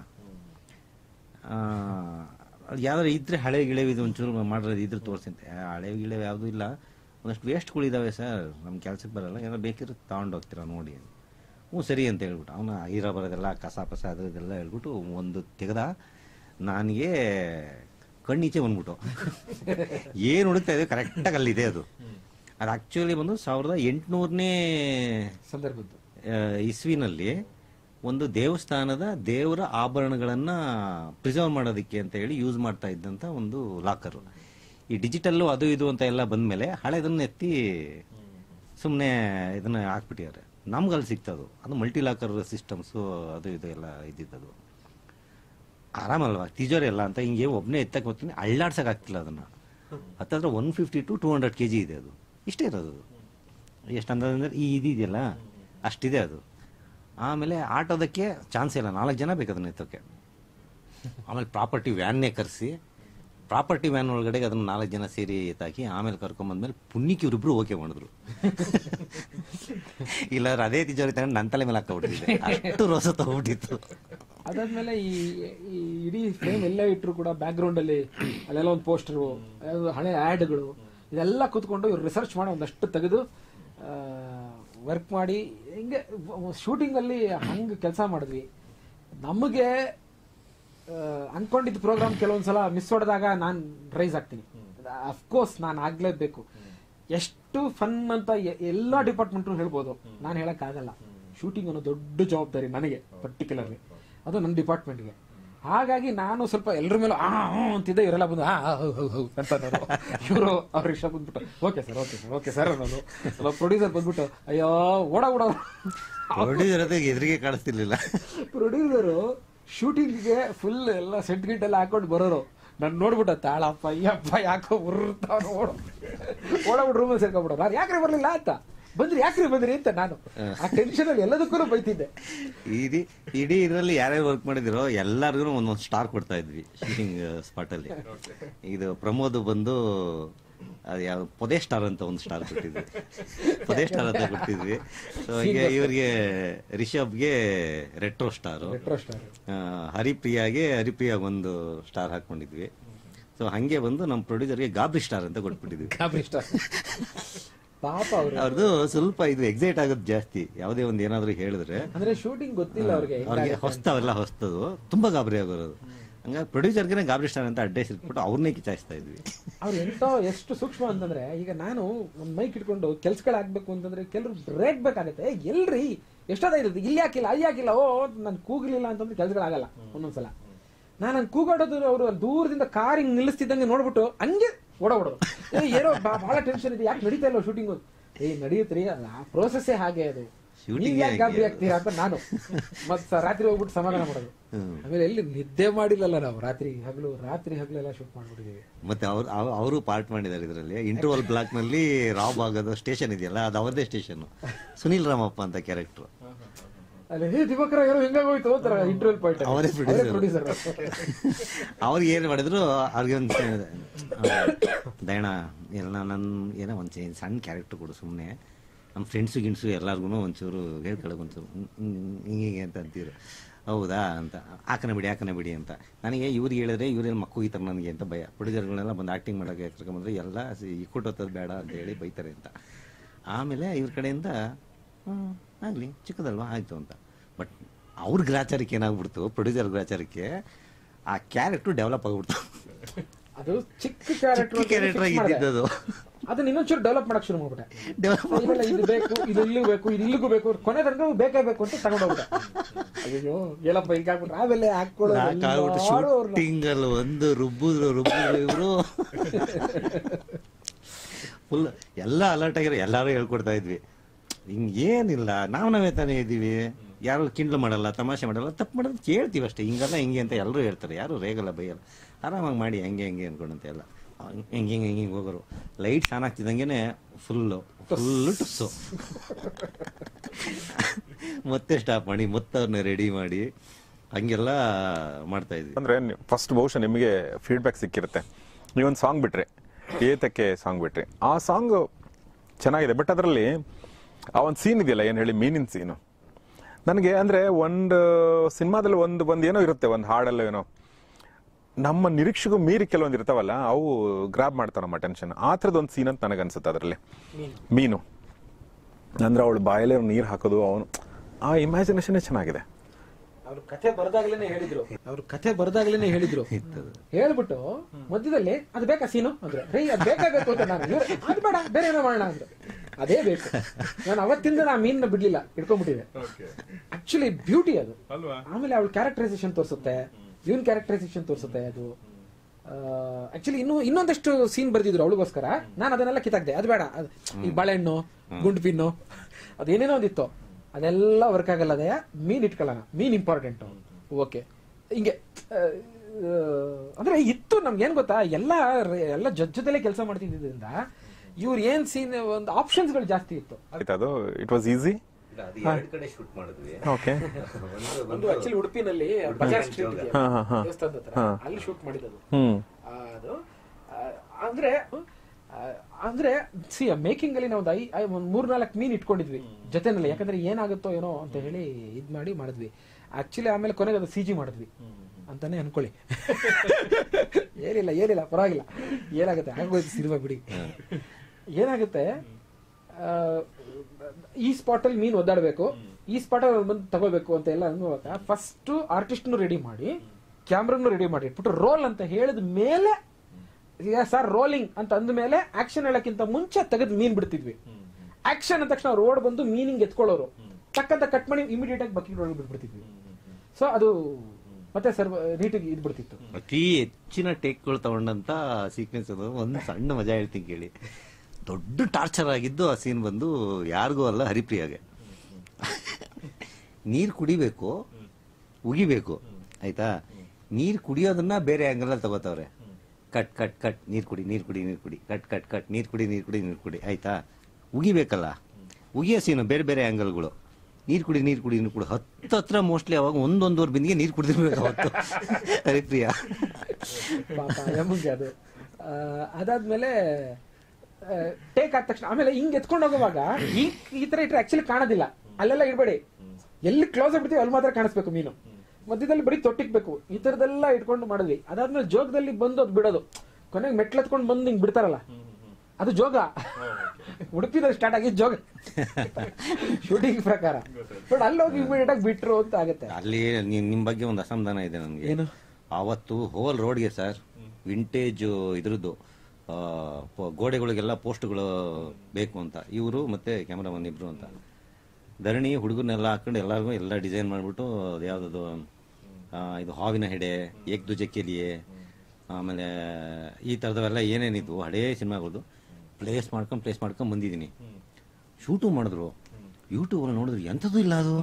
ಅದು ಯಾವ್ದಾರು ಇದ್ರೆ ಹಳೆ ಗಿಳೆ ಇದು ಒಂಚೂರು ಮಾಡೋದು ಇದ್ರೆ ತೋರಿಸಿಂತೆ ಹಳೆ ಗಿಳೆ ಯಾವುದೂ ಇಲ್ಲ ಒಂದಷ್ಟು ವೇಸ್ಟ್ಗಳಿದಾವೆ ಸರ್ ನಮ್ಮ ಕೆಲ್ಸಕ್ಕೆ ಬರಲ್ಲ ಏನಾರು ಬೇಕಿದ್ರೆ ತಗೊಂಡು ಹೋಗ್ತೀರಾ ನೋಡಿ ಅಂತ. ಹ್ಞೂ ಸರಿ ಅಂತ ಹೇಳ್ಬಿಟ್ಟು ಅವನ ಹೀರ ಬರೋದೆಲ್ಲ ಕಸ ಪಸ ಅದ್ರದ್ದೆಲ್ಲ ಹೇಳ್ಬಿಟ್ಟು ಒಂದು ತೆಗೆದ ನನಗೆ ಕಣ್ಣೀಚೆ ಬಂದ್ಬಿಟ್ಟು ಏನು ಹುಡುಕ್ತಾ ಇದೆ ಕರೆಕ್ಟಾಗಿ ಅಲ್ಲಿದೆ ಅದು ಅದು ಆ್ಯಕ್ಚುಲಿ ಬಂದು ಸಾವಿರದ ಎಂಟುನೂರನೇ ಸಂದರ್ಭದ್ದು ಇಸ್ವಿನಲ್ಲಿ ಒಂದು ದೇವಸ್ಥಾನದ ದೇವರ ಆಭರಣಗಳನ್ನ ಪ್ರಿಸರ್ವ್ ಮಾಡೋದಕ್ಕೆ ಅಂತ ಹೇಳಿ ಯೂಸ್ ಮಾಡ್ತಾ ಇದ್ದಂತ ಒಂದು ಲಾಕರು ಈ ಡಿಜಿಟಲ್ಲು ಅದು ಇದು ಅಂತ ಎಲ್ಲ ಬಂದ್ಮೇಲೆ ಹಳೆದನ್ನ ಎತ್ತಿ ಸುಮ್ಮನೆ ಇದನ್ನ ಹಾಕ್ಬಿಟ್ಟಿದ್ದಾರೆ ನಮ್ಗಲ್ಲಿ ಸಿಗ್ತದು ಅದು ಮಲ್ಟಿ ಲಾಕರ್ ಸಿಸ್ಟಮ್ಸು ಅದು ಇದು ಎಲ್ಲ ಇದ್ದಿದ್ದದು ಆರಾಮಲ್ವಾ ತಿಜೋರಿ ಎಲ್ಲ ಅಂತ ಹಿಂಗೆ ಒಬ್ಬನೇ ಎತ್ತಕ್ಕೆ ಹೋಗ್ತೀನಿ ಅಳ್ಳಾಡ್ಸಕ್ ಆಗ್ತಿಲ್ಲ ಅದನ್ನ ಹತ್ತತ್ರ one fifty to two hundred K G ಇದೆ ಅದು ಇಷ್ಟೇ ಇರೋದು ಎಷ್ಟು ಅಂದ್ರೆ ಈ ಇದಿದೆಯಲ್ಲ ಅಷ್ಟಿದೆ ಅದು ಆಮೇಲೆ ಆಟೋದಕ್ಕೆ ಚಾನ್ಸ್ ಇಲ್ಲ ನಾಲ್ಕು ಜನ ಬೇಕು ಅದನ್ನ ಎತ್ತೋಕ್ಕೆ ಆಮೇಲೆ ಪ್ರಾಪರ್ಟಿ ವ್ಯಾನ್ನೇ ಕರೆಸಿ ಪ್ರಾಪರ್ಟಿ ವ್ಯಾನ್ ಒಳಗಡೆ ಅದನ್ನ ನಾಲ್ಕು ಜನ ಸೇರಿ ಎತ್ತಾಕಿ ಆಮೇಲೆ ಕರ್ಕೊಂಬಂದ್ಮೇಲೆ ಪುಣ್ಯಕ್ಕೆ ಇವರಿಬ್ರು ಓಕೆ ಮಾಡಿದ್ರು ಇಲ್ಲ ಅದೇ ತಿಜೋರಿ ತಗೊಂಡು ನನ್ನ ತಲೆ ಮೇಲೆ ಹಾಕೊಂಡ್ಬಿಟ್ಟಿದೆ ಅಷ್ಟು ರೋಸ ತಗೊಂಡ್ಬಿಟ್ಟಿತ್ತು ಅದಾದ್ಮೇಲೆ ಈ ಈ ಇಡೀ ಫ್ರೇಮ್ ಎಲ್ಲ ಇಟ್ಟರು ಕೂಡ ಬ್ಯಾಕ್ ಗ್ರೌಂಡ್ ಅಲ್ಲಿ ಅಲ್ಲೆಲ್ಲ ಒಂದು ಪೋಸ್ಟರು ಹಳೆ ಆಡ್ಗಳು ಇದೆಲ್ಲ ಕೂತ್ಕೊಂಡು ಇವ್ರು ರಿಸರ್ಚ್ ಮಾಡಿ ಒಂದಷ್ಟು ತೆಗೆದು ವರ್ಕ್ ಮಾಡಿ ಹಿಂಗೆ ಶೂಟಿಂಗ್ ಅಲ್ಲಿ ಹಂಗೆ ಕೆಲಸ ಮಾಡಿದ್ವಿ ನಮಗೆ ಅನ್ಕೊಂಡಿದ್ದ ಪ್ರೋಗ್ರಾಮ್ ಕೆಲವೊಂದ್ಸಲ ಮಿಸ್ ಹೊಡೆದಾಗ ನಾನು ರೈಸ್ ಆಗ್ತೀನಿ ಅಫ್ಕೋರ್ಸ್ ನಾನು ಆಗ್ಲೇಬೇಕು ಎಷ್ಟು ಫನ್ ಅಂತ ಎ- ಎಲ್ಲಾ ಡಿಪಾರ್ಟ್ಮೆಂಟ್ ಹೇಳ್ಬೋದು ನಾನು ಹೇಳಕ್ ಆಗಲ್ಲ ಶೂಟಿಂಗ್ ಅನ್ನೋ ದೊಡ್ಡ ಜವಾಬ್ದಾರಿ ನನಗೆ ಪರ್ಟಿಕ್ಯುಲರ್ಲಿ ಅದು ನನ್ನ ಡಿಪಾರ್ಟ್ಮೆಂಟ್ಗೆ ಹಾಗಾಗಿ ನಾನು ಸ್ವಲ್ಪ ಎಲ್ಲರ ಮೇಲೆ ಆ ಹ್ಞೂ ಅಂತಿದ್ದೆ ಇವರೆಲ್ಲ ಬಂದು ಆ ಹೌ ಹೌ ಹೌ ಅಂತ ಅನ್ನೋರು ಇವರು ಅವ್ರ ಇಷ್ಟ ಬಂದ್ಬಿಟ್ಟು okay sir okay sir okay sir ಅನ್ನೋದು ಪ್ರೊಡ್ಯೂಸರ್ ಬಂದ್ಬಿಟ್ಟು ಅಯ್ಯೋ ಓಡ ಓಡ ಪ್ರೊಡ್ಯೂಸರ್ ಜೊತೆಗೆ ಎದುರಿಗೆ ಕಾಣಿಸ್ತಿರ್ಲಿಲ್ಲ ಪ್ರೊಡ್ಯೂಸರು ಶೂಟಿಂಗ್ಗೆ ಫುಲ್ ಎಲ್ಲ ಸೆಟ್ ಗಿಟ್ ಎಲ್ಲ ಹಾಕೊಂಡು ಬರೋರು ನಾನು ನೋಡ್ಬಿಟ್ಟ ತಾಳಪ್ಪ ಅಯ್ಯಪ್ಪ ಯಾಕೋ ಉರ್ತಾವ ಓಡ ಓಡಬಿಟ್ಟು ರೂಮಲ್ಲಿ ಸೇರ್ಕೊಂಡ್ಬಿಡೋ ನಾನು ಯಾಕ್ರಿ ಬರ್ಲಿಲ್ಲ ಅಂತ ಬಂದ್ರಿ ಯಾಕ್ರಿ ಬಂದ್ರಿ ಅಂತ ನಾನು ಆ ಟೆನ್ಷನ್ ಅಲ್ಲಿ ಎಲ್ಲದಕ್ಕೂ ಬೈತಿದ್ದೆ ಇಡೀ ಇಡೀ ಇದರಲ್ಲಿ ಯಾರ್ಯಾರು ವರ್ಕ್ ಮಾಡಿದಿರೋ ಎಲ್ಲರಿಗೂ ಒಂದೊಂದು ಸ್ಟಾರ್ ಕೊಡ್ತಾ ಇದ್ವಿ ಶೂಟಿಂಗ್ ಸ್ಪಾಟ್ ಅಲ್ಲಿ ಇದು ಪ್ರಮೋದ್ ಬಂದು ಅದು ಯಾವ ಪೊದೆ ಸ್ಟಾರ್ ಅಂತ ಒಂದು ಸ್ಟಾರ್ ಕೊಟ್ಟಿದ್ವಿ ಪೊದೆ ಸ್ಟಾರ್ ಅಂತ ಕೊಟ್ಟಿದ್ವಿ ಸೊ ಹೀಗೆ ಇವರಿಗೆ ರಿಷಬ್ಗೆ ರೆಟ್ರೋ ಸ್ಟಾರು ರೆಟ್ರೋ ಸ್ಟಾರ್ ಹರಿಪ್ರಿಯಾಗೆ ಹರಿಪ್ರಿಯಾಗ ಒಂದು ಸ್ಟಾರ್ ಹಾಕೊಂಡಿದ್ವಿ ಸೊ ಹಂಗೆ ಬಂದು ನಮ್ಮ ಪ್ರೊಡ್ಯೂಸರ್ಗೆ ಗಾಬ್ರಿ ಸ್ಟಾರ್ ಅಂತ ಕೊಟ್ಬಿಟ್ಟಿದ್ವಿ ಗಾಬರಿ ಸ್ಟಾರ್ ಪಾಪ ಅವರು ಅವ್ರದ್ದು ಸ್ವಲ್ಪ ಇದು ಎಕ್ಸೈಟ್ ಆಗೋದು ಜಾಸ್ತಿ ಯಾವುದೇ ಒಂದು ಏನಾದ್ರು ಹೇಳಿದ್ರೆ ಅಂದ್ರೆ ಶೂಟಿಂಗ್ ಗೊತ್ತಿಲ್ಲ ಅವ್ರಿಗೆ ಅವ್ರಿಗೆ ಹೊಸ್ತವೆಲ್ಲ ಹೊಸ್ತದು ತುಂಬಾ ಗಾಬರಿ ಆಗೋರು ಹಂಗಾಗಿ ಪ್ರೊಡ್ಯೂಸರ್ಗೆ ಗಾಬರಿ ಸ್ಟಾರ್ ಅಂತ ಅಡ್ರೆಸ್ ಇಟ್ಬಿಟ್ಟು ಅವ್ರನ್ನೇ ಕಿಚಾಯಿಸ್ತಾ ಇದ್ವಿ ಅವ್ರು ಎಂತ ಎಷ್ಟು ಸೂಕ್ಷ್ಮ ಅಂತಂದ್ರೆ ಈಗ ನಾನು ಒಂದ್ ಮೈಕ್ ಇಟ್ಕೊಂಡು ಕೆಲ್ಸಗಳಾಗ್ಬೇಕು ಅಂತಂದ್ರೆ ಕೆಲವ್ರು ಬ್ರೇಕ್ ಬೇಕಾಗತ್ತೆ ಏ, ಎಲ್ರಿ ಎಷ್ಟೊತ್ತ ಇರುತ್ತೆ ಇಲ್ಲಿ ಯಾಕಿಲ್ಲ ಅಲ್ಲಿ ಯಾಕಿಲ್ಲ ಓ ನಾನು ಕೂಗ್ಲಿಲ್ಲ ಅಂತಂದ್ರೆ ಕೆಲ್ಸಗಳಾಗಲ್ಲ ಒಂದೊಂದ್ಸಲ ನಾನು ಹಂಗೆ ಕೂಗಾಡೋದು ಅವರು ದೂರದಿಂದ ಕಾರ್ ಹಿಂಗ್ ನಿಲ್ಲಿಸ್ತಿದ್ದಂಗೆ ನೋಡ್ಬಿಟ್ಟು ಹಂಗೆ ಓಡ ಓಡೋದು ಏ ಏನೋ ಬಾ- ಬಹಳ ಟೆನ್ಷನ್ ಇದೆ ಯಾಕೆ ನಡೀತಾ ಇಲ್ಲ ಶೂಟಿಂಗ್ ಏ ನಡೆಯುತ್ರಿ ಆ ಪ್ರೋಸೆಸ್ಸೇ ಹಾಗೆ ಅದು Shooting ನೀವ್ ಯಾಕೆ ಹಾಗೆ. ಗಾಬರಿ ಆಗ್ತೀರಾ ಅಂತ ನಾನು ಮತ್ ಸ- ರಾತ್ರಿ ಹೋಗ್ಬಿಟ್ಟು ಸಮಾಧಾನ ಮಾಡೋದು ಆಮೇಲೆ ಎಲ್ಲಿ ನಿದ್ದೆ ಮಾಡಿಲ್ಲಲ್ಲ ನಾವು ರಾತ್ರಿ ಹಗಲು ರಾತ್ರಿ ಹಗಲೆಲ್ಲ ಶೂಟ್ ಮಾಡ್ಬಿಟ್ಟಿದೀವಿ ಮತ್ತೆ ಅವ್ರು ಅವರು ಪಾರ್ಟ್ ಮಾಡಿದ್ದಾರೆ ಇದರಲ್ಲಿ ಇಂಟರ್ವಲ್ ಬ್ಲಾಕ್ ನಲ್ಲಿ ರಾಬ್ ಆಗೋದು ಸ್ಟೇಷನ್ ಇದೆಯಲ್ಲ ಅದು ಅವ್ರದೇ ಸ್ಟೇಷನ್ ಸುನಿಲ್ ರಾಮಪ್ಪ ಅಂತ ಕ್ಯಾರೆಕ್ಟರ್ ಅಲ್ಲಿ ಹೇ ದಿವಾಕರ ಏನೋ ಹೆಂಗಾಗೋಯ್ತು ಅಂತಾರ ಇಂಟರ್ವ್ಯೂ ಪಾಯಿಂಟ್ ಅವರೇ producer. ಪ್ರೊಡ್ಯೂಸರ್ ಅವ್ರಿಗೆ ಏನು ಮಾಡಿದ್ರು ಅವ್ರಿಗೆ ಒಂದು ದಯಣ ಎಲ್ಲ ನನ್ನ ಏನೋ ಒಂದು ಚೇ- ಸಣ್ಣ ಕ್ಯಾರೆಕ್ಟರ್ ಕೊಡು ಸುಮ್ಮನೆ ನಮ್ಮ ಫ್ರೆಂಡ್ಸು ಗಿಣ್ಸು ಎಲ್ಲರಿಗೂ ಒಂಚೂರು ಹೇಳ್ಕೊಳಕ್ಕೆ ಒಂಚೂರು ಹ್ಮ್, ಹ್ಮ್, ಹಿಂಗೆ ಹಿಂಗೆ ಅಂತ ಅಂತಿದ್ರು ಹೌದಾ ಅಂತ ಹಾಕನ ಬಿಡಿ ಹಾಕನ ಬಿಡಿ ಅಂತ ನನಗೆ ಇವ್ರಿಗೆ ಹೇಳಿದ್ರೆ ಇವ್ರೇನು ಮಕ್ಕಳು ಹೋಗಿತಾರೆ ನನಗೆ ಅಂತ ಭಯ ಪ್ರೊಡ್ಯೂಸರ್ಗಳೆಲ್ಲ ಬಂದು ಆ್ಯಕ್ಟಿಂಗ್ ಮಾಡೋಕ್ಕೆ ಕರ್ಕೊಂಬಂದ್ರೆ ಎಲ್ಲ ಇಕ್ಕೊಟ್ಟೋದು ಬೇಡ ಅಂತ ಹೇಳಿ ಬೈತಾರೆ ಅಂತ ಆಮೇಲೆ ಇವ್ರ ಕಡೆಯಿಂದ ಹ್ಞೂ ಆಗಲಿ ಚಿಕ್ಕದಲ್ವಾ ಆಯಿತು ಅಂತ ಬಟ್ ಅವ್ರ ಗ್ರಾಚಾರಕ್ಕೆ ಏನಾಗ್ಬಿಡ್ತು ಪ್ರೊಡ್ಯೂಸರ್ ಗ್ರಾಚಾರಕ್ಕೆ ಆ ಕ್ಯಾರೆಕ್ಟರ್ ಡೆವಲಪ್ ಆಗ್ಬಿಡ್ತು ಅದು ಚಿಕ್ಕ ಕ್ಯಾರೆಕ್ಟರ್ ಚಿಕ್ಕ character ಆಗಿದ್ದಿದ್ದು ಅದು. ಅದನ್ನ ಇನ್ನೊಂಚೂರು ಡೆವಲಪ್ ಮಾಡಕ್ ಶುರು ಮಾಡ್ಬಿಟ್ಟೆ ಡೆವಲಪ್ ಇಲ್ಲ, ಇದು ಬೇಕು ಇದು ಇಲ್ಲೂ ಬೇಕು ಇದು ಇಲ್ಲಿಗೂ ಬೇಕು ಕೊನೆ ತನಕ ಬೇಕೇ ಬೇಕು ಅಂತ ತಗೊಂಡೋಗ್ಬಿಟ್ಟೆ ಅಯ್ಯೋ ಏನಪ್ಪ ಹಿಂಗ್ ಹಾಕ್ಬಿಟ್ರೆ ಆಮೇಲೆ ಹಾಕೊಳ್ಳೋದು ಎಲ್ಲರೂ ಅವ್ರನ್ನ- ಶೂಟಿಂಗ್ ಅಲ್ಲಿ ಒಂದು ರುಬ್ಬಿದ್ರು ರುಬ್ಬಿದ್ರು ಇವರು ಫುಲ್ ಎಲ್ಲ ಅಲರ್ಟ್ ಆಗಿರೋ ಎಲ್ಲಾರು ಹೇಳ್ಕೊಡ್ತಾ ಇದ್ವಿ ಹಿಂಗ್ ಏನಿಲ್ಲ ನಾವ್ ನಾವೇ ತಾನೇ ಇದೀವಿ ಯಾರು ಕಿಂಡ್ಲು ಮಾಡಲ್ಲ ತಮಾಷೆ ಮಾಡಲ್ಲ ತಪ್ಪು ಮಾಡೋದು ಕೇಳ್ತೀವಿ ಅಷ್ಟೇ ಹಿಂಗಲ್ಲ ಹಿಂಗೆ ಅಂತ ಎಲ್ಲರೂ ಹೇಳ್ತಾರೆ ಯಾರು ರೇಗಲ್ಲ ಬೈಯಲ್ಲ ಆರಾಮಾಗಿ ಮಾಡಿ ಹೆಂಗೆ ಹೆಂಗೆ ಅನ್ಕೊಂಡಂತೆ ಎಲ್ಲ ಹಿಂಗೆ ಹಿಂಗೆ ಹಿಂಗೆ ಹಿಂಗೆ ಹೋಗೋರು ಲೈಟ್ಸ್ ಆನ್ ಆಗ್ತಿದ್ದಂಗೆ ಫುಲ್ಲು ಫುಲ್ಲು ಟುಸ್ಸು ಮತ್ತೆ ಸ್ಟಾಪ್ ಮಾಡಿ ಮತ್ತೆ ಅವ್ರನ್ನ ರೆಡಿ ಮಾಡಿ ಹಂಗೆಲ್ಲ ಮಾಡ್ತಾ ಇದ್ವಿ ಅಂದ್ರೆ ಫಸ್ಟ್ ಬಹುಶಃ ನಿಮಗೆ ಫೀಡ್ಬ್ಯಾಕ್ ಸಿಕ್ಕಿರುತ್ತೆ ನೀವೊಂದು ಸಾಂಗ್ ಬಿಟ್ರಿ ಏತಕ್ಕೆ ಸಾಂಗ್ ಬಿಟ್ರಿ ಆ ಸಾಂಗ್ ಚೆನ್ನಾಗಿದೆ ಬಟ್ ಅದರಲ್ಲಿ ಆ ಒಂದು ಸೀನ್ ಇದೆಯಲ್ಲ ಏನು ಹೇಳಿ ಮೀನಿನ ಸೀನು ನನಗೆ ಅಂದ್ರೆ ಒಂದು ಸಿನಿಮಾದಲ್ಲಿ ಒಂದು ಒಂದು ಏನೋ ಇರುತ್ತೆ ಒಂದು ಹಾಡಲ್ಲ ಏನೋ ನಮ್ಮ ನಿರೀಕ್ಷೆಗೂ ಮೀರಿ ಕೆಲವೊಂದು ಇರ್ತಾವಲ್ಲ ಅವು ಗ್ರಾಬ್ ಮಾಡ್ತಾವ ನಮ್ಮ ಟೆನ್ಷನ್ ಆ ಥರದ್ದು ಒಂದು ಸೀನ್ ಅಂತ ನನಗನ್ಸುತ್ತೆ ಅದರಲ್ಲಿ ಮೀನು ಅಂದ್ರೆ ಅವಳು ಬಾಯಲ್ಲೇ ನೀರು ಹಾಕೋದು ಅವನು ಆ ಇಮ್ಯಾಜಿನೇಷನ್ ಚೆನ್ನಾಗಿದೆ ಅವ್ರು ಕಥೆ ಬರ್ದಾಗ್ಲೇನೆ ಹೇಳಿದ್ರು ಅವ್ರು ಕಥೆ ಬರ್ದಾಗ್ಲೇನೆ ಹೇಳಿದ್ರು ಹೇಳ್ಬಿಟ್ಟು ಮಧ್ಯದಲ್ಲಿ ಅದು ಬೇಕಾ ಸೀನು ಅಂದ್ರೆ ರೈ ಅದ್ ಬೇಕಾಗತ್ತು ಅಂತ ನಾನು ಇವ್ರು, ಅದ್ ಬೇಡ ಬೇರೆ ಏನೋ ಮಾಡೋಣ ಅಂದ್ರೆ ಅದೇ ಬೇಕು ನಾನು ಅವತ್ತಿಂದ ನಾ ಮೀನ್ನ ಬಿಡ್ಲಿಲ್ಲ ಇಟ್ಕೊಂಡ್ಬಿಟ್ಟಿದೆ ಓಕೆ ಆಕ್ಚುಲಿ ಬ್ಯೂಟಿ ಅದು ಅಲ್ವಾ ಆಮೇಲೆ ಅವಳ ಕ್ಯಾರೆಕ್ಟರೈಸೇಷನ್ ತೋರಿಸುತ್ತೆ ಇವನ್ ಕ್ಯಾರೆಕ್ಟರೈಸೇಷನ್ ತೋರಿಸುತ್ತೆ ಅದು ಆಕ್ಚುಲಿ ಇನ್ನು ಇನ್ನೊಂದಷ್ಟು ಸೀನ್ ಬರ್ದಿದ್ರು ಅವಳಿಗೋಸ್ಕರ ನಾನು ಅದನ್ನೆಲ್ಲ ಕಿತ್ತಾಕ್ದೆ ಅದು ಬೇಡ ಅದು ಈ ಬಾಳೆಹಣ್ಣು ಗುಂಡು ಪಿನ್ನು ಅದೇನೇನೋ ಒಂದಿತ್ತು ಅದೆಲ್ಲ ವರ್ಕ್ ಆಗಲ್ಲ ಅದೇ ಮೀನ್ ಇಟ್ಕೊಳ್ಳೋಣ ಮೀನ್ ಇಂಪಾರ್ಟೆಂಟ್ ಓಕೆ ಹಿಂಗೆ ಆ, ಆ, ಅಂದ್ರೆ ಇತ್ತು ನಮ್ಗೆ ಏನ್ ಗೊತ್ತಾ ಎಲ್ಲ ರ- ಎಲ್ಲ ಜೊತೆಲೆ ಕೆಲಸ ಮಾಡ್ತಿದ್ದಿಂದ ಇವ್ರು ಏನ್ ಸೀನ್ ಒಂದು ಆಪ್ಷನ್ಸ್ಗಳು ಜಾಸ್ತಿ ಇತ್ತು ಆಯ್ತಾ ಅದು ಇಟ್ ವಾಸ್ ಈಸಿ ಅದು ಎರಡು ಕಡೆ ಶೂಟ್ ಮಾಡಿದ್ವಿ ಓಕೆ ಒಂದು ಆಕ್ಚುಲಿ ಉಡುಪಿನಲ್ಲಿ ಬಜಾರ್ ಸ್ಟ್ರೀಟ್ ಇದೆ, ಹಾ, ಹಾ, ಹಾ. ದೇವಸ್ಥಾನದ ಹತ್ರ ಅಲ್ಲಿ ಶೂಟ್ ಮಾಡಿದ್ದು ಹ್ಮ್ ಅದು ಆ, ಅಂದ್ರೆ ಆ, ಅಂದ್ರೆ ಸಿ ಮೇಕಿಂಗ್ ಅಲ್ಲಿ ನಾವು ಒಂದು ಐ ಐ- ಒಂದ್ ಮೂರ್ನಾಲ್ಕು ಮೀನ್ ಇಟ್ಕೊಂಡಿದ್ವಿ ಜೊತೆನಲ್ಲಿ ಯಾಕಂದ್ರೆ ಏನಾಗುತ್ತೋ ಏನೋ ಅಂತ ಹೇಳಿ ಇದ್ ಮಾಡಿ ಮಾಡಿದ್ವಿ ಆಕ್ಚುಲಿ ಆಮೇಲೆ ಕೊನೆಗೆ ಅದು ಸಿ ಜಿ ಮಾಡಿದ್ವಿ ಅಂತಾನೆ ಅನ್ಕೊಳ್ಳಿ ಏನಿಲ್ಲ ಏನಿಲ್ಲ ಪರವಾಗಿಲ್ಲ ಏನಾಗುತ್ತೆ ಆಗೋಯ್ತು ಸಿನಿಮಾ ಬಿಡಿ ಏನಾಗುತ್ತೆ ಆ, ಈ ಸ್ಪಾಟ್ ಅಲ್ಲಿ ಮೀನ್ ಒದ್ದಾಡ್ಬೇಕು ಈ ಸ್ಪಾಟ್ ಅಲ್ಲಿ ಬಂದು ತಗೋಬೇಕು ಅಂತ ಎಲ್ಲ ಅನ್ವಾಗ ಫಸ್ಟ್ ಆರ್ಟಿಸ್ಟ್ನು ರೆಡಿ ಮಾಡಿ ಕ್ಯಾಮ್ರಾನು ರೆಡಿ ಮಾಡಿ ಇಟ್ಬಿಟ್ಟು ರೋಲ್ ಅಂತ ಹೇಳಿದ ಮೇಲೆ ಸರ್ ರೋಲಿಂಗ್ ಅಂತ ಅಂದ ಮೇಲೆ ಆಕ್ಷನ್ ಹೇಳಕ್ಕಿಂತ ಮುಂಚೆ ತೆಗೆದು ಮೀನ್ ಬಿಡ್ತಿದ್ವಿ ಆಕ್ಷನ್ ಅಂದ ತಕ್ಷಣ ಅವ್ರು ಓಡ್ ಬಂದು ಮೀನಿಂಗ್ ಎತ್ಕೊಳ್ಳೋರು ಟಕ್ಕಂತ ಕಟ್ ಮಾಡಿ ಇಮಿಡಿಯೇಟ್ ಆಗಿ ಬಕೆಟ್ ಒಳಗೆ ಬಿಟ್ಬಿಡ್ತಿದ್ವಿ ಸೊ ಅದು ಮತ್ತೆ ಸರ್ ನೀಟಿಗೆ ಇದ್ ಬಿಡ್ತಿತ್ತು ಅತಿ ಹೆಚ್ಚಿನ ಟೇಕ್ಗಳು ತಗೊಂಡಂತ ಸೀಕ್ವೆನ್ಸ್ ಅದು ಒಂದು ಸಣ್ಣ ಮಜಾ ಹೇಳ್ತೀನಿ ಕೇಳಿ ದೊಡ್ಡ ಟಾರ್ಚರ್ ಆಗಿದ್ದು ಆ ಸೀನ್ ಬಂದು ಯಾರಿಗೂ ಅಲ್ಲ ಹರಿಪ್ರಿಯಾಗೆ ನೀರು ಕುಡಿಬೇಕು ಉಗಿಬೇಕು ಆಯ್ತಾ ನೀರು ಕುಡಿಯೋದನ್ನ ಬೇರೆ ಆಂಗಲ್ ತಗೋತಾವ್ರೆ ಕಟ್ ಕಟ್ ಕಟ್ ನೀರು ಕುಡಿ ನೀರು ಕುಡಿ ನೀರು ಕುಡಿ ಕಟ್ ಕಟ್ ಕಟ್ ನೀರು ಕುಡಿ ನೀರು ಕುಡಿ ನೀರು ಕುಡಿ ಆಯ್ತಾ ಉಗಿಬೇಕಲ್ಲ ಉಗಿಯೋ ಸೀನು ಬೇರೆ ಬೇರೆ ಆಂಗಲ್ಗಳು ನೀರು ಕುಡಿ ನೀರು ಕುಡಿ ನೀರು ಕುಡಿ ಹತ್ತು ಹತ್ರ ಮೋಸ್ಟ್ಲಿ ಅವಾಗ ಒಂದೊಂದೂವರೆ ಬಿಂದಿಗೆ ನೀರು ಕುಡಿದಿರ್ಬೇಕು ಅವತ್ತು ಹರಿಪ್ರಿಯಾ ಪಾಪ ಯಮುಂಗೆ ಅದು ಆ, ಅದಾದ್ಮೇಲೆ ಟೇಕ್ ಆದ ತಕ್ಷಣ ಆಮೇಲೆ ಹಿಂಗ್ ಎತ್ಕೊಂಡು ಹೋಗುವಾಗ ಈ ಈ ತರ ಇಟ್ರೆ ಆಕ್ಚುಲಿ ಕಾಣೋದಿಲ್ಲ ಅಲ್ಲೆಲ್ಲ ಇಡಬೇಡಿ ಎಲ್ಲಿ ಕ್ಲೋಸ್ ಆಗ್ಬಿಡ್ತೀವಿ ಅಲ್ಲಿ ಮಾತ್ರ ಕಾಣಿಸ್ಬೇಕು ಮೀನು ಮಧ್ಯದಲ್ಲಿ ಬರೀ ತೊಟ್ಟಿಕ್ಬೇಕು ಈ ತರದೆಲ್ಲ ಇಟ್ಕೊಂಡು ಮಾಡಿದ್ವಿ ಅದಾದ್ಮೇಲೆ ಜೋಗದಲ್ಲಿ ಬಂದು ಅದು ಬಿಡೋದು ಕೊನೆಗೆ ಮೆಟ್ಲು ಹತ್ಕೊಂಡು ಬಂದು ಹಿಂಗ್ ಬಿಡ್ತಾರಲ್ಲ ಅದು ಜೋಗ ಉಡುಪಿದಲ್ಲಿ ಸ್ಟಾರ್ಟ್ ಆಗಿದ್ದು ಜೋಗ ಶೂಟಿಂಗ್ ಪ್ರಕಾರ ಬಟ್ ಅಲ್ಲಿ ಹೋಗಿ ಇಮಿಡಿಯೇಟ್ ಆಗಿ ಬಿಟ್ರು ಅಂತ ಆಗುತ್ತೆ ಅಲ್ಲಿ ನಿ- ನಿಮ್ ಬಗ್ಗೆ ಒಂದು ಅಸಮಾಧಾನ ಇದೆ ನನಗೆ ಏನು? ಆವತ್ತು ಹೋಲ್ ರೋಡ್ಗೆ ಸರ್ ವಿಂಟೇಜ್ ಇದ್ರದ್ದು ಆ, ಪ- ಗೋಡೆಗಳಿಗೆಲ್ಲ ಪೋಸ್ಟ್ಗಳು ಬೇಕು ಅಂತ ಇವರು ಮತ್ತೆ ಕ್ಯಾಮ್ರಾಮನ್ ಇಬ್ರು ಅಂತ ಧರಣಿ ಹುಡುಗರನ್ನೆಲ್ಲ ಹಾಕೊಂಡು ಎಲ್ಲರಿಗೂ ಎಲ್ಲ ಡಿಸೈನ್ ಮಾಡಿಬಿಟ್ಟು ಅದು ಯಾವುದದು ಇದು ಹಾವಿನ ಹೆಡೆ ಏಕ್ ದುಜೆ ಕೆಲಿಯೆ ಆಮೇಲೆ ಈ ಥರದವೆಲ್ಲ ಏನೇನಿದ್ವು ಹಳೇ ಸಿನಿಮಾಗಳದ್ದು ಪ್ಲೇಸ್ ಮಾಡ್ಕೊಂಡು ಪ್ಲೇಸ್ ಮಾಡ್ಕೊಂಡು ಬಂದಿದ್ದೀನಿ ಶೂಟು ಮಾಡಿದ್ರು ಯೂಟ್ಯೂಬಲ್ಲಿ ನೋಡಿದ್ರು ಎಂಥದ್ದು ಇಲ್ಲ ಅದು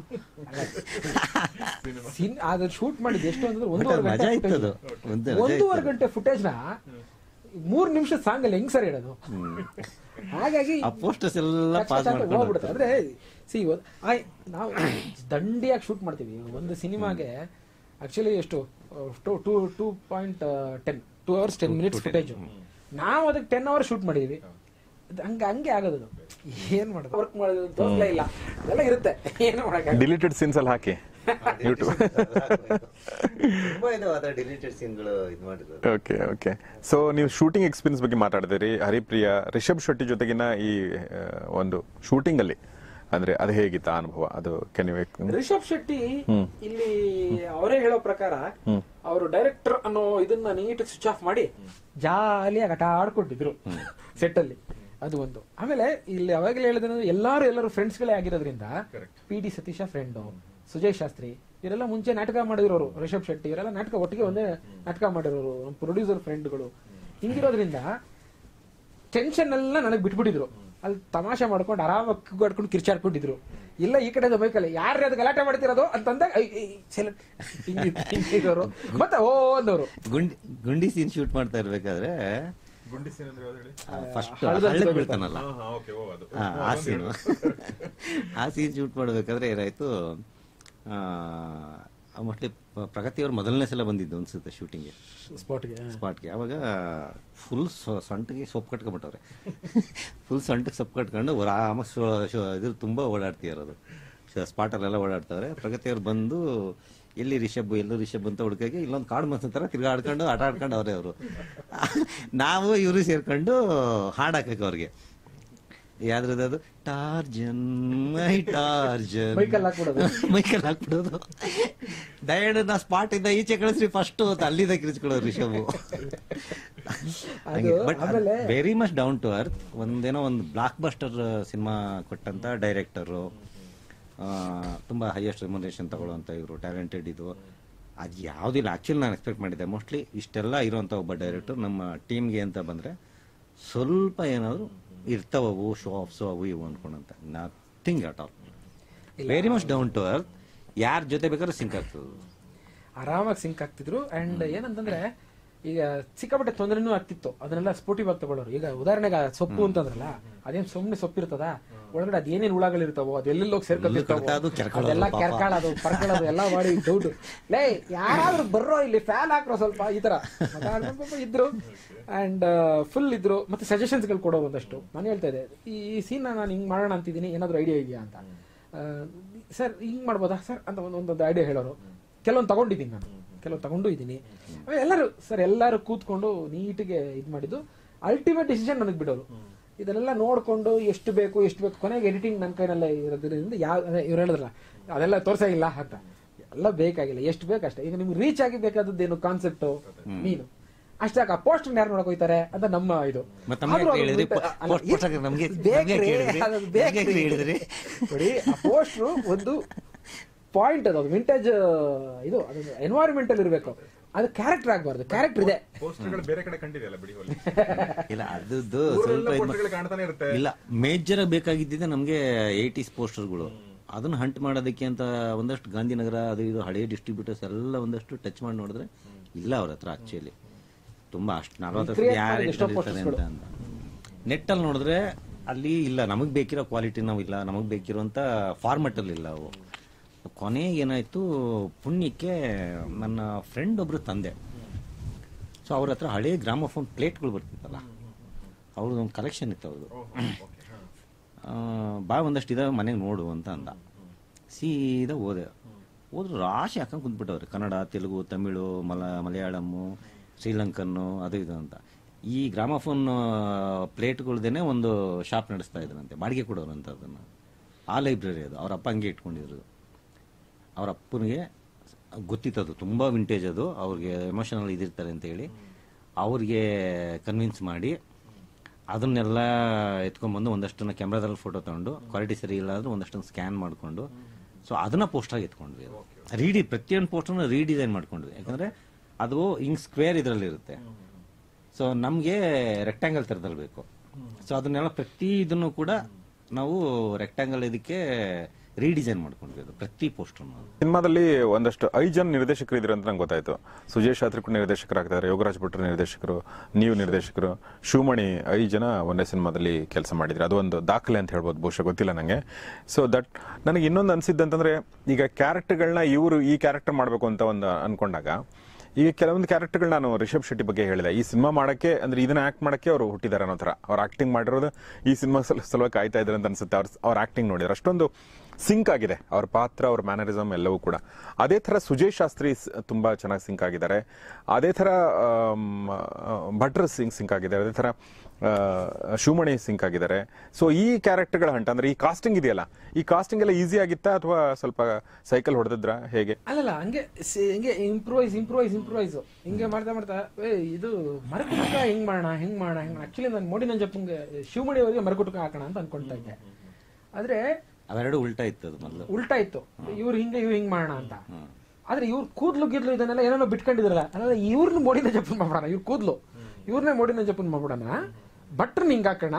ಸಿನ್ ಅದು ಶೂಟ್ ಮಾಡಿದ್ದು ಎಷ್ಟು ಅಂತಂದ್ರೆ ಬಟ್ ಅದು ಒಂದೂವರೆ ಮಜಾ ಗಂಟೆ ಇತ್ತು ಅದು footage. ಒಂದು ಮಜಾ ಒಂದೂವರೆ ಇತ್ತು ಗಂಟೆ ಫುಟೇಜ್ ನ ಮೂರ್ ನಿಮಿಷ ಸಾಂಗ್ ಅಲ್ಲಿ ಹೆಂಗ್ ಸರ್ ಇಡೋದು ಹಾಗಾಗಿ ಆ posters ಎಲ್ಲ ಟಕ್ pass ಟಕ್ ಅಂತ ಮಾಡ್ಕೊಂಡು ಹೋಗ್ಬಿಡುತ್ತೆ ಅಂದ್ರೆ ಸಿ ನಾವು ದಂಡಿಯಾಗಿ ಶೂಟ್ ಮಾಡ್ತೀವಿ ಒಂದು ಸಿನಿಮಾಗೆ ಆಕ್ಚುಲಿ ಎಷ್ಟು two two two point ten two hours ten minutes footage ನಾವು ಅದಕ್ಕೆ ಟೆನ್ ಅವರ್ಸ್ ಶೂಟ್ ಮಾಡಿದೀವಿ ಅದ್ ಹಂಗ ಹಂಗೆ ಆಗೋದು ಅದು. ಏನ್ ಮಾಡೋದು ವರ್ಕ್ ಮಾಡೋದು ತೋರ್ಸ್ಲೇ ಇಲ್ಲ ಎಲ್ಲ ಇರುತ್ತೆ ಏನು ಮಾಡಕ್ಕೆ ಡಿಲೀಟೆಡ್ ಸೀನ್ಸ್ ಅಲ್ಲಿ ಹಾಕಿ ಯೂಟ್ಯೂಬ್ ತುಂಬಾ ಇದಾವೆ ಅದರ ಡಿಲೀಟೆಡ್ ಸೀನ್ಗಳು ಇದು ಮಾಡಿರೋದು ಓಕೆ ಓಕೆ ಸೊ ನೀವು ಶೂಟಿಂಗ್ ಎಕ್ಸ್ಪೀರಿಯನ್ಸ್ ಬಗ್ಗೆ ಮಾತಾಡಿದಿರಿ ಹರಿಪ್ರಿಯ ರಿಷಬ್ ಶೆಟ್ಟಿ ಜೊತೆಗಿನ ಈ ಆ, ಒಂದು ಶೂಟಿಂಗ್ ಅಲ್ಲಿ ಅಂದ್ರೆ ಅದು ಹೇಗಿತ್ತ ಅನುಭವ ಅದು ಕೆನ್ ರಿಷಬ್ ಶೆಟ್ಟಿ ಇಲ್ಲಿ ಅವರೇ ಹೇಳೋ ಪ್ರಕಾರ ಅವರು ಡೈರೆಕ್ಟರ್ ಅನ್ನೋ ಇದನ್ನ ನೀಟ್ ಸ್ವಿಚ್ ಆಫ್ ಮಾಡಿ ಜಾಲಿಯಾಗಿ ಆಟ ಆಡ್ಕೊಂಡಿದ್ರು ಸೆಟ್ ಅಲ್ಲಿ ಅದು ಒಂದು ಆಮೇಲೆ ಇಲ್ಲಿ ಅವಾಗಲೇ ಹೇಳಿದ್ರೆ ಎಲ್ಲಾರು ಎಲ್ಲರೂ ಫ್ರೆಂಡ್ಸ್ ಗಳೇ ಆಗಿರೋದ್ರಿಂದ P D Satisha friend Sujay Shastri ಇವರೆಲ್ಲ ಮುಂಚೆ ನಾಟಕ ಮಾಡಿರೋರು ರಿಷಬ್ ಶೆಟ್ಟಿ ಇವರೆಲ್ಲ ನಾಟಕ ಒಟ್ಟಿಗೆ ಒಂದೇ ನಾಟಕ ಮಾಡಿರೋರು ನಮ್ಮ ಪ್ರೊಡ್ಯೂಸರ್ ಫ್ರೆಂಡ್ಗಳು ಹಿಂಗಿರೋದ್ರಿಂದ ಟೆನ್ಷನ್ ಎಲ್ಲ ನನಗೆ ಬಿಟ್ಬಿಟ್ಟಿದ್ರು ಅಲ್ಲಿ ತಮಾಷೆ ಮಾಡ್ಕೊಂಡು ಆರಾಮಾಗಿ ಕುಗ್ಗಾಡ್ಕೊಂಡು ಕಿರ್ಚಾಡ್ಕೊಂಡಿದ್ರು ಇಲ್ಲ ಈ ಕಡೆ ಮೈಕಲ್ಲಿ ಯಾರು ಅದು ಗಲಾಟೆ ಮಾಡ್ತಿರೋದು ಅಂತಂದಾಗ ಹಿಂಗಿರೋರು ಮತ್ತೆ ಓ ಅಂದವರು ಗುಂಡಿ ಗುಂಡಿ ಸೀನ್ ಶೂಟ್ ಮಾಡ್ತಾ ಇರ್ಬೇಕಾದ್ರೆ ಗುಂಡಿ ಸೀನ್ ಅಂದ್ರೆ ಯಾವ್ದು ಹೇಳಿ ಫಸ್ಟ್ ಹಳ್ಳದಲ್ಲಿ ಹಳ್ಳಕ್ಕೆ ಬೀಳ್ತಾನೆ. ಬೀಳ್ತಾನಲ್ಲ ಹಾ, ಹಾ, okay, ಓ, ಅದು. ಆ, ಓ, ಆ ಅದೊಂದು ಸೀನು ಹೇಳು. ಆ ಸೀನ್ ಶೂಟ್ ಮಾಡಬೇಕಾದ್ರೆ ಏನಾಯ್ತು ಮೋಸ್ಟ್ಲಿ ಪ್ರಗತಿಯವ್ರು ಮೊದಲನೇ ಸಲ ಬಂದಿದ್ದು ಅನ್ಸುತ್ತೆ ಶೂಟಿಂಗ್ಗೆ ಸ್ಪಾಟ್ಗೆ ಸ್ಪಾಟ್ಗೆ ಅವಾಗ ಫುಲ್ ಸೊಂಟಿಗೆ ಸೊಪ್ಪು ಕಟ್ಕೊಂಡ್ಬಿಟ್ಟವ್ರೆ ಫುಲ್ ಸೊಂಟಿಗೆ ಸೊಪ್ಪು ಕಟ್ಕೊಂಡು ಆರಾಮಾಗಿ ಶೋ ಶೋ ಇದ್ರ ತುಂಬ ಓಡಾಡ್ತಿರೋದು ಸ್ಪಾಟಲ್ಲೆಲ್ಲ ಓಡಾಡ್ತಾರೆ ಪ್ರಗತಿಯವ್ರು ಬಂದು ಎಲ್ಲಿ ರಿಷಬ್ ಎಲ್ಲೂ ರಿಷಬ್ ಅಂತ ಹುಡುಕಾಗಿ ಇಲ್ಲೊಂದು ಕಾಡು ಮನ್ಸ ಥರ ತಿರ್ಗಾಡ್ಕೊಂಡು ಆಟ ಆಡ್ಕೊಂಡು ಅವರೇ ಅವರು ನಾವು ಇವರು ಸೇರ್ಕೊಂಡು ಹಾಡು ಹಾಕಕ್ಕೆ ಅವ್ರಿಗೆ ಯಾವ್ದ್ರದ್ದು ಅದು ಟಾರ್ಜನ್ ಮೈ ಟಾರ್ಜನ್ ಮೈಕಲ್ಲಿ ಹಾಕ್ಬಿಡೋದು. ಮೈಕಲ್ ಹಾಕ್ಬಿಡೋದು ದಯವಿಟ್ಟು ನಾ ಸ್ಪಾಟ್ ಇಂದ ಈಚೆ ಕಳಿಸ್ರಿ ಫಸ್ಟ್ ಅಂತ ಅಲ್ಲಿಂದ ಕಿರಿಸ್ಕೊಳ್ಳೋದು ರಿಷಬು ಅದು ಆಮೇಲೆ very much down to earth ಒಂದೇನೋ ಒಂದು ಬ್ಲಾಕ್ ಬಸ್ಟರ್ ಸಿನಿಮಾ ಕೊಟ್ಟಂತ ಡೈರೆಕ್ಟರು ತುಂಬ ಹೈಯೆಸ್ಟ್ ರೆಮ್ಯುನರೇಷನ್ ತಗೊಳ್ಳುವಂಥ ಇವರು ಟ್ಯಾಲೆಂಟೆಡ್ ಇದು ಅದು ಯಾವುದಿಲ್ಲ ಆ್ಯಕ್ಚುಲಿ ನಾನು ಎಕ್ಸ್ಪೆಕ್ಟ್ ಮಾಡಿದ್ದೆ ಮೋಸ್ಟ್ಲಿ ಇಷ್ಟೆಲ್ಲ ಇರುವಂಥ ಒಬ್ಬ ಡೈರೆಕ್ಟರ್ ನಮ್ಮ ಟೀಮ್ಗೆ ಅಂತ ಬಂದರೆ ಸ್ವಲ್ಪ ಏನಾದರೂ ಇರ್ತಾವವು ಶೋ ಆಫ್ಸು ಅವು ಇವು ಅನ್ಕೊಂಡಂತ nothing at all very much down to earth ಯಾರ ಜೊತೆ ಬೇಕಾದ್ರೂ ಸಿಂಕ್ ಆಗ್ತದೆ ಆರಾಮಾಗಿ ಸಿಂಕ್ ಆಗ್ತಿದ್ರು ಅಂಡ್ ಏನಂತಂದ್ರೆ ಈಗ ಸಿಕ್ಕಾಪಟ್ಟೆ ತೊಂದರೆನೂ ಆಗ್ತಿತ್ತು ಅದನ್ನೆಲ್ಲ ಸ್ಪೋರ್ಟಿವ್ ಆಗಿ ತಗೊಳ್ಳೋರು ಈಗ ಉದಾಹರಣೆಗೆ ಆ ಸೊಪ್ಪು ಅಂತಂದ್ರಲ್ಲ ಅದೇನ್ ಸುಮ್ನೆ ಸೊಪ್ಪಿರ್ತದ ಒಳಗಡೆ ಅದೇನೇನ್ ಹುಳಗಳಿರ್ತಾವೋ ಅದೆಲ್ಲೆಲ್ಲಿ ಹೋಗಿ ಕಡ್ದು ಸೇರ್ಕೊಂಡಿರ್ತಾವೋ ಕೆರ್ಕೊಳ್ಳೋದು ಅದೆಲ್ಲ ಪಾಪ. ಕೆರ್ಕೊಳ್ಳೋದು ಪರ್ಕೊಳ್ಳೋದು ಎಲ್ಲ ಮಾಡಿ ಡೌಟ್ ಲೇ ಯಾರಾದ್ರೂ ಬರ್ರೋ ಇಲ್ಲಿ ಫ್ಯಾನ್ ಹಾಕ್ರೋ ಸ್ವಲ್ಪ ಈ ತರ ಮಾತಾಡ್ಕೊಂಡು ಪಾಪ ಇದ್ರು ಅಂಡ್ ಫುಲ್ ಇದ್ರು ಮತ್ತೆ ಸಜೆಷನ್ಸ್ ಗಳು ಕೊಡೋ ಒಂದಷ್ಟು ನಾನು ಹೇಳ್ತಾ ಇದ್ದೆ ಈ ಸೀನ್ ನಾನು ಹಿಂಗ್ ಮಾಡೋಣ ಅಂತಿದ್ದೀನಿ ಏನಾದ್ರು ಐಡಿಯಾ ಇದೆಯಾ ಅಂತ ಸರ್ ಹಿಂಗ್ ಮಾಡ್ಬೋದಾ ಸರ್ ಅಂತ ಒಂದು ಒಂದೊಂದು ಐಡಿಯಾ ಹೇಳೋರು ಕೆಲವೊಂದು ತಗೊಂಡಿದ್ದೀನಿ ನಾನು ಕೆಲವೊಂದು ತಗೊಂಡು ಇದ್ದೀನಿ ಆಮೇಲೆ ಎಲ್ಲರೂ ಸರ್ ಎಲ್ಲರೂ ಕೂತ್ಕೊಂಡು ನೀಟಿಗೆ ಇದು ಮಾಡಿದ್ದು ಅಲ್ಟಿಮೇಟ್ ಡಿಸಿಷನ್ ನನಗೆ ಬಿಡೋರು ಇದನ್ನೆಲ್ಲ ನೋಡ್ಕೊಂಡು ಎಷ್ಟು ಬೇಕು ಎಷ್ಟು ಬೇಕು ಕೊನೆಗೆ ಎಡಿಟಿಂಗ್ ನನ್ನ ಕೈನಲ್ಲೇ ಇರೋದ್ರಿಂದ ಯಾವ ಇವ್ರು ಹೇಳಿದ್ರಲ್ಲ ಅದೆಲ್ಲ ತೋರ್ಸಾಗಿಲ್ಲ ಅಂತ ಎಲ್ಲ ಬೇಕಾಗಿಲ್ಲ ಎಷ್ಟು ಬೇಕು ಅಷ್ಟೇ ಈಗ ನಿಮ್ಗೆ ರೀಚ್ ಆಗಿ ಬೇಕಾದದ್ದೇನು ಕಾನ್ಸೆಪ್ಟ್ ನೀನು ಅಷ್ಟೇ ಆ ಪೋಸ್ಟ್ ಯಾರು ನೋಡಕ್ ಹೋಯ್ತಾರೆ ಅಂತ ನಮ್ಮ ಇದು ಮತ್ತೆ ನಮ್ಗೆ ಆದ್ರೂ ಅದು ಹೇಳಿದ್ರಿ, ಬಿಟ್ಟು- ಪೋ- ಅಲ್ಲ, post ಹಾಕಕ್ಕೆ ನಮ್ಗೆ- ಬೇಕ್ರಿ, ನಮ್ಗೆ ಹೇಳಿದ್ರಿ, ಅದು ನಮ್ಗೆ ಬೇಕ್ರಿ. ಹೇಳಿದ್ರಿ. ನೋಡಿ ಆ ಪೋಸ್ಟ್ರು ಒಂದು ಪಾಯಿಂಟ್ ಅದು ವಿಂಟೇಜ್ ಇದು ಅದು ಎನ್ವೈರನ್ಮೆಂಟಲ್ ಇರಬೇಕು ಅದು ಕ್ಯಾರೆಕ್ಟರ್ ಆಗಬಾರ್ದು ಕ್ಯಾರೆಕ್ಟರ್ ಇದೆ ಪೋಸ್ಟರ್ಗಳು ಬೇರೆ ಕಡೆ ಕಂಡಿದೆಯಲ್ಲ ಬಿಡಿ ಹೋಲಿ ಇಲ್ಲ ಅದ್ರದ್ದು ಊರೆಲ್ಲ ಸ್ವಲ್ಪ ಇದ್ ಮಾ- ಪೋಸ್ಟರ್ಗಳು ಕಾಣ್ತಾನೆ ಇರುತ್ತೆ ಇಲ್ಲ ಮೇಜರ್ ಬೇಕಾಗಿದ್ದಿದೆ ನಮಗೆ ಏಯ್ಟೀಸ್ ಪೋಸ್ಟರ್ಗಳು ಅದನ್ನ ಹಂಟ್ ಮಾಡೋದಕ್ಕೆ ಅಂತ ಒಂದಷ್ಟು ಗಾಂಧಿನಗರ ಅದು ಇದು ಹಳೆಯ ಡಿಸ್ಟ್ರಿಬ್ಯೂಟರ್ಸ್ ಎಲ್ಲ ಒಂದಷ್ಟು ಟಚ್ ಮಾಡಿ ನೋಡಿದ್ರೆ ಇಲ್ಲ ಅವ್ರ ಹತ್ರ ಆಕ್ಚುಲಿ ತುಂಬಾ ಅಷ್ಟು ನಲವತ್ತು create ಯಾರು ಮಾಡಿದ ಎಷ್ಟೋ ಇರ್ತಾರೆ ಅಂತ ಅಂದ ನೆಟ್ಟಲ್ಲಿ ನೋಡಿದ್ರೆ ಅಲ್ಲಿ ಇಲ್ಲ ನಮಗೆ ಬೇಕಿರೋ ಕ್ವಾಲಿಟಿ ನಾವು ಇಲ್ಲ ನಮಗೆ ಬೇಕಿರುವಂತ ಫಾರ್ಮೆಟ್ ಅಲ್ಲಿ ಇಲ್ಲ ಅವು ಕೊನೆಗೆ ಏನಾಯ್ತು ಪುಣ್ಯಕ್ಕೆ ನನ್ನ ಫ್ರೆಂಡ್ ಒಬ್ರು ತಂದೆ ಸೊ ಅವ್ರ ಹತ್ರ ಹಳೆ ಗ್ರಾಮಫೋನ್ ಪ್ಲೇಟ್ಗಳು ಬರ್ತಿತ್ತಲ್ಲ ಅವ್ರದ್ದು ಒಂದು ಕಲೆಕ್ಷನ್ ಇತ್ತು ಅವ್ರದ್ದು ಆ, ಬಾ ಒಂದಷ್ಟು ಇದಾವೆ ಮನೆಗೆ ನೋಡು ಅಂತ ಅಂದ ಸೀದಾ ಹೋದೆ ಹೋದ್ರು ರಾಶಿ ಹಾಕೊಂಡು ಕುಂತ್ಬಿಟ್ಟವ್ರೆ ಕನ್ನಡ ತೆಲುಗು ತಮಿಳು ಮಲ ಮಲಯಾಳಮ್ಮು ಶ್ರೀಲಂಕನ್ನು ಅದು ಇದು ಅಂತ ಈ ಗ್ರಾಮಫೋನ್ ಪ್ಲೇಟ್ಗಳ್ದೇನೆ ಒಂದು ಶಾಪ್ ನಡೆಸ್ತಾ ಇದ್ರಂತೆ ಬಾಡಿಗೆ ಕೊಡೋರು ಅಂತ ಅದನ್ನು ಆ ಲೈಬ್ರರಿ ಅದು ಅವ್ರ ಅಪ್ಪ ಹಂಗೆ ಇಟ್ಕೊಂಡಿದ್ರು ಅವ್ರ ಅಪ್ಪನಿಗೆ ಗೊತ್ತಿತ್ತದು ತುಂಬ ವಿಂಟೇಜ್ ಅದು ಅವ್ರಿಗೆ ಎಮೋಷನಲ್ ಇದಿರ್ತಾರೆ ಅಂತ ಹೇಳಿ ಅವ್ರಿಗೆ ಕನ್ವಿನ್ಸ್ ಮಾಡಿ ಅದನ್ನೆಲ್ಲ ಎತ್ಕೊಂಡ್ಬಂದು ಒಂದಷ್ಟನ್ನ ಕ್ಯಾಮ್ರಾದಲ್ಲಿ ಫೋಟೋ ತಗೊಂಡು ಕ್ವಾಲಿಟಿ ಸರಿ ಇಲ್ಲ ಅಂದ್ರೆ ಒಂದಷ್ಟನ್ನು ಸ್ಕ್ಯಾನ್ ಮಾಡಿಕೊಂಡು ಸೊ ಅದನ್ನ ಪೋಸ್ಟಾಗಿ ಎತ್ಕೊಂಡ್ವಿ ಅದು ರೀಡಿ ಪ್ರತಿಯೊಂದು ಪೋಸ್ಟರ್ನ ರೀಡಿಸೈನ್ ಮಾಡ್ಕೊಂಡ್ವಿ ಯಾಕಂದ್ರೆ ಅದು ಹಿಂಗ್ ಸ್ಕ್ವೇರ್ ಇದರಲ್ಲಿ ಇರುತ್ತೆ ಸೊ ನಮಗೆ ರೆಕ್ಟ್ಯಾಂಗಲ್ ಥರದಲ್ಲಿ ಬೇಕು ಸೊ ಅದನ್ನೆಲ್ಲ ಪ್ರತಿ ಇದನ್ನು ಕೂಡ ನಾವು ರೆಕ್ಟ್ಯಾಂಗಲ್ ಇದಕ್ಕೆ ರೀಡಿಸೈನ್ ಮಾಡ್ಕೊಂಡ್ವಿ ಅದು ಪ್ರತಿ ಪೋಸ್ಟರ್ನ ಸಿನಿಮಾದಲ್ಲಿ ಒಂದಷ್ಟು ಐದು ಜನ ನಿರ್ದೇಶಕರು ಇದ್ರು ಅಂತ ನಂಗೆ ಗೊತ್ತಾಯ್ತು ಸುಜಯ್ ಶಾಸ್ತ್ರಿ ಕೂಡ ನಿರ್ದೇಶಕರಾಗ್ತಾರೆ ಯೋಗರಾಜ್ ಭಟ್ರು ನಿರ್ದೇಶಕರು ನೀವು ನಿರ್ದೇಶಕರು ಶಿವಮಣಿ ಐದು ಜನ ಒಂದೇ ಸಿನಿಮಾದಲ್ಲಿ ಕೆಲಸ ಮಾಡಿದ್ರು ಅದು ಒಂದು ದಾಖಲೆ ಅಂತ ಹೇಳ್ಬೋದು ಬಹುಶಃ ಗೊತ್ತಿಲ್ಲ ನನಗೆ ಸೊ ದಟ್ ನನಗೆ ಇನ್ನೊಂದು ಅನ್ಸಿದ್ದಂತಂದ್ರೆ ಈಗ ಕ್ಯಾರೆಕ್ಟರ್ಗಳನ್ನ ಇವರು ಈ ಕ್ಯಾರೆಕ್ಟರ್ ಮಾಡಬೇಕು ಅಂತ ಒಂದು ಅನ್ಕೊಂಡಾಗ ಈಗ ಕೆಲವೊಂದು ಕ್ಯಾರೆಕ್ಟರ್ಗಳು ನಾನು ರಿಷಬ್ ಶೆಟ್ಟಿ ಬಗ್ಗೆ ಹೇಳಿದೆ ಈ ಸಿನಿಮಾ ಮಾಡಕ್ಕೆ ಅಂದ್ರೆ ಇದನ್ನ ಆಕ್ಟ್ ಮಾಡಕ್ಕೆ ಅವರು ಹುಟ್ಟಿದ್ದಾರೆ ಅನ್ನೋ ಥರ ಅವ್ರು ಆಕ್ಟಿಂಗ್ ಮಾಡಿರೋದು ಈ ಸಿನಿಮಾ ಸಲ ಸಲುವಾಗಿ ಕಾಯ್ತಾ ಇದ್ದಾರೆ ಅಂತ ಅನ್ಸುತ್ತೆ ಅವ್ರ ಅವ್ರ ಆಕ್ಟಿಂಗ್ ನೋಡಿದ್ರೆ ಅಷ್ಟೊಂದು ಸಿಂಕ್ ಆಗಿದೆ ಅವ್ರ ಪಾತ್ರ ಅವ್ರ ಮ್ಯಾನರಿಸಮ್ ಎಲ್ಲವೂ ಕೂಡ ಅದೇ ಥರ ಸುಜಯ್ ಶಾಸ್ತ್ರಿ ಸ್- ತುಂಬಾ ಚೆನ್ನಾಗಿ ಸಿಂಕ್ ಆಗಿದ್ದಾರೆ ಅದೇ ಥರ ಆಮ್, ಆ, ಭಟ್ರು ಸಿಂಕ್ ಸಿಂಕ್ ಆಗಿದ್ದಾರೆ ಅದೇ ಥರ ಆ, ಶಿವಮಣಿ ಸಿಂಕ್ ಆಗಿದ್ದಾರೆ ಸೊ ಈ ಕ್ಯಾರೆಕ್ಟರ್ಗಳ ಹಂಟ ಅಂದ್ರೆ ಈ ಕಾಸ್ಟಿಂಗ್ ಇದೆಯಲ್ಲ ಈ ಕಾಸ್ಟಿಂಗ್ ಎಲ್ಲ ಈಸಿ ಆಗಿತ್ತಾ ಅಥವಾ ಸ್ವಲ್ಪ ಸೈಕಲ್ ಹೊಡೆದಿದ್ರಾ ಹೇಗೆ ಅಲ್ಲಲ್ಲ ಹಂಗೆ ಸಿ- ಹಿಂಗೆ ಇಂಪ್ರೂವೈಸ್ ಇಂಪ್ರೂವೈಸ್ ಇಂಪ್ರೂವೈಸ್ ಹಿಂಗೆ ಮಾಡ್ತಾ ಮಾಡ್ತಾ ಏ ಇದು ಮರಕುಟಕ ಹೆಂಗ್ ಮಾಡೋಣ ಹೆಂಗ್ ಮಾಡೋಣ ಹೆಂಗ್ ಆಕ್ಚುಲಿ ನಾನು ಮೋಡಿ ನಂಜಪ್ಪಂಗೆ ಶಿವಮಣಿ ಅವರಿಗೆ ಮರಕುಟಕ ಹಾಕೋಣ ಅಂತ ಅನ್ಕೊಂತಾ ಇದ್ದೆ ಆದ್ರೆ ಅವೆರಡು ಉಲ್ಟಾ ಇತ್ತು ಅದು ಮೊದಲು ಉಲ್ಟಾ ಇತ್ತು ಇವ್ರು ಹಿಂಗೆ ಇವ್ರು ಹಿಂಗ್ ಮಾಡೋಣ ಅಂತ ಆದ್ರೆ ಇವ್ರು ಕೂದ್ಲು ಗಿದ್ಲು ಇದನ್ನೆಲ್ಲ ಏನೇನೋ ಬಿಟ್ಕೊಂಡಿದ್ರಲ್ಲ ಅಲ್ಲ ಇವ್ರನ್ನ ಮೋಡಿ ನಂಜಪ್ಪನ್ ಮಾಡ್ಬಿಡೋಣ ಇವ್ರ ಕೂದ್ಲು ಇವ್ರನ್ನೇ ಮೋಡಿ ನಂಜಪ್ಪನ್ ಮಾಡ್ಬಿಡೋಣ ಭಟ್ರನ್ನ ಹಿಂಗ್ ಹಾಕೋಣ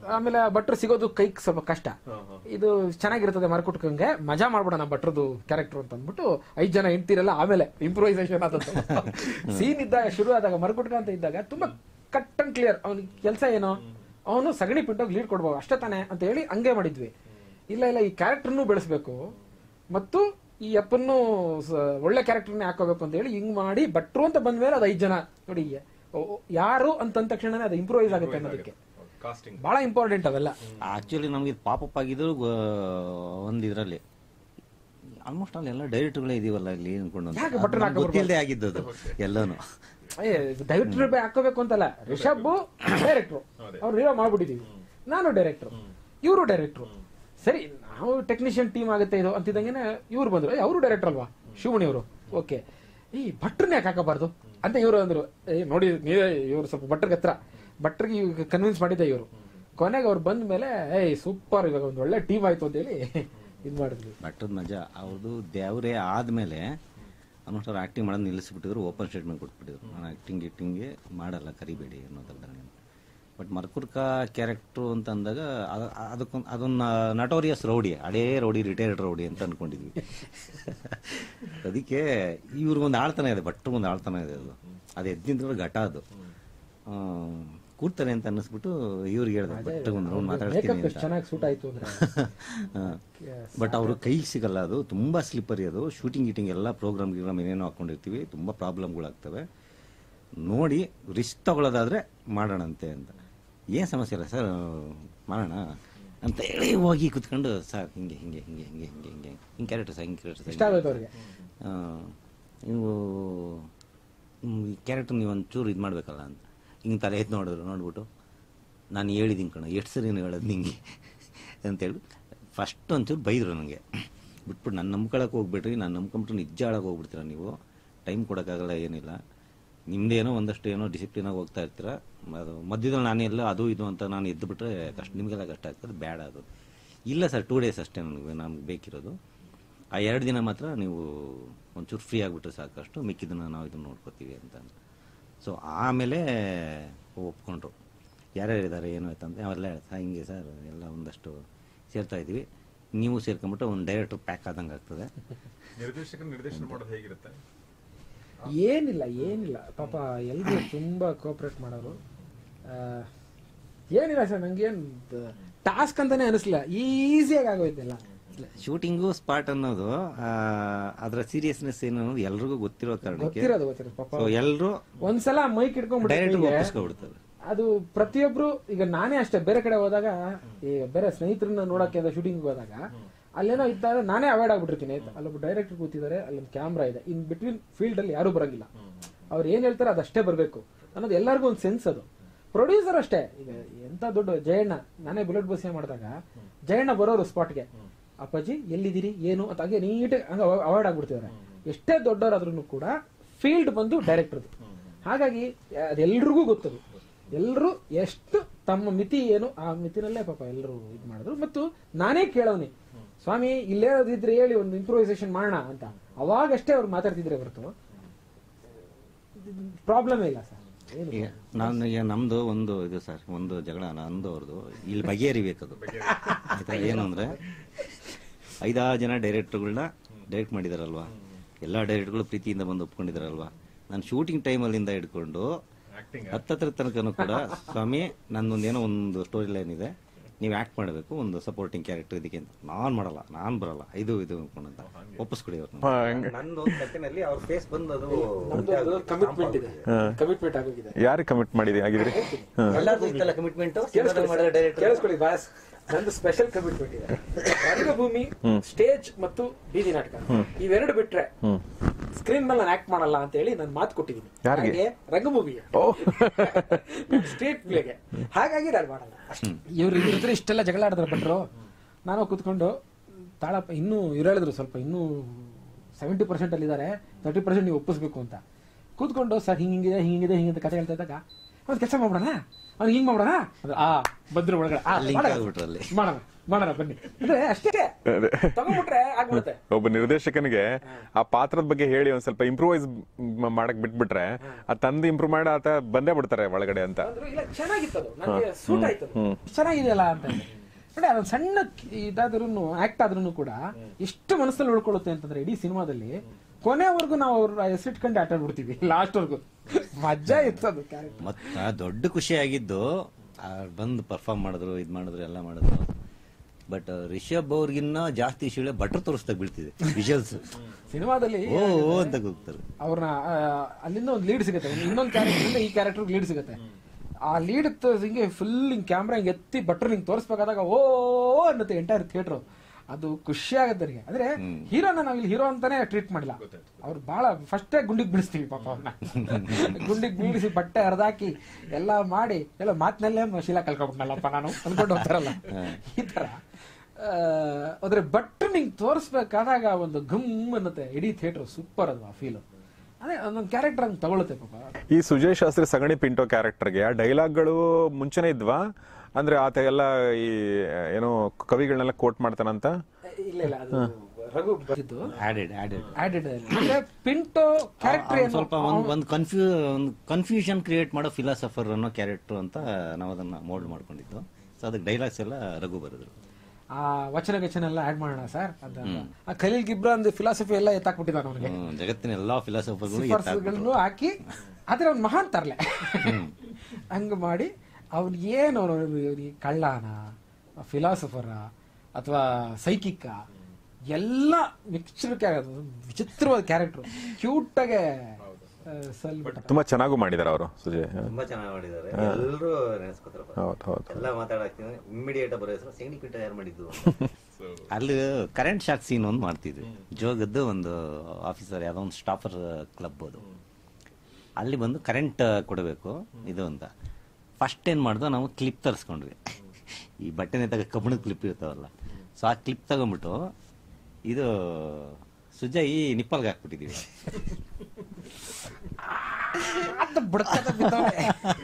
ಆಮೇಲೆ ಆ ಭಟ್ರು ಸಿಗೋದು ಕೈಗೆ ಸ್ವಲ್ಪ ಕಷ್ಟ ಇದು ಚೆನ್ನಾಗಿರ್ತದೆ ಮರ್ಕುಟ್ಕಂಗೆ ಮಜಾ ಮಾಡ್ಬಿಡೋಣ ಭಟ್ರದ್ದು ಕ್ಯಾರೆಕ್ಟರ್ ಅಂತ ಅಂದ್ಬಿಟ್ಟು ಐದ್ ಜನ ಹೆಂಡ್ತಿರಲ್ಲ ಆಮೇಲೆ ಇಂಪ್ರೂವೈಸೇಷನ್ ಆದದ್ದು ಸೀನ್ ಇದ್ದಾಗ ಶುರು ಆದಾಗ ಮರ್ಕುಟ್ಕ ಅಂತ ಇದ್ದಾಗ ತುಂಬಾ ಕಟ್ ಅಂಡ್ ಕ್ಲಿಯರ್ ಅವ್ನಿಗೆ ಕೆಲಸ ಏನು ಅವನು ಸಗಣಿ ಪಿಂಟೋಗಿ ಲೀಡ್ ಕೊಡ್ಬೋದು ಅಷ್ಟೇ ತಾನೆ ಅಂತ ಹೇಳಿ ಹಂಗೆ ಮಾಡಿದ್ವಿ ಇಲ್ಲ ಇಲ್ಲ ಈ ಕ್ಯಾರೆಕ್ಟರ್ನು ಬೆಳೆಸ್ಬೇಕು ಮತ್ತು ಈ ಅಪ್ಪನ್ನು ಸ- ಒಳ್ಳೆ ಕ್ಯಾರೆಕ್ಟರ್ನೇ ಹಾಕೋಬೇಕು ಅಂತ ಹೇಳಿ ಹಿಂಗ್ ಮಾಡಿ ಭಟ್ರು ಅಂತ ಬಂದ್ಮೇಲೆ ಅದು ಐದ್ ಜನ ನೋಡಿ ಓ- ಓ- ಯಾರು ಅಂತ ಅಂದ ತಕ್ಷಣ ಅದು ಇಂಪ್ರೂವೈಸ್ ಆಗುತ್ತೆ ಅನ್ನೋದಕ್ಕೆ ಕಾಸ್ಟಿಂಗ್ ಬಹಳ ಇಂಪಾರ್ಟೆಂಟ್ ಅವೆಲ್ಲ ಆಕ್ಚುಲಿ ನಮಗೆ ಪಾಪಪ್ ಆಗಿದ್ದು ಒಂದು ಇದರಲ್ಲಿ ಆಲ್ಮೋಸ್ಟ್ ಅಲ್ಲಿ ಎಲ್ಲ ಡೈರೆಕ್ಟ್ಗಳೇ ಇದೀವಲ್ಲ ಇಲ್ಲಿ ಅನ್ಕೊಂಡು ಅಂತ. ಯಾಕೆ ಅದು ಬಟನ್ ನಮ್ಗೆ ಗೊತ್ತಿಲ್ಲದೆ ಆಗಿದ್ದದು ಎಲ್ಲಾನು ಏ ಡೈರೆಕ್ಟರ್ ಹಾಕೋಬೇಕು ಅಂತಲ್ಲ ರಿಷಬ್ ಡೈರೆಕ್ಟ್ರು ಅವ್ರು ಹೀರೋ ಮಾಡ್ಬಿಟ್ಟಿದೀವಿ ನಾನು ಡೈರೆಕ್ಟ್ರು ಇವರು ಡೈರೆಕ್ಟ್ರು ಸರಿ ನಾವು ಟೆಕ್ನಿಷಿಯನ್ ಟೀಮ್ ಆಗುತ್ತೆ ಇದು ಅಂತಿದ್ದಂಗೆನೆ ಇವ್ರು ಬಂದ್ರು ಏ ಅವರು ಡೈರೆಕ್ಟರ್ ಅಲ್ವಾ ಶಿವಮಣಿ ಅವರು ಓಕೆ ಈ ಭಟ್ರನ್ನ ಯಾಕೆ ಹಾಕಬಾರ್ದು ಅಂತ ಇವರು ಅಂದ್ರು ಏ ನೋಡಿ ನೀವೇ ಇವರು ಸ್ವಲ್ಪ ಭಟ್ರಿಗೆ ಹತ್ರ ಭಟ್ರಿಗೆ ಕನ್ವಿನ್ಸ್ ಮಾಡಿದ್ದೆ ಇವರು ಕೊನೆಗೆ ಅವ್ರು ಬಂದ ಮೇಲೆ ಏಯ್ ಸೂಪರ್ ಇವಾಗ ಒಂದು ಒಳ್ಳೆ ಟೀಮ್ ಆಯ್ತು ಅಂತ ಹೇಳಿ ಇದ್ ಮಾಡಿದ್ವಿ ಬಟ್ಟದ ಮಜಾ ಅವ್ರದ್ದು ದೇವರೇ ಆದ್ಮೇಲೆ ಆಲ್ಮೋಸ್ಟ್ ಅವ್ರು ಆಕ್ಟಿಂಗ್ ಮಾಡೋದು ನಿಲ್ಲಿಸ್ಬಿಟ್ಟಿದ್ರು ಓಪನ್ ಸ್ಟೇಟ್ಮೆಂಟ್ ಕೊಟ್ಬಿಟ್ಟಿದ್ರು ನಾನು ಆಕ್ಟಿಂಗ್ ಗಿಟ್ಟಿಂಗ್ಗೆ ಮಾಡಲ್ಲ ಕರಿಬೇಡಿ ಅನ್ನೋದಲ್ಲ ಬಟ್ ಮರ್ಕುರ್ಕ ಕ್ಯಾರೆಕ್ಟ್ರು ಅಂತ ಅಂದಾಗ ಅದ- ಅದಕ್ಕೊಂದು ಅದೊಂದು ನಟೋರಿಯಸ್ ರೌಡಿ ಅಡೇ ರೌಡಿ ರಿಟೈರ್ಡ್ ರೌಡಿ ಅಂತ ಅನ್ಕೊಂಡಿದ್ವಿ ಅದಕ್ಕೆ ಇವ್ರಿಗೊಂದು ಆಳ್ತನ ಇದೆ ಭಟ್ರಿಗೊಂದು ಆಳ್ತನ ಇದೆ ಅದು ಅದು ಎದ್ದಿಂದ್ರೆ ಘಟ ಅದು ಆ, ಕೂಡ್ತಾರೆ ಅಂತ ಅನ್ನಿಸ್ಬಿಟ್ಟು ಇವ್ರಿಗೆ ಹೇಳ್ದೆ ಭಟ್ರಿಗೊಂದು ರೌಂಡ್ ಮಾತಾಡ್ತೀನಿ ಮೇಕಪ್ ಅಂತ ಎಷ್ಟು ಚೆನ್ನಾಗಿ ಸೂಟ್ ಆಯ್ತು ಅಂದ್ರೆ ಬಟ್ ಅವರು ಕೈಗೆ ಸಿಗಲ್ಲ ಅದು ತುಂಬಾ ಸ್ಲಿಪ್ಪರಿ ಅದು ಶೂಟಿಂಗ್ ಗೀಟಿಂಗ್ ಎಲ್ಲ ಪ್ರೋಗ್ರಾಮ್ ಗಿಗ್ರಾಮ್ ಏನೇನೋ ಹಾಕೊಂಡಿರ್ತೀವಿ ತುಂಬಾ ಪ್ರಾಬ್ಲಮ್ಗಳಾಗ್ತವೆ ನೋಡಿ ರಿಸ್ಕ್ ತಗೊಳ್ಳೋದಾದ್ರೆ ಮಾಡೋಣಂತೆ ಅಂತ ಏನ್ ಸಮಸ್ಯೆ ಇಲ್ಲ ಸರ್ ಮಾಡೋಣ ಅಂತ ಹೇಳಿ ಹೋಗಿ ಕುತ್ಕೊಂಡು ಸರ್ ಹಿಂಗೆ ಹಿಂಗೆ ಹಿಂಗೆ ಹಿಂಗೆ ಹಿಂಗೆ ಹಿಂಗೆ ಹಿಂಗೆ ಕ್ಯಾರೆಕ್ಟರ್ ಸರ್ ಹಿಂಗೆ ಕ್ಯಾರೆಕ್ಟರ್ ಇಷ್ಟ ಆಗೋಯ್ತು ಅವ್ರಿಗೆ ನೀವು ಈ ಕ್ಯಾರೆಕ್ಟರ್ ನೀವು ಒಂಚೂರು ಇದು ಮಾಡಬೇಕಲ್ಲ ಅಂತ ಹಿಂಗೆ ತಲೆ ಎತ್ತು ನೋಡಿದ್ರು ನೋಡ್ಬಿಟ್ಟು ನಾನು ಹೇಳಿದ್ದೀನಿ ಕಣ ಎಷ್ಟು ಸರಿ ಹೇಳೋದು ನಿಂಗೆ ಅಂತೇಳಿ ಫಸ್ಟ್ ಒಂಚೂರು ಬೈದರು ನನಗೆ ಬಿಟ್ಬಿಟ್ಟು ನಾನು ನಂಬ್ಕೊಳಕ್ಕೆ ಹೋಗ್ಬಿಟ್ರಿ ನಾನು ನಂಬ್ಕೊಂಬಿಟ್ಟು ನಿಜ ಆಳಕ್ಕೆ ಹೋಗ್ಬಿಡ್ತೀರ ನೀವು ಟೈಮ್ ಕೊಡೋಕ್ಕಾಗಲ್ಲ ಏನಿಲ್ಲ ನಿಮ್ದೇನೋ ಒಂದಷ್ಟು ಏನೋ ಡಿಸಿಪ್ಲಿನಾಗಿ ಹೋಗ್ತಾ ಇರ್ತೀರ ಅದು ಮಧ್ಯದಲ್ಲಿ ನಾನೆಲ್ಲ ಅದು ಇದು ಅಂತ ನಾನು ಎದ್ದು ಬಿಟ್ರೆ ಕಷ್ಟ ನಿಮಗೆಲ್ಲ ಕಷ್ಟ ಆಗ್ತದೆ ಬೇಡ ಅದು ಇಲ್ಲ ಸರ್ ಟೂ ಡೇಸ್ ಅಷ್ಟೇ ನನಗೆ ನಮ್ಗೆ ಬೇಕಿರೋದು ಆ ಎರಡು ದಿನ ಮಾತ್ರ ನೀವು ಒಂಚೂರು ಫ್ರೀ ಆಗಿಬಿಟ್ರೆ ಸಾಕಷ್ಟು ಮಿಕ್ಕಿದ್ದನ್ನು ನಾವು ಇದನ್ನು ನೋಡ್ಕೋತೀವಿ ಅಂತ ಸೊ ಆಮೇಲೆ ಒಪ್ಕೊಂಡ್ರು ಯಾರ್ಯಾರು ಇದ್ದಾರೆ ಏನು ಆಯ್ತು ಅಂತ ಅವೆಲ್ಲ ಹೇಳ್ತಾ ಹಿಂಗೆ ಸರ್ ಎಲ್ಲ ಒಂದಷ್ಟು ಸೇರ್ತಾ ಇದ್ದೀವಿ ನೀವು ಸೇರ್ಕೊಂಬಿಟ್ಟು ಒಂದು ಡೈರೆಕ್ಟ್ರ್ ಪ್ಯಾಕ್ ಆದಂಗೆ ಆಗ್ತದೆ ನಿರ್ದೇಶಕರು ನಿರ್ದೇಶನ ಮಾಡೋದು ಹೇಗಿರುತ್ತೆ ಏನಿಲ್ಲ ಏನಿಲ್ಲ ಪಾಪ ಎಲ್ರು ತುಂಬಾ ಕೋಆಪರೇಟ್ ಮಾಡೋರು ಆ, ಏನಿಲ್ಲ ಸರ್ ನಂಗೇನ್ ಟಾಸ್ಕ್ ಅಂತಾನೆ ಅನಿಸ್ಲಿಲ್ಲ ಈಸಿಯಾಗಿ ಆಗೋಯ್ತಲ್ಲ ಶೂಟಿಂಗು ಸ್ಪಾಟ್ ಅನ್ನೋದು ಆ, ಅದರ ಸೀರಿಯಸ್ನೆಸ್ ಏನು ಅನ್ನೋದು ಎಲ್ರಿಗೂ ಗೊತ್ತಿರೋ ಕಾರಣಕ್ಕೆ ಗೊತ್ತಿರೋದು ಗೊತ್ತಿರೋದು ಪಾಪ ಸೊ ಎಲ್ಲರೂ ಒಂದ್ಸಲ ಮೈಕ್ ಡೈರೆಕ್ಟ್ ಇಟ್ಕೊಂಡ್ಬಿಟ್ಟು ಒಪ್ಪಿಸ್ಕೊಬಿಡ್ತಾರೆ ಅದು ಪ್ರತಿಯೊಬ್ರು ಈಗ ನಾನೇ ಅಷ್ಟೇ ಬೇರೆ ಕಡೆ ಹೋದಾಗ ಈಗ ಬೇರೆ ಸ್ನೇಹಿತರನ್ನ ನೋಡಕ್ಕೆ ಅಂತ ಶೂಟಿಂಗ್ ಹೋದಾಗ ಅಲ್ಲೇನೋ ಇದ್ದಾಗ ನಾನೇ ಅವಾಯ್ಡ್ ಆಗ್ಬಿಟ್ಟಿರ್ತೀನಿ ಆಯ್ತಾ ಅಲ್ಲೊಬ್ಬ ಡೈರೆಕ್ಟರ್ ಕೂತಿದ್ದಾರೆ ಅಲ್ಲೊಂದು ಕ್ಯಾಮ್ರಾ ಇದೆ ಇನ್ ಬಿಟ್ವೀನ್ ಫೀಲ್ಡ್ ಅಲ್ಲಿ ಯಾರು ಬರಂಗಿಲ್ಲ ಅವ್ರು ಏನ್ ಹೇಳ್ತಾರೆ ಅದಷ್ಟೇ ಬರಬೇಕು ಅನ್ನೋದು ಎಲ್ಲರಿಗೂ ಒಂದು ಸೆನ್ಸ್ ಅದು ಪ್ರೊಡ್ಯೂಸರ್ ಅಷ್ಟೇ ಈಗ ಎಂತ ದೊಡ್ಡ ಜಯಣ್ಣ ನಾನೇ ಬುಲೆಟ್ ಬಸ್ ಮಾಡಿದಾಗ ಜಯಣ್ಣ ಬರೋರು ಸ್ಪಾಟ್ಗೆ ಅಪ್ಪಾಜಿ ಎಲ್ಲಿದ್ದೀರಿ ಏನು ಅಂತ ಹಾಗೆ ನೀಟಾಗಿ ಹಂಗ ಅವಾಯ್ಡ್ ಆಗ್ಬಿಡ್ತಿದ್ದಾರೆ ಎಷ್ಟೇ ದೊಡ್ಡವರಾದ್ರೂ ಕೂಡ ಫೀಲ್ಡ್ ಬಂದು ಡೈರೆಕ್ಟರ್ದು ಹಾಗಾಗಿ ಅದೆಲ್ರಿಗೂ ಗೊತ್ತದು ಎಲ್ಲರೂ ಎಷ್ಟು ತಮ್ಮ ಮಿತಿ ಏನು ಆ ಮಿತಿನಲ್ಲೇ ಪಾಪ ಎಲ್ಲರೂ ಇದು ಮಾಡಿದ್ರು ಮತ್ತು ನಾನೇ ಕೇಳೋನಿ ಸ್ವಾಮಿ ಇಲ್ಲೇನಾದಿದ್ರೆ ಹೇಳಿ ಒಂದು ಇಂಪ್ರೂವೈಸೇಷನ್ ಮಾಡೋಣ ಅಂತ ಅವಾಗಷ್ಟೇ ಅವ್ರು ಮಾತಾಡ್ತಿದ್ರೆ ಹೊರತು ಪ್ರಾಬ್ಲಮ್ ಇಲ್ಲ ಸರ್ ಏನು ಈಗ ನಾನು ಈಗ ನಮ್ದು ಒಂದು ಇದು ಸರ್ ಒಂದು ಜಗಳ ನಂದು ಅವ್ರದ್ದು ಇಲ್ಲಿ ಬಗೆಹರಿಬೇಕದು ಆಯ್ತಾ ಏನು ಅಂದ್ರೆ ಐದಾರು ಜನ ಡೈರೆಕ್ಟರ್ಗಳನ್ನ ಡೈರೆಕ್ಟ್ ಮಾಡಿದಾರಲ್ವಾ ಎಲ್ಲ ಡೈರೆಕ್ಟರ್ಗಳು ಪ್ರೀತಿಯಿಂದ ಬಂದು ಒಪ್ಕೊಂಡಿದಾರಲ್ವಾ ನಾನು ಶೂಟಿಂಗ್ ಟೈಮಲ್ಲಿಂದ ಹಿಡ್ಕೊಂಡು ಆಕ್ಟಿಂಗ್ ಹತ್ತತ್ರ ತನಕನೂ ಕೂಡ ಸ್ವಾಮಿ ನನ್ನೊಂದೇನೋ ಒಂದು ಸ್ಟೋರಿ ಲೈನ್ ಇದೆ ನೀವು ಆಕ್ಟ್ ಮಾಡಬೇಕು ಒಂದು ಸಪೋರ್ಟಿಂಗ್ ಕ್ಯಾರೆಕ್ಟರ್ ಇದಕ್ಕೆ ಅಂತ ನಾನು ಮಾಡಲ್ಲ ನಾನು ಬರಲ್ಲ ಇದು ಇದು ಅನ್ಕೊಂಡು ಅಂತ ಒಪ್ಪಿಸ್ಕೊಡಿ ಅವ್ರನ್ನ ನಂದು ಕಟ್ಟಿನಲ್ಲಿ ಅವ್ರ ಫೇಸ್ ಬಂದದು ನಮ್ದು ಕಮಿಟ್ಮೆಂಟ್ ಇದೆ ಕಮಿಟ್ಮೆಂಟ್ ಆಗೋಗಿದೆ ಯಾರಿಗೆ ಕಮಿಟ್ ಮಾಡಿದೆ ಆಗಿದ್ರಿ ಎಲ್ಲರಿಗೂ ಇತ್ತಲ್ಲ ಕಮಿಟ್ಮೆಂಟ್ ಕೇಳಿಸ್ಕೊಳ್ಳಿ ಬಾಸ್ ನಂದು ಸ್ಪೆಷಲ್ ಕಮಿಟ್ಮೆಂಟ್ ಇದೆ ರಂಗಭೂಮಿ ಸ್ಟೇಜ್ ಮತ್ತು ಬೀದಿ ನಾಟಕ ಇವೆರಡು ಬಿಟ್ರೆ ಸ್ಕ್ರೀನ್ ಮೇಲೆ ನಾನು ಆಕ್ಟ್ ಮಾಡಲ್ಲ ಅಂತ ಹೇಳಿ ನಾನು ಮಾತು ಕೊಟ್ಟಿದ್ದೀನಿ ಯಾರಿಗೆ? ಹಾಗೆ ರಂಗಭೂಮಿಗೆ ಓ ಸ್ಟೇಟ್ ಪ್ಲೇಗೆ ಹಾಗಾಗಿ ನಾನು ಮಾಡಲ್ಲ ಇವ್ರು ಇದ್ರ ಇಷ್ಟೆಲ್ಲ ಜಗಳ ಆಡಿದ್ರು ಬಂದ್ರು ನಾನು ಕೂತ್ಕೊಂಡು ತಾಳಪ್ಪ ಇನ್ನೂ ಇವ್ರು ಹೇಳಿದ್ರು ಸ್ವಲ್ಪ ಇನ್ನೂ ಸೆವೆಂಟಿ ಪರ್ಸೆಂಟ್ ಅಲ್ಲಿ ಇದ್ದಾರೆ ತರ್ಟಿ ಪರ್ಸೆಂಟ್ ನೀವು ಒಪ್ಪಿಸ್ಬೇಕು ಅಂತ ಕೂತ್ಕೊಂಡು ಸರ್ ಹಿಂಗಿದೆ ಹಿಂಗಿದೆ ಹಿಂಗಿದೆ ಕತೆ ಹೇಳ್ತಾ ಇದ್ದಾಗ ಒಂದ್ ಕೆಲಸ ಮಾಡ್ಬಿಡೋಣ ಅವ್ನು ಹಿಂಗ್ ಮಾಡ್ಬಿಡೋಣ ಅಂದ್ರೆ, ಆ ಬಂದ್ರು ಒಳಗಡೆ ಆ, Link ಮಾಡೋಣ. ಆಗ್ಬಿಟ್ರು ಅಲ್ಲಿ. ಮಾಡೋಣ ಮಾಡೋಣ ಬನ್ನಿ ಅಂದ್ರೆ ಅಷ್ಟೇ ತಗೊಂಡ್ಬಿಟ್ರೆ ಆಗ್ಬಿಡುತ್ತೆ ಒಬ್ಬ ನಿರ್ದೇಶಕನಿಗೆ ಆ ಪಾತ್ರದ ಬಗ್ಗೆ ಹೇಳಿ ಒಂದ್ ಸ್ವಲ್ಪ ಇಂಪ್ರೂವೈಸ್ ಮಾಡಕ್ ಬಿಟ್ಬಿಟ್ರೆ ಆ ತಂದು ಇಂಪ್ರೂವ್ ಮಾಡಿ ಆತ ಬಂದೇ ಬಿಡ್ತಾರೆ ಒಳಗಡೆ ಅಂತ ಅಂದ್ರು ಇಲ್ಲ ಚೆನ್ನಾಗಿತ್ತು ಅದು ನನಗೆ ಸೂಟ್ ಆಯ್ತು ಅದು. ಚೆನ್ನಾಗಿದೆಯಲ್ಲ ಅಂತ ಹೇಳಿ. ನೋಡಿ ಅದೊಂದು ಸಣ್ಣ ಇದಾದ್ರೂ ಆಕ್ಟ್ ಆದ್ರೂ ಕೂಡ ಎಷ್ಟು ಮನಸ್ಸಲ್ಲಿ ಉಳ್ಕೊಳ್ಳುತ್ತೆ ಅಂತಂದ್ರೆ ಇಡೀ ಸಿನಿಮಾದಲ್ಲಿ ಕೊನೆವರೆಗೂ ನಾವು ಅವ್ರ ಹೆಸರಿಟ್ಕೊಂಡು ಆಟ ಆಡ್ಬಿಡ್ತೀವಿ ಲಾಸ್ಟ್ ವರ್ಗು ಮಜಾ ಇತ್ತು ಅದು ಕ್ಯಾರೆಕ್ಟರ್ ಮತ್ತ ದೊಡ್ಡ ಖುಷಿ ಆಗಿದ್ದು ಆ ಬಂದು ಪರ್ಫಾರ್ಮ್ ಮಾಡಿದ್ರು ಇದ್ ಮಾಡಿದ್ರು ಎಲ್ಲ ಮಾಡಿದ್ರು ಬಟ್ ರಿಷಬ್ ಅವ್ರಿಗಿನ್ನ ಜಾಸ್ತಿ ಶಿಳೆ ಬಟ್ರ್ ತೋರಿಸ್ದಾಗ ಬೀಳ್ತಿದೆ ವಿಜುವಲ್ಸ್ ಸಿನಿಮಾದಲ್ಲಿ ಓ ಓ ಅಂತ ಹೋಗ್ತಾರೆ ಅವ್ರನ್ನ ಅಲ್ಲಿಂದ ಒಂದು ಲೀಡ್ ಸಿಗುತ್ತೆ ಒಂದು ಇನ್ನೊಂದು ಕ್ಯಾರೆಕ್ಟರ್ ಈ ಕ್ಯಾರೆಕ್ಟರ್ ಲೀಡ್ ಸಿಗುತ್ತೆ ಆ ಲೀಡ್ ಹಿಂಗೆ ಫುಲ್ ಹಿಂಗ್ ಕ್ಯಾಮ್ರಾ ಹಿಂಗೆ ಎತ್ತಿ ಬಟ್ರು ಹಿಂಗೆ ತೋರಿಸ್ಬೇಕಾದಾಗ ಓ ಅನ್ನತ್ತೆ ಎಂಟೈರ್ ಥಿಯೇಟರ್ ಅದು ಖುಷಿ ಆಗತ್ತೆ ನನಗೆ ಅಂದ್ರೆ ಹೀರೋನ ನಾವಿಲ್ಲಿ ಹೀರೋ ಅಂತಾನೆ ಟ್ರೀಟ್ ಮಾಡಿಲ್ಲ ಅವ್ರು ಬಹಳ ಫಸ್ಟೇ ಗುಂಡಿಗೆ ಬೀಳಿಸ್ತೀವಿ ಪಾಪ ಅವ್ರನ್ನ ಗುಂಡಿಗೆ ಬೀಳಿಸಿ ಬಟ್ಟೆ ಹರಿದಾಕಿ ಎಲ್ಲ ಮಾಡಿ ಎಲ್ಲ ಮಾತಿನಲ್ಲೇ ಶೀಲ ಕಲ್ಕೊಬಿಟ್ನಲ್ಲಪ್ಪ ನಾನು ಅನ್ಕೊಂಡು ಹೋಗ್ತಾರಲ್ಲ ಈ ತರ ಆ, ಆದ್ರೆ ಬಟ್ ನಿಂಗೆ ತೋರಿಸ್ಬೇಕಾದಾಗ ಒಂದು ಗಮ್ ಅನ್ನತ್ತೆ ಇಡೀ ಥಿಯೇಟರ್ ಸೂಪರ್ ಅದು ಆ ಫೀಲ್ ಅದೇ ಒಂದೊಂದು ಕ್ಯಾರೆಕ್ಟರ್ ಹಂಗೆ ತಗೊಳುತ್ತೆ ಪಾಪ ಈ ಸುಜಯ್ ಶಾಸ್ತ್ರಿ ಸಗಣಿ ಪಿಂಟೋ ಕ್ಯಾರೆಕ್ಟರ್ಗೆ ಆ ಡೈಲಾಗ್ಗಳು ಮುಂಚೆನೆ ಇದ್ವಾ ಅಂದ್ರೆ ಆತ ಎಲ್ಲ ಈ ಏನೋ ಕವಿಗಳನ್ನೆಲ್ಲ ಕೋಟ್ ಮಾಡ್ತಾನಂತ ಇಲ್ಲ ಇಲ್ಲ ಅದು ರಘು ಬರ್ತಿದ್ದು ಆಡೆಡ್ ಆಡೆಡ್ ಆಡೆಡ್ ಅಂದ್ರೆ ಪಿಂಟೋ ಕ್ಯಾರೆಕ್ಟರ್ ಏನು ಸ್ವಲ್ಪ ಒಂದ್ ಒಂದು ಕನ್ಫ್ಯೂ ಒಂದು ಕನ್ಫ್ಯೂಷನ್ ಕ್ರಿಯೇಟ್ ಮಾಡೋ ಫಿಲಾಸಫರ್ ಅನ್ನೋ ಕ್ಯಾರೆಕ್ಟರ್ ಅಂತ ನಾವು ಅದನ್ನ ಮೋಲ್ಡ್ ಮಾಡ್ಕೊಂಡಿದ್ದು ಸೊ ಅದಕ್ಕೆ ಡೈಲಾಗ್ಸ್ ಎಲ್ಲ ರಘು ಬರೆದ್ರು ಆ ವಚನ ಗಚನ ಎಲ್ಲ ಆಡ್ ಮಾಡೋಣ ಸರ್ ಅದ ಆ ಖಲೀಲ್ ಗಿಬ್ರಾನ್ ಫಿಲಾಸಫಿ ಎಲ್ಲ ಎತ್ತಾಕ್ಬಿಟ್ಟಿದ್ದಾನೆ ಅವನಿಗೆ ಹ್ಮ್, ಜಗತ್ತಿನ ಎಲ್ಲಾ ಫಿಲಾಸಫರ್ಗಳು ಸಿಫರ್ಸ್ಗಳನ್ನು ಹಾಕಿ ಆದ್ರೆ ಅವ್ನು ಮಹಾನ್ ತರ್ಲೆ ಹಂಗ ಮಾಡಿ ಅವ್ನ್ ಏನು ಅವನು ಕಳ್ಳನ ಫಿಲಾಸಫರ ಅಥವಾ ಸೈಕಿಕ್ಕ ಎಲ್ಲ ಮಿಕ್ಸ್ಚರ್ ವಿಚಿತ್ರವಾದ ಕ್ಯಾರೆಕ್ಟರ್ ಕ್ಯೂಟಾಗೆ ಸಲ್ಬಿಟ್ಟ ತುಂಬಾ ಚೆನ್ನಾಗೂ ಮಾಡಿದಾರೆ ಅವರು ಸುಜಯ್ ತುಂಬಾ ಚೆನ್ನಾಗಿ ಮಾಡಿದ್ದಾರೆ ಎಲ್ಲರೂ ನೆನೆಸ್ಕೊತಾರಪ್ಪ ಹೌದು ಹೌದು ಎಲ್ಲ ಮಾತಾಡಕ್ತೀನಿ ಇಮ್ಮಿಡಿಯೇಟ್ ಬರೋ ಹೆಸರು ಸೆಂಡಿ ಪಿಟ್ಟ ಯಾರು ಮಾಡಿದ್ದು ಅಲ್ಲಿ ಕರೆಂಟ್ ಶಾಕ್ ಸೀನ್ ಒಂದು ಮಾಡ್ತಿದ್ವಿ ಜೋಗದ್ದು ಒಂದು ಆಫೀಸರ್ ಯಾವ್ದೋ ಒಂದು ಸ್ಟಾಫರ್ ಕ್ಲಬ್ ಅದು ಅಲ್ಲಿ ಬಂದು ಕರೆಂಟ್ ಕೊಡಬೇಕು ಇದು ಅಂತ ಫಸ್ಟ್ ಏನ್ ಮಾಡ್ದೋ ನಾವು ಕ್ಲಿಪ್ ತರಿಸ್ಕೊಂಡ್ವಿ ಈ ಬಟ್ಟೆ ನೇತಾಗ ಕಬ್ಬಣದ ಕ್ಲಿಪ್ ಇರ್ತಾವಲ್ಲ ಸೊ ಆ ಕ್ಲಿಪ್ ತಗೊಂಡ್ಬಿಟ್ಟು ಇದು ಸುಜಯ್ ನಿಪ್ಪಲ್ಗೆ ಹಾಕ್ಬಿಟ್ಟಿದೀವಿ ಅಂತ ಬುಡಕದ ಬಿದ್ದವ್ನೆ.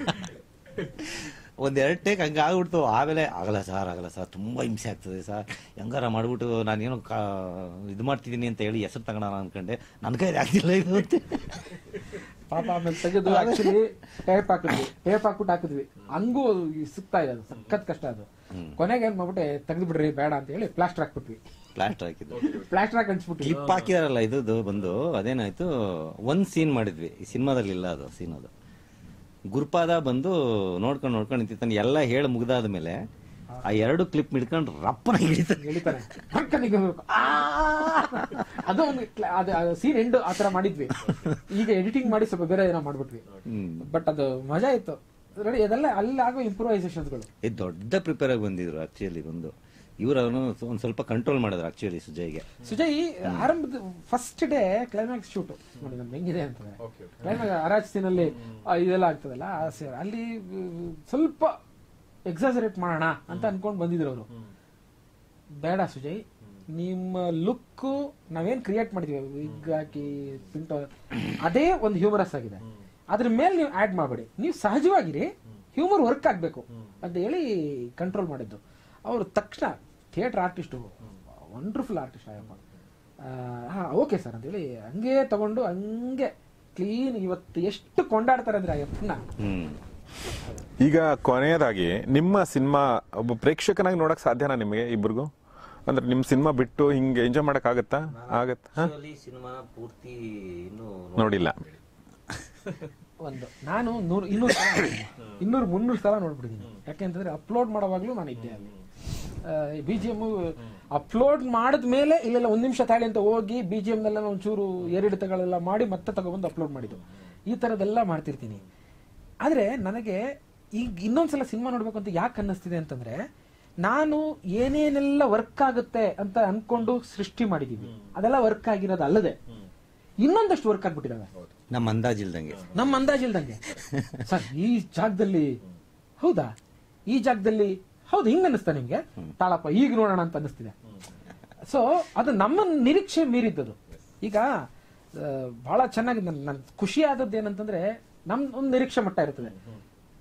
ಒಂದ್ ಎರಡು ಟೇಕ್ ಹಂಗ ಆಗ್ಬಿಡ್ತು ಆಮೇಲೆ ಆಗಲ್ಲ ಸರ್ ಆಗಲ್ಲ ಸರ್ ತುಂಬಾ ಹಿಂಸೆ ಆಗ್ತದೆ ಸರ್ ಹೆಂಗಾರ ಮಾಡ್ಬಿಟ್ಟು ನಾನೇನೋ ಕಾ ಇದು ಮಾಡ್ತಿದ್ದೀನಿ ಅಂತ ಹೇಳಿ ಹೆಸರು ತಗೋಣ ಅನ್ಕೊಂಡೆ ನನ್ನ ಕೈಲಿ ಆಗ್ತಿಲ್ಲ ಇದು ಅಂತ ಪಾಪ ಆಮೇಲೆ ತೆಗೆದು ಆಕ್ಚುಲಿ ಟೇಪ್ ಹಾಕಿದ್ವಿ ಟೇಪ್ ಹಾಕ್ಬಿಟ್ಟು ಹಾಕಿದ್ವಿ ಹಂಗೂ ಸಿಗ್ತಾ ಇದೆ ಅದು ಸಖತ್ ಕಷ್ಟ ಅದು ಕೊನೆಗೆ ಏನ್ ಮಾಡ್ಬಿಟ್ಟೆ ತೆಗೆದು ಬಿಡ್ರಿ ಬೇಡ ಅಂತ ಹೇಳಿ ಪ್ಲಾಸ್ಟರ್ ಹಾಕ್ಬಿಟ್ವಿ ಪ್ಲಾಸ್ಟರ್ ಹಾಕಿದ್ದು ಪ್ಲಾಸ್ಟರ್ ಹಾಕಿ ಅಂಟಿಸ್ಬಿಟ್ವಿ ಕ್ಲಿಪ್ ಹಾಕಿದಾರಲ್ಲ ಇದು ಬಂದು ಅದೇನಾಯ್ತು ಒಂದ್ ಸೀನ್ ಮಾಡಿದ್ವಿ ಈ ಸಿನಿಮಾದಲ್ಲಿ ಇಲ್ಲ ಅದು ಸೀನ್ ಅದು ಗುರುಪಾದ ಬಂದು ನೋಡ್ಕೊಂಡು ನೋಡ್ಕೊಂಡು ನಿಂತಿರ್ತಾನೆ ಎಲ್ಲ ಹೇಳಿ ಮುಗ್ದಾದ ಮೇಲೆ ಆ ಎರಡು ಕ್ಲಿಪ್ ಹಿಡ್ಕೊಂಡು ರಪ್ಪನ ಹಿಡಿತಾನೆ ಎಳಿತಾನೆ ಪಕ್ಕನಿಗೆ ಹೋಗ್ಬೇಕು. ಆ! ಅದು ಒಂದು ಕ್ಲ- ಅದು ಸೀನ್ ಎಂಡ್ ಆತರ ಮಾಡಿದ್ವಿ ಈಗ ಎಡಿಟಿಂಗ್ ಮಾಡಿ ಸ್ವಲ್ಪ ಬೇರೆ ಏನೋ ಮಾಡ್ಬಿಟ್ವಿ ಹ್ಮ್ ಬಟ್ ಅದು ಮಜಾ ಇತ್ತು ನೋಡಿ ಅದೆಲ್ಲ ಅಲ್ಲಿ ಆಗೋ ಇಂಪ್ರೂವೈಸೇಷನ್ಸ್ಗಳು ಇದು ದೊಡ್ಡ ಪ್ರಿಪೇರ್ ಆಗಿ ಬಂದಿದ್ರು ಆಕ್ಚುಲಿ ಬಂದು ಇವ್ರು ಅವನು ಒಂದ್ ಸ್ವಲ್ಪ ಕಂಟ್ರೋಲ್ ಮಾಡಿದ್ರು ಆಕ್ಚುಲಿ ಸುಜಯ್ಗೆ ಸುಜಯ್ ಆರಂಭದ ಫಸ್ಟ್ ಡೇ ಕ್ಲೈಮ್ಯಾಕ್ಸ್ ಶೂಟ್ ನೋಡಿ ನಮ್ಗೆ ಹೆಂಗಿದೆ ಅಂತಂದ್ರೆ ಕ್ಲೈಮ್ಯಾಕ್ಸ್ ಅರಾಜ್ scene ಅಲ್ಲಿ ಆ, ಇದೆಲ್ಲ ಆಗ್ತದಲ್ಲ ಆ scene- ಅಲ್ಲಿ ಮ್, ಸ್ವಲ್ಪ ಎಕ್ಸಾಸರೇಟ್ ಮಾಡೋಣ ಅಂತ ಅನ್ಕೊಂಡ್ ಬಂದಿದ್ರು ಅವರು ಬೇಡ ಸುಜಯ್ ನಿಮ್ಮ ಲುಕ್ ನಾವೇನ್ ಕ್ರಿಯೇಟ್ ಮಾಡಿದೀವಿ ವಿಗ್ ಹಾಕಿ ಪಿಂಟೋ ಅದೇ ಒಂದು ಹ್ಯೂಮರಸ್ ಆಗಿದೆ ಅದ್ರ ಮೇಲೆ ನೀವು ಆಡ್ ಮಾಡಬೇಡಿ ನೀವು ಸಹಜವಾಗಿರಿ ಹ್ಯೂಮರ್ ವರ್ಕ್ ಆಗ್ಬೇಕು ಅಂತ ಹೇಳಿ ಕಂಟ್ರೋಲ್ ಮಾಡಿದ್ದು ಅವರು ತಕ್ಷಣ theatre artist wonderful artist Ayyappa ಹಾ ಓಕೆ ಸರ್ ಅಂತೇಳಿ ಹಂಗೆ ತಗೊಂಡು ಹಂಗೆ ಕ್ಲೀನ್ ಇವತ್ತು ಎಷ್ಟು ಕೊಂಡಾಡ್ತಾರೆ ಅಂದ್ರೆ ಅಯ್ಯಪ್ಪನ ಹ್ಮ್ ಈಗ ಕೊನೆಯದಾಗಿ ನಿಮ್ಮ ಸಿನಿಮಾ ಒಬ್ಬ ಪ್ರೇಕ್ಷಕನಾಗಿ ನೋಡಕ್ ಸಾಧ್ಯನಾ ನಿಮಗೆ ಇಬ್ರಿಗೂ ಅಂದ್ರೆ ನಿಮ್ ಸಿನಿಮಾ ಬಿಟ್ಟು ಹಿಂಗೆ ಎಂಜಾಯ್ ಮಾಡಕ್ ಆಗತ್ತಾ ಆಗತ್ತಾ ಸಿನಿಮಾ ಪೂರ್ತಿ ಇನ್ನು ನೋಡಿಲ್ಲ ಒಂದು ನಾನು ನೂರು ಇನ್ನೂರು ಸಲ ಇನ್ನೂರು ಮುನ್ನೂರು ಸಲ ನೋಡ್ಬಿಟ್ಟಿದ್ದೀನಿ ಯಾಕೆಂತಂದ್ರೆ ಅಪ್ಲೋಡ್ ಮಾಡೋವಾಗ್ಲೂ ನಾನು ಇದ್ದೆ ಅಲ್ಲಿ ಬಿ ಜಿ ಎಮ್ ಅಪ್ಲೋಡ್ ಮಾಡಿದ ಮೇಲೆ ಇಲ್ಲೆಲ್ಲ ಒಂದ್ ನಿಮಿಷ ತಾಳಿ ಅಂತ ಹೋಗಿ ಬಿ ಜಿ ಎಮ್ನೆಲ್ಲ ಒಂಚೂರು ಏರಿಳಿತಗಳೆಲ್ಲ ಮಾಡಿ ಮತ್ತೆ ತಗೊಬಂದು ಅಪ್ಲೋಡ್ ಮಾಡಿದ್ದು ಈ ಥರದ್ದೆಲ್ಲ ಮಾಡ್ತಿರ್ತೀನಿ ಆದ್ರೆ ನನಗೆ ಈಗ ಇನ್ನೊಂದ್ಸಲ ಸಿನಿಮಾ ನೋಡ್ಬೇಕು ಅಂತ ಯಾಕೆ ಅನ್ನಿಸ್ತಿದೆ ಅಂತಂದ್ರೆ ನಾನು ಏನೇನೆಲ್ಲ ವರ್ಕ್ ಆಗುತ್ತೆ ಅಂತ ಅನ್ಕೊಂಡು ಸೃಷ್ಟಿ ಮಾಡಿದೀವಿ ಅದೆಲ್ಲ ವರ್ಕ್ ಆಗಿರೋದು ಅಲ್ಲದೆ ಇನ್ನೊಂದಷ್ಟು ವರ್ಕ್ ಆಗ್ಬಿಟ್ಟಿದಾವೆ ನಮ್ಮ ಅಂದಾಜಿಲ್ದಂಗೆ ನಮ್ಮ ಅಂದಾಜಿಲ್ದಂಗೆ ಸರ್ ಈ ಜಾಗದಲ್ಲಿ ಹೌದಾ ಈ ಜಾಗದಲ್ಲಿ ಹೌದು ಹಿಂಗ ಅನಿಸ್ತಾ ನಿಮ್ಗೆ ತಾಳಪ್ಪ ಈಗ ನೋಡೋಣ ಅಂತ ಅನಿಸ್ತಿದೆ ಸೊ ಅದು ನಮ್ಮ ನಿರೀಕ್ಷೆ ಮೀರಿದ್ದದು ಈಗ ಆ, ಬಹಳ ಚೆನ್ನಾಗಿ ನನ್ ನನ್ ಖುಷಿ ಆದದ್ದು ಏನಂತಂದ್ರೆ ನಮ್ ಒಂದು ನಿರೀಕ್ಷೆ ಮಟ್ಟ ಇರ್ತದೆ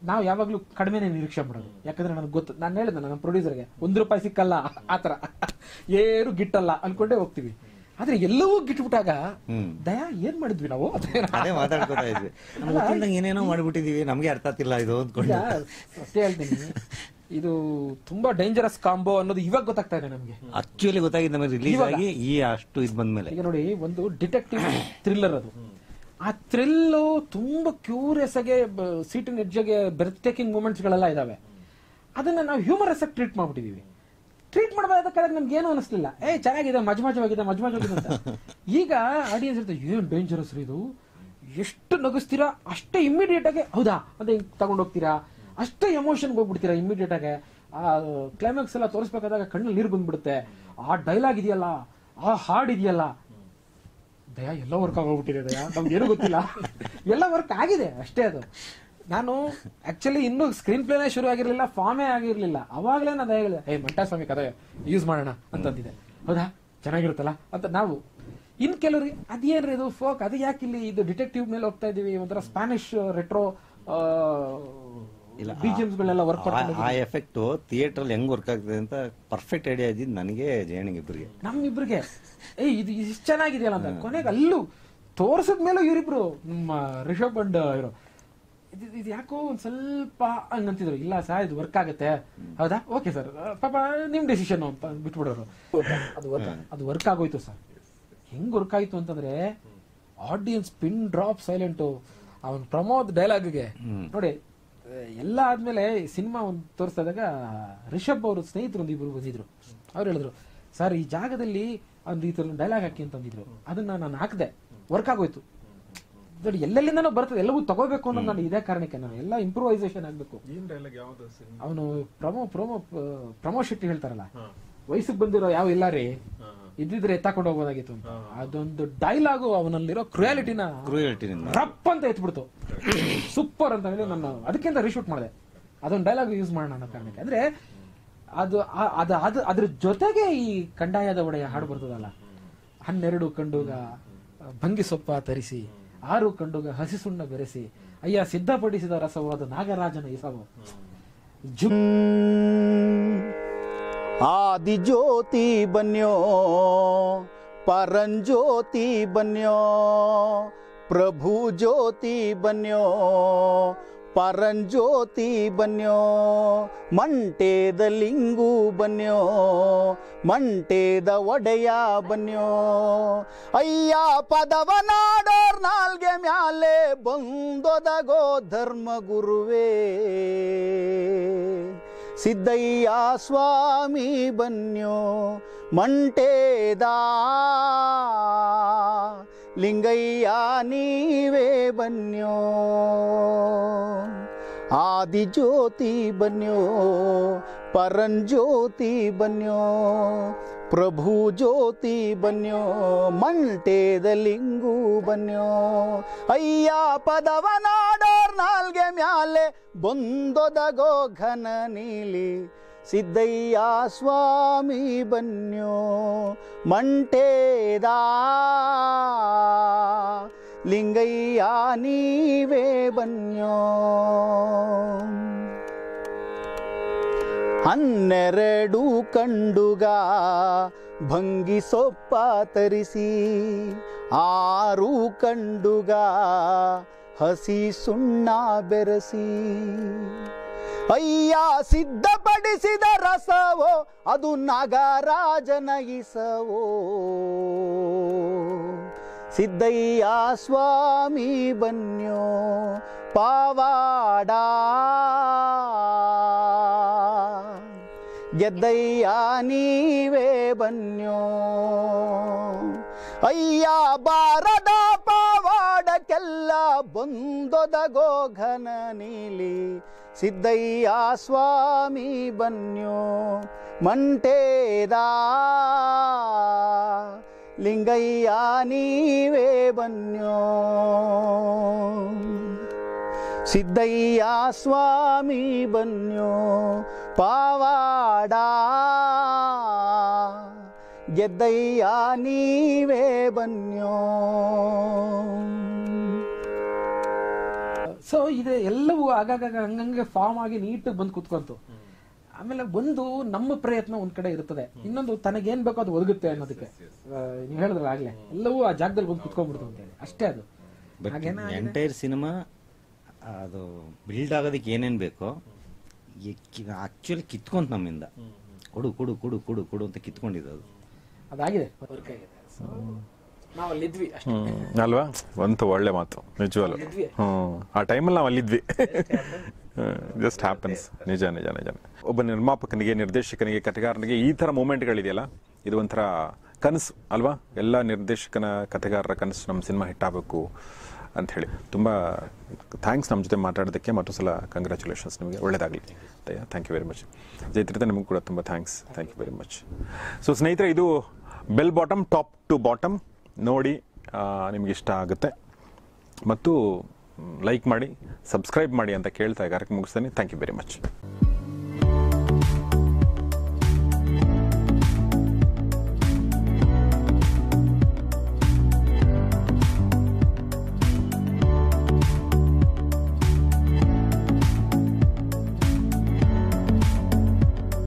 ನಾವು ಯಾವಾಗ್ಲೂ ಕಡಿಮೆನೆ ನಿರೀಕ್ಷೆ ಮಾಡೋದು ಯಾಕಂದ್ರೆ ನನಗೆ ಗೊತ್ತು ನಾನು ಹೇಳಿದೆ ನನ್ನ ಪ್ರೊಡ್ಯೂಸರ್ಗೆ ಒಂದು ರೂಪಾಯಿ ಸಿಕ್ಕಲ್ಲ ಆತರ ಏನು ಗಿಟ್ಟಲ್ಲ ಅನ್ಕೊಂಡೇ ಹೋಗ್ತೀವಿ ಆದ್ರೆ ಎಲ್ಲವೂ ಗಿಟ್ಬಿಟ್ಟಾಗ ದಯಾ ಏನ್ ಮಾಡಿದ್ವಿ ನಾವು ಅದೇ ಮಾತಾಡ್ಕೊತಾ ಇದ್ವಿ ನಮ್ಮ ಗೊತ್ತಿಲ್ದಂಗೆ ಏನೇನೋ ಮಾಡ್ಬಿಟ್ಟಿದೀವಿ ನಮ್ಗೆ ಅರ್ಥ ಆಗ್ತಿಲ್ಲ ಇದು ಅಂದ್ಕೊಂಡು ಈಗ ಸತ್ಯ ಹೇಳ್ತೀನಿ ಇದು ತುಂಬಾ ಡೇಂಜರಸ್ ಕಾಂಬೋ ಅನ್ನೋದು ಇವಾಗ ಗೊತ್ತಾಗ್ತಾ ಇದೆ ನಮ್ಗೆ ಆಕ್ಚುಲಿ ಗೊತ್ತಾಗಿದ್ದು ನಮಗೆ ರಿಲೀಸ್ ಇವಾಗ? ಆಗಿ ಈ ಅಷ್ಟು ಇದು ಬಂದ್ಮೇಲೆ ಈಗ ನೋಡಿ ಒಂದು ಡಿಟೆಕ್ಟಿವ್ ಥ್ರಿಲ್ಲರ್ ಅದು ಆ ಥ್ರಿಲ್ಲು ತುಂಬಾ ಕ್ಯೂರಿಯಸ್ ಆಗಿ ಸೀಟಿನ ಎಡ್ಜಗೆ ಬ್ರೆತ್ ಟೇಕಿಂಗ್ ಮೂಮೆಂಟ್ಸ್ ಗಳೆಲ್ಲ ಇದಾವೆ ಅದನ್ನ ನಾವು ಹ್ಯೂಮರಸ್ ಆಗಿ ಟ್ರೀಟ್ ಮಾಡ್ಬಿಟ್ಟಿದೀವಿ ಟ್ರೀಟ್ ಮಾಡಬೇಕಾದ್ರೆ ನಮ್ಗೆ ಏನು ಅನಿಸ್ಲಿಲ್ಲ ಏ ಚೆನ್ನಾಗಿದೆ ಮಜ್ ಮಜವಾಗಿದೆ ಮಜ್ ಮಜವಾಗಿದೆ ಅಂತ ಈಗ ಆಡಿಯನ್ಸ್ ಇರ್ತಾರೆ ಏನ್ ಡೇಂಜರಸ್ ರೀ ಇದು ಎಷ್ಟು ನಗಿಸ್ತೀರಾ ಅಷ್ಟೇ ಇಮಿಡಿಯೇಟ್ ಆಗಿ ಹೌದಾ ಅಂತ ಹಿಂಗ್ ತಗೊಂಡ್ ಹೋಗ್ತೀರಾ ಅಷ್ಟೇ ಎಮೋಷನ್ ಹೋಗ್ಬಿಡ್ತೀರಾ ಇಮಿಡಿಯೇಟ್ ಆಗಿ ಆ ಕ್ಲೈಮ್ಯಾಕ್ಸ್ ಎಲ್ಲ ತೋರಿಸ್ಬೇಕಾದಾಗ ಕಣ್ಣಲ್ಲಿ ನೀರು ಬಂದ್ಬಿಡುತ್ತೆ ಆ ಡೈಲಾಗ್ ಇದೆಯಲ್ಲ ಆ ಹಾಡ್ ಇದೆಯಲ್ಲ ದಯಾ ಎಲ್ಲ ವರ್ಕ್ ಆಗೋಗ್ಬಿಟ್ಟಿದೆ ದಯಾ ನಮ್ಗೆ ಏನೂ ಗೊತ್ತಿಲ್ಲ ಎಲ್ಲ ವರ್ಕ್ ಆಗಿದೆ ಅಷ್ಟೇ ಅದು ನಾನು ಆಕ್ಚುಲಿ ಇನ್ನೂ ಸ್ಕ್ರೀನ್ ಪ್ಲೇನೇ ಶುರು ಆಗಿರ್ಲಿಲ್ಲ ಫಾರ್ಮೇ ಆಗಿರ್ಲಿಲ್ಲ ಅವಾಗಲೇ ನಾನು ಹೇಳಿದೆ ಏ ಮಂಟಾಸ್ವಾಮಿ ಕಥೆ ಯೂಸ್ ಮಾಡೋಣ ಅಂತಂದಿದೆ ಹೌದಾ ಚೆನ್ನಾಗಿರುತ್ತಲ್ಲ ಅಂತ ನಾವು ಇನ್ ಕೆಲವ್ರಿಗೆ ಅದೇನ್ರಿ ಇದು ಫೋಕ್ ಅದು ಯಾಕೆ ಇಲ್ಲಿ ಇದು ಡಿಟೆಕ್ಟಿವ್ ಮೇಲೆ ಹೋಗ್ತಾ ಇದೀವಿ ಒಂಥರ ಸ್ಪ್ಯಾನಿಷ್ ರೆಟ್ರೋ ಇಲ್ಲ ಬಿಜಿಎಮ್ಸ್ ಗಳೆಲ್ಲ ವರ್ಕ್ ಆ- ಆ ಎಫೆಕ್ಟ್ ಥಿಯೇಟರ್ ಹೆಂಗ್ ವರ್ಕ್ ಆಗ್ತದೆ ಅಂತ ಪರ್ಫೆಕ್ಟ್ ಐಡಿಯಾ ಇದ್ದಿದ್ದು ನನಗೆ ಜಯಣಿಗೆ ಇಬ್ಬರಿಗೆ ನಮ್ಮಿಬ್ರಿಗೆ ಏ ಇದು ಇಷ್ಟು ಚೆನ್ನಾಗಿದೆಯಲ್ಲ ಅಂತ ಕೊನೆಗೆ ಅಲ್ಲೂ ತೋರ್ಸದ ಮೇಲೆ ಇವರಿಬ್ರು ನಮ್ಮ ರಿಷಬ್ ಅಂಡ್ ಇರೋ ಇದು ಇದು ಯಾಕೋ ಒಂದ್ ಸ್ವಲ್ಪ ಹಂಗಂತಿದ್ರು ಇಲ್ಲ ಸರ್ ಇದು ವರ್ಕ್ ಆಗುತ್ತೆ ಹೌದಾ ಓಕೆ ಸರ್ ಪಾಪ ನಿಮ್ ಡೆಸಿಷನ್ ಅಂತ ಬಿಟ್ಬಿಡೋರು ಅದು ವರ್ಕ್ ಅದು ವರ್ಕ್ ಆಗೋಯ್ತು ಸರ್ ಹೆಂಗ್ ವರ್ಕ್ ಆಯ್ತು ಅಂತಂದ್ರೆ ಆಡಿಯನ್ಸ್ ಪಿನ್ ಡ್ರಾಪ್ ಸೈಲೆಂಟು ಅವನ್ ಪ್ರಮೋದ್ ಡೈಲಾಗ್ಗೆ ನೋಡಿ ಆ, ಎಲ್ಲ ಆದ್ಮೇಲೆ ಸಿನಿಮಾ ಒಂದು ತೋರಿಸ್ತಾ ಇದ್ದಾಗ ರಿಷಬ್ ಅವರು ಸ್ನೇಹಿತರು ಒಂದು ಇಬ್ರು ಬಂದಿದ್ರು ಅವ್ರು ಹೇಳಿದ್ರು ಸರ್ ಈ ಜಾಗದಲ್ಲಿ ಒಂದು ಈ ತರ ಡೈಲಾಗ್ ಹಾಕಿ ಅಂತಂದಿದ್ರು ಅದನ್ನ ನಾನು ಹಾಕ್ದೆ ವರ್ಕ್ ಆಗೋಯ್ತು ನೋಡಿ ಎಲ್ಲೆಲ್ಲಿಂದನೋ ಬರ್ತದೆ ಎಲ್ಲವೂ ತಗೋಬೇಕು ಅನ್ನೋದು ನಾನು ಇದೇ ಕಾರಣಕ್ಕೆ ನಾನು ಎಲ್ಲ ಇಂಪ್ರೂವೈಸೇಷನ್ ಆಗ್ಬೇಕು ಏನ್ ಡೈಲಾಗ್ ಯಾವ್ದು ಸಿನಿಮಾ ಅವನು ಪ್ರಮೋ ಪ್ರಮೋ ಪ್ರಮೋ ಶೆಟ್ಟಿ ಹೇಳ್ತಾರಲ್ಲ ವಯಸ್ಸಿಗೆ ಬಂದಿರೋ ಯಾವ ಇಲ್ಲ ರೀ ಇದ್ದಿದ್ರೆ ಎತ್ತಾಕೊಂಡು ಹೋಗೋದಾಗಿತ್ತು ಅಂತ ಅದೊಂದು ಡೈಲಾಗು ಅವನಲ್ಲಿರೋ ಕ್ರುಯಾಲಿಟಿನ ಕ್ರೂಯಲ್ಟಿನಿಂದ ರಪ್ ಅಂತ ಎತ್ಬಿಡ್ತು ಸೂಪರ್ ಅಂತ ಹೇಳಿ ನಾನು ಅದಕ್ಕಿಂತ ರೀಶೂಟ್ ಮಾಡಿದೆ ಅದೊಂದು ಡೈಲಾಗ್ ಯೂಸ್ ಮಾಡೋಣ ಅನ್ನೋ ಕಾರಣಕ್ಕೆ ಅಂದ್ರೆ ಅದು ಆ- ಅದು ಅದು ಅದ್ರ ಜೊತೆಗೆ ಈ ಕಂಡಾಯದ ಒಡೆಯ ಹಾಡು ಬರ್ತದಲ್ಲ ಹನ್ನೆರಡು ಕಂಡುಗ ಭಂಗಿ ಸೊಪ್ಪ ತರಿಸಿ ಆರು ಕಂಡುಗ ಹಸಿ ಸುಣ್ಣ ಬೆರೆಸಿ ಅಯ್ಯ ಸಿದ್ಧಪಡಿಸಿದ ರಸವು ಅದು ನಾಗರಾಜನ ಇಸವು ಜು ಆದಿಜ್ಯೋತಿ ಬನ್ಯೋ ಪರಂಜ್ಯೋತಿ ಬನ್ಯೋ ಪ್ರಭು ಜ್ಯೋತಿ ಬನ್ಯೋ ಪರಂಜ್ಯೋತಿ ಬನ್ಯೋ ಮಂಟೇದ ಲಿಂಗು ಬನ್ಯೋ ಮಂಟೇದ ಒಡೆಯ ಬನ್ಯೋ ಅಯ್ಯ ಪದವನಾಡೋರ್ ನಾಲ್ಗೆ ಮ್ಯಾಲೆ ಬಂದೊದಗೋ ಧರ್ಮ ಗುರುವೇ ಸಿದ್ದಯ್ಯ ಸ್ವಾಮಿ ಬನ್ಯೋ ಮಂಟೇದ ಲಿಂಗಯ್ಯ ನೀವೇ ಬನ್ಯೋ ಆದಿಜ್ಯೋತಿ ಬನ್ಯೋ ಪರಂಜ್ಯೋತಿ ಬನ್ಯೋ ಪ್ರಭು ಜ್ಯೋತಿ ಬನ್ಯೋ ಮಂಟೇದ ಲಿಂಗು ಬನ್ಯೋ ಅಯ್ಯ ಪದವನಾಡೋರ್ ನಾಲ್ಗೆ ಮ್ಯಾಲೆ ಬಂದೊದಗೋ ಘನ ನೀಲಿ ಸಿದ್ದಯ್ಯ ಸ್ವಾಮಿ ಬನ್ಯೋ ಮಂಟೇದ ಲಿಂಗಯ್ಯ ನೀವೇ ಬನ್ಯೋ ಹನ್ನೆರಡು ಕಂಡುಗ ಭಂಗಿ ಸೊಪ್ಪ ತರಿಸಿ ಆರು ಕಂಡುಗ ಹಸಿ ಸುಣ್ಣ ಬೆರೆಸಿ ಅಯ್ಯ ಸಿದ್ಧಪಡಿಸಿದ ರಸವೋ ಅದು ನಾಗರಾಜನ ಇಸವೋ ಸಿದ್ದಯ್ಯ ಸ್ವಾಮಿ ಬನ್ಯೋ ಪಾವಾಡ ಗೆದ್ದಯ್ಯ ನೀವೇ ಬನ್ಯೋ ಅಯ್ಯ ಬಾರದ ಪಾವಾಡಕ್ಕೆಲ್ಲ ಬಂದೊದಗೋ ಘನ ನೀಲಿ ಸಿದ್ದಯ್ಯ ಸ್ವಾಮಿ ಬನ್ಯೋ ಮಂಟೇದ ಲಿಂಗಯ್ಯ ನೀವೇ ಬನ್ಯೋ ಸಿದ್ದಯ್ಯ ಸ್ವಾಮಿ ಬನ್ಯೋ ಪಾವಾಡ ಗೆದ್ದಯ್ಯ ನೀವೇ ಬನ್ಯೋ ಸೊ ಇದು ಎಲ್ಲವೂ ಆಗಾಗ ಹಂಗಂಗೆ ಫಾರ್ಮ್ ಆಗಿ ನೀಟಾಗಿ ಬಂದು ಕುತ್ಕೊಂತು ಆಮೇಲೆ ಒಂದು ನಮ್ಮ ಪ್ರಯತ್ನ ಒಂದ್ ಕಡೆ ಇರ್ತದೆ ಇನ್ನೊಂದು ತನಗೇನ್ ಬೇಕೋ ಅದು ಒದಗುತ್ತೆ ಅನ್ನೋದಕ್ಕೆ ಆ, ನೀವ್ ಹೇಳಿದ್ರಲ್ಲ ಆಗ್ಲೇ ಎಲ್ಲವೂ ಆ ಜಾಗದಲ್ಲಿ ಬಂದು ಕುತ್ಕೊಂಡ್ಬಿಡ್ತು ಅಂತ ಹೇಳಿ ಅಷ್ಟೇ ಅದು ಬಟ್ ಹಾಗೇನ ಎಂಟೈರ್ ಸಿನಿಮಾ ಅದು ಬಿಲ್ಡ್ ಆಗೋದಕ್ಕೆ ಏನೇನು ಬೇಕೋ ಆಕ್ಚುಲಿ ಕಿತ್ಕೊಂತ ನಮ್ಮಿಂದ ಕೊಡು ಕೊಡು ಕೊಡು ಕೊಡು ಕೊಡು ಅಂತ ಕಿತ್ಕೊಂಡಿದ್ದು ಅದು ಅದಾಗಿದೆ ವರ್ಕ್ ಆಗಿದೆ So, ನಾವು ಅಲ್ಲಿದ್ವಿ ಅಷ್ಟೇ ಹ್ಮ್ ಅಲ್ವಾ ಒಂದು ಒಳ್ಳೆ ಮಾತು ನಿಜವಲ್ಲ ಅಲ್ಲಿದ್ವಿ. ಹ್ಮ್ ಆ ಟೈಮಲ್ಲಿ ನಾವು ಅಲ್ಲಿದ್ವಿ ಜಸ್ಟ್ ಹ್ಯಾಪನ್ಸ್ ನಿಜ ನಿಜ ನಿಜ ಒಬ್ಬ ನಿರ್ಮಾಪಕನಿಗೆ ನಿರ್ದೇಶಕನಿಗೆ ಕಥೆಗಾರನಿಗೆ ಈ ಥರ ಮೂಮೆಂಟ್ಗಳಿದೆಯಲ್ಲ ಇದು ಒಂಥರ ಕನಸು ಅಲ್ವಾ ಎಲ್ಲ ನಿರ್ದೇಶಕನ ಕಥೆಗಾರರ ಕನಸು ನಮ್ಮ ಸಿನಿಮಾ ಹಿಟ್ಟಾಗಬೇಕು ಅಂತ ಹೇಳಿ ತುಂಬ ಥ್ಯಾಂಕ್ಸ್ ನಮ್ಮ ಜೊತೆ ಮಾತಾಡೋದಕ್ಕೆ ಮತ್ತೊಂದು ಸಲ ಕಂಗ್ರ್ಯಾಚುಲೇಷನ್ಸ್ ನಿಮಗೆ ಒಳ್ಳೇದಾಗಲಿ ಥ್ಯಾಂಕ್ ಯು ವೆರಿ ಮಚ್ ಜೈತ್ರಿತ ನಿಮಗೂ ಕೂಡ ತುಂಬ thanks thank you very much so ಸ್ನೇಹಿತರೆ ಇದು bell bottom top to bottom ನೋಡಿ ನಿಮ್ಗೆ ಇಷ್ಟ ಆಗುತ್ತೆ ಮತ್ತು ಲೈಕ್ ಮಾಡಿ ಸಬ್ಸ್ಕ್ರೈಬ್ ಮಾಡಿ ಅಂತ ಕೇಳ್ತಾ ಈ ಕಾರ್ಯಕ್ರಮ ಮುಗಿಸ್ತೇನೆ ಥ್ಯಾಂಕ್ ಯು ವೆರಿ ಮಚ್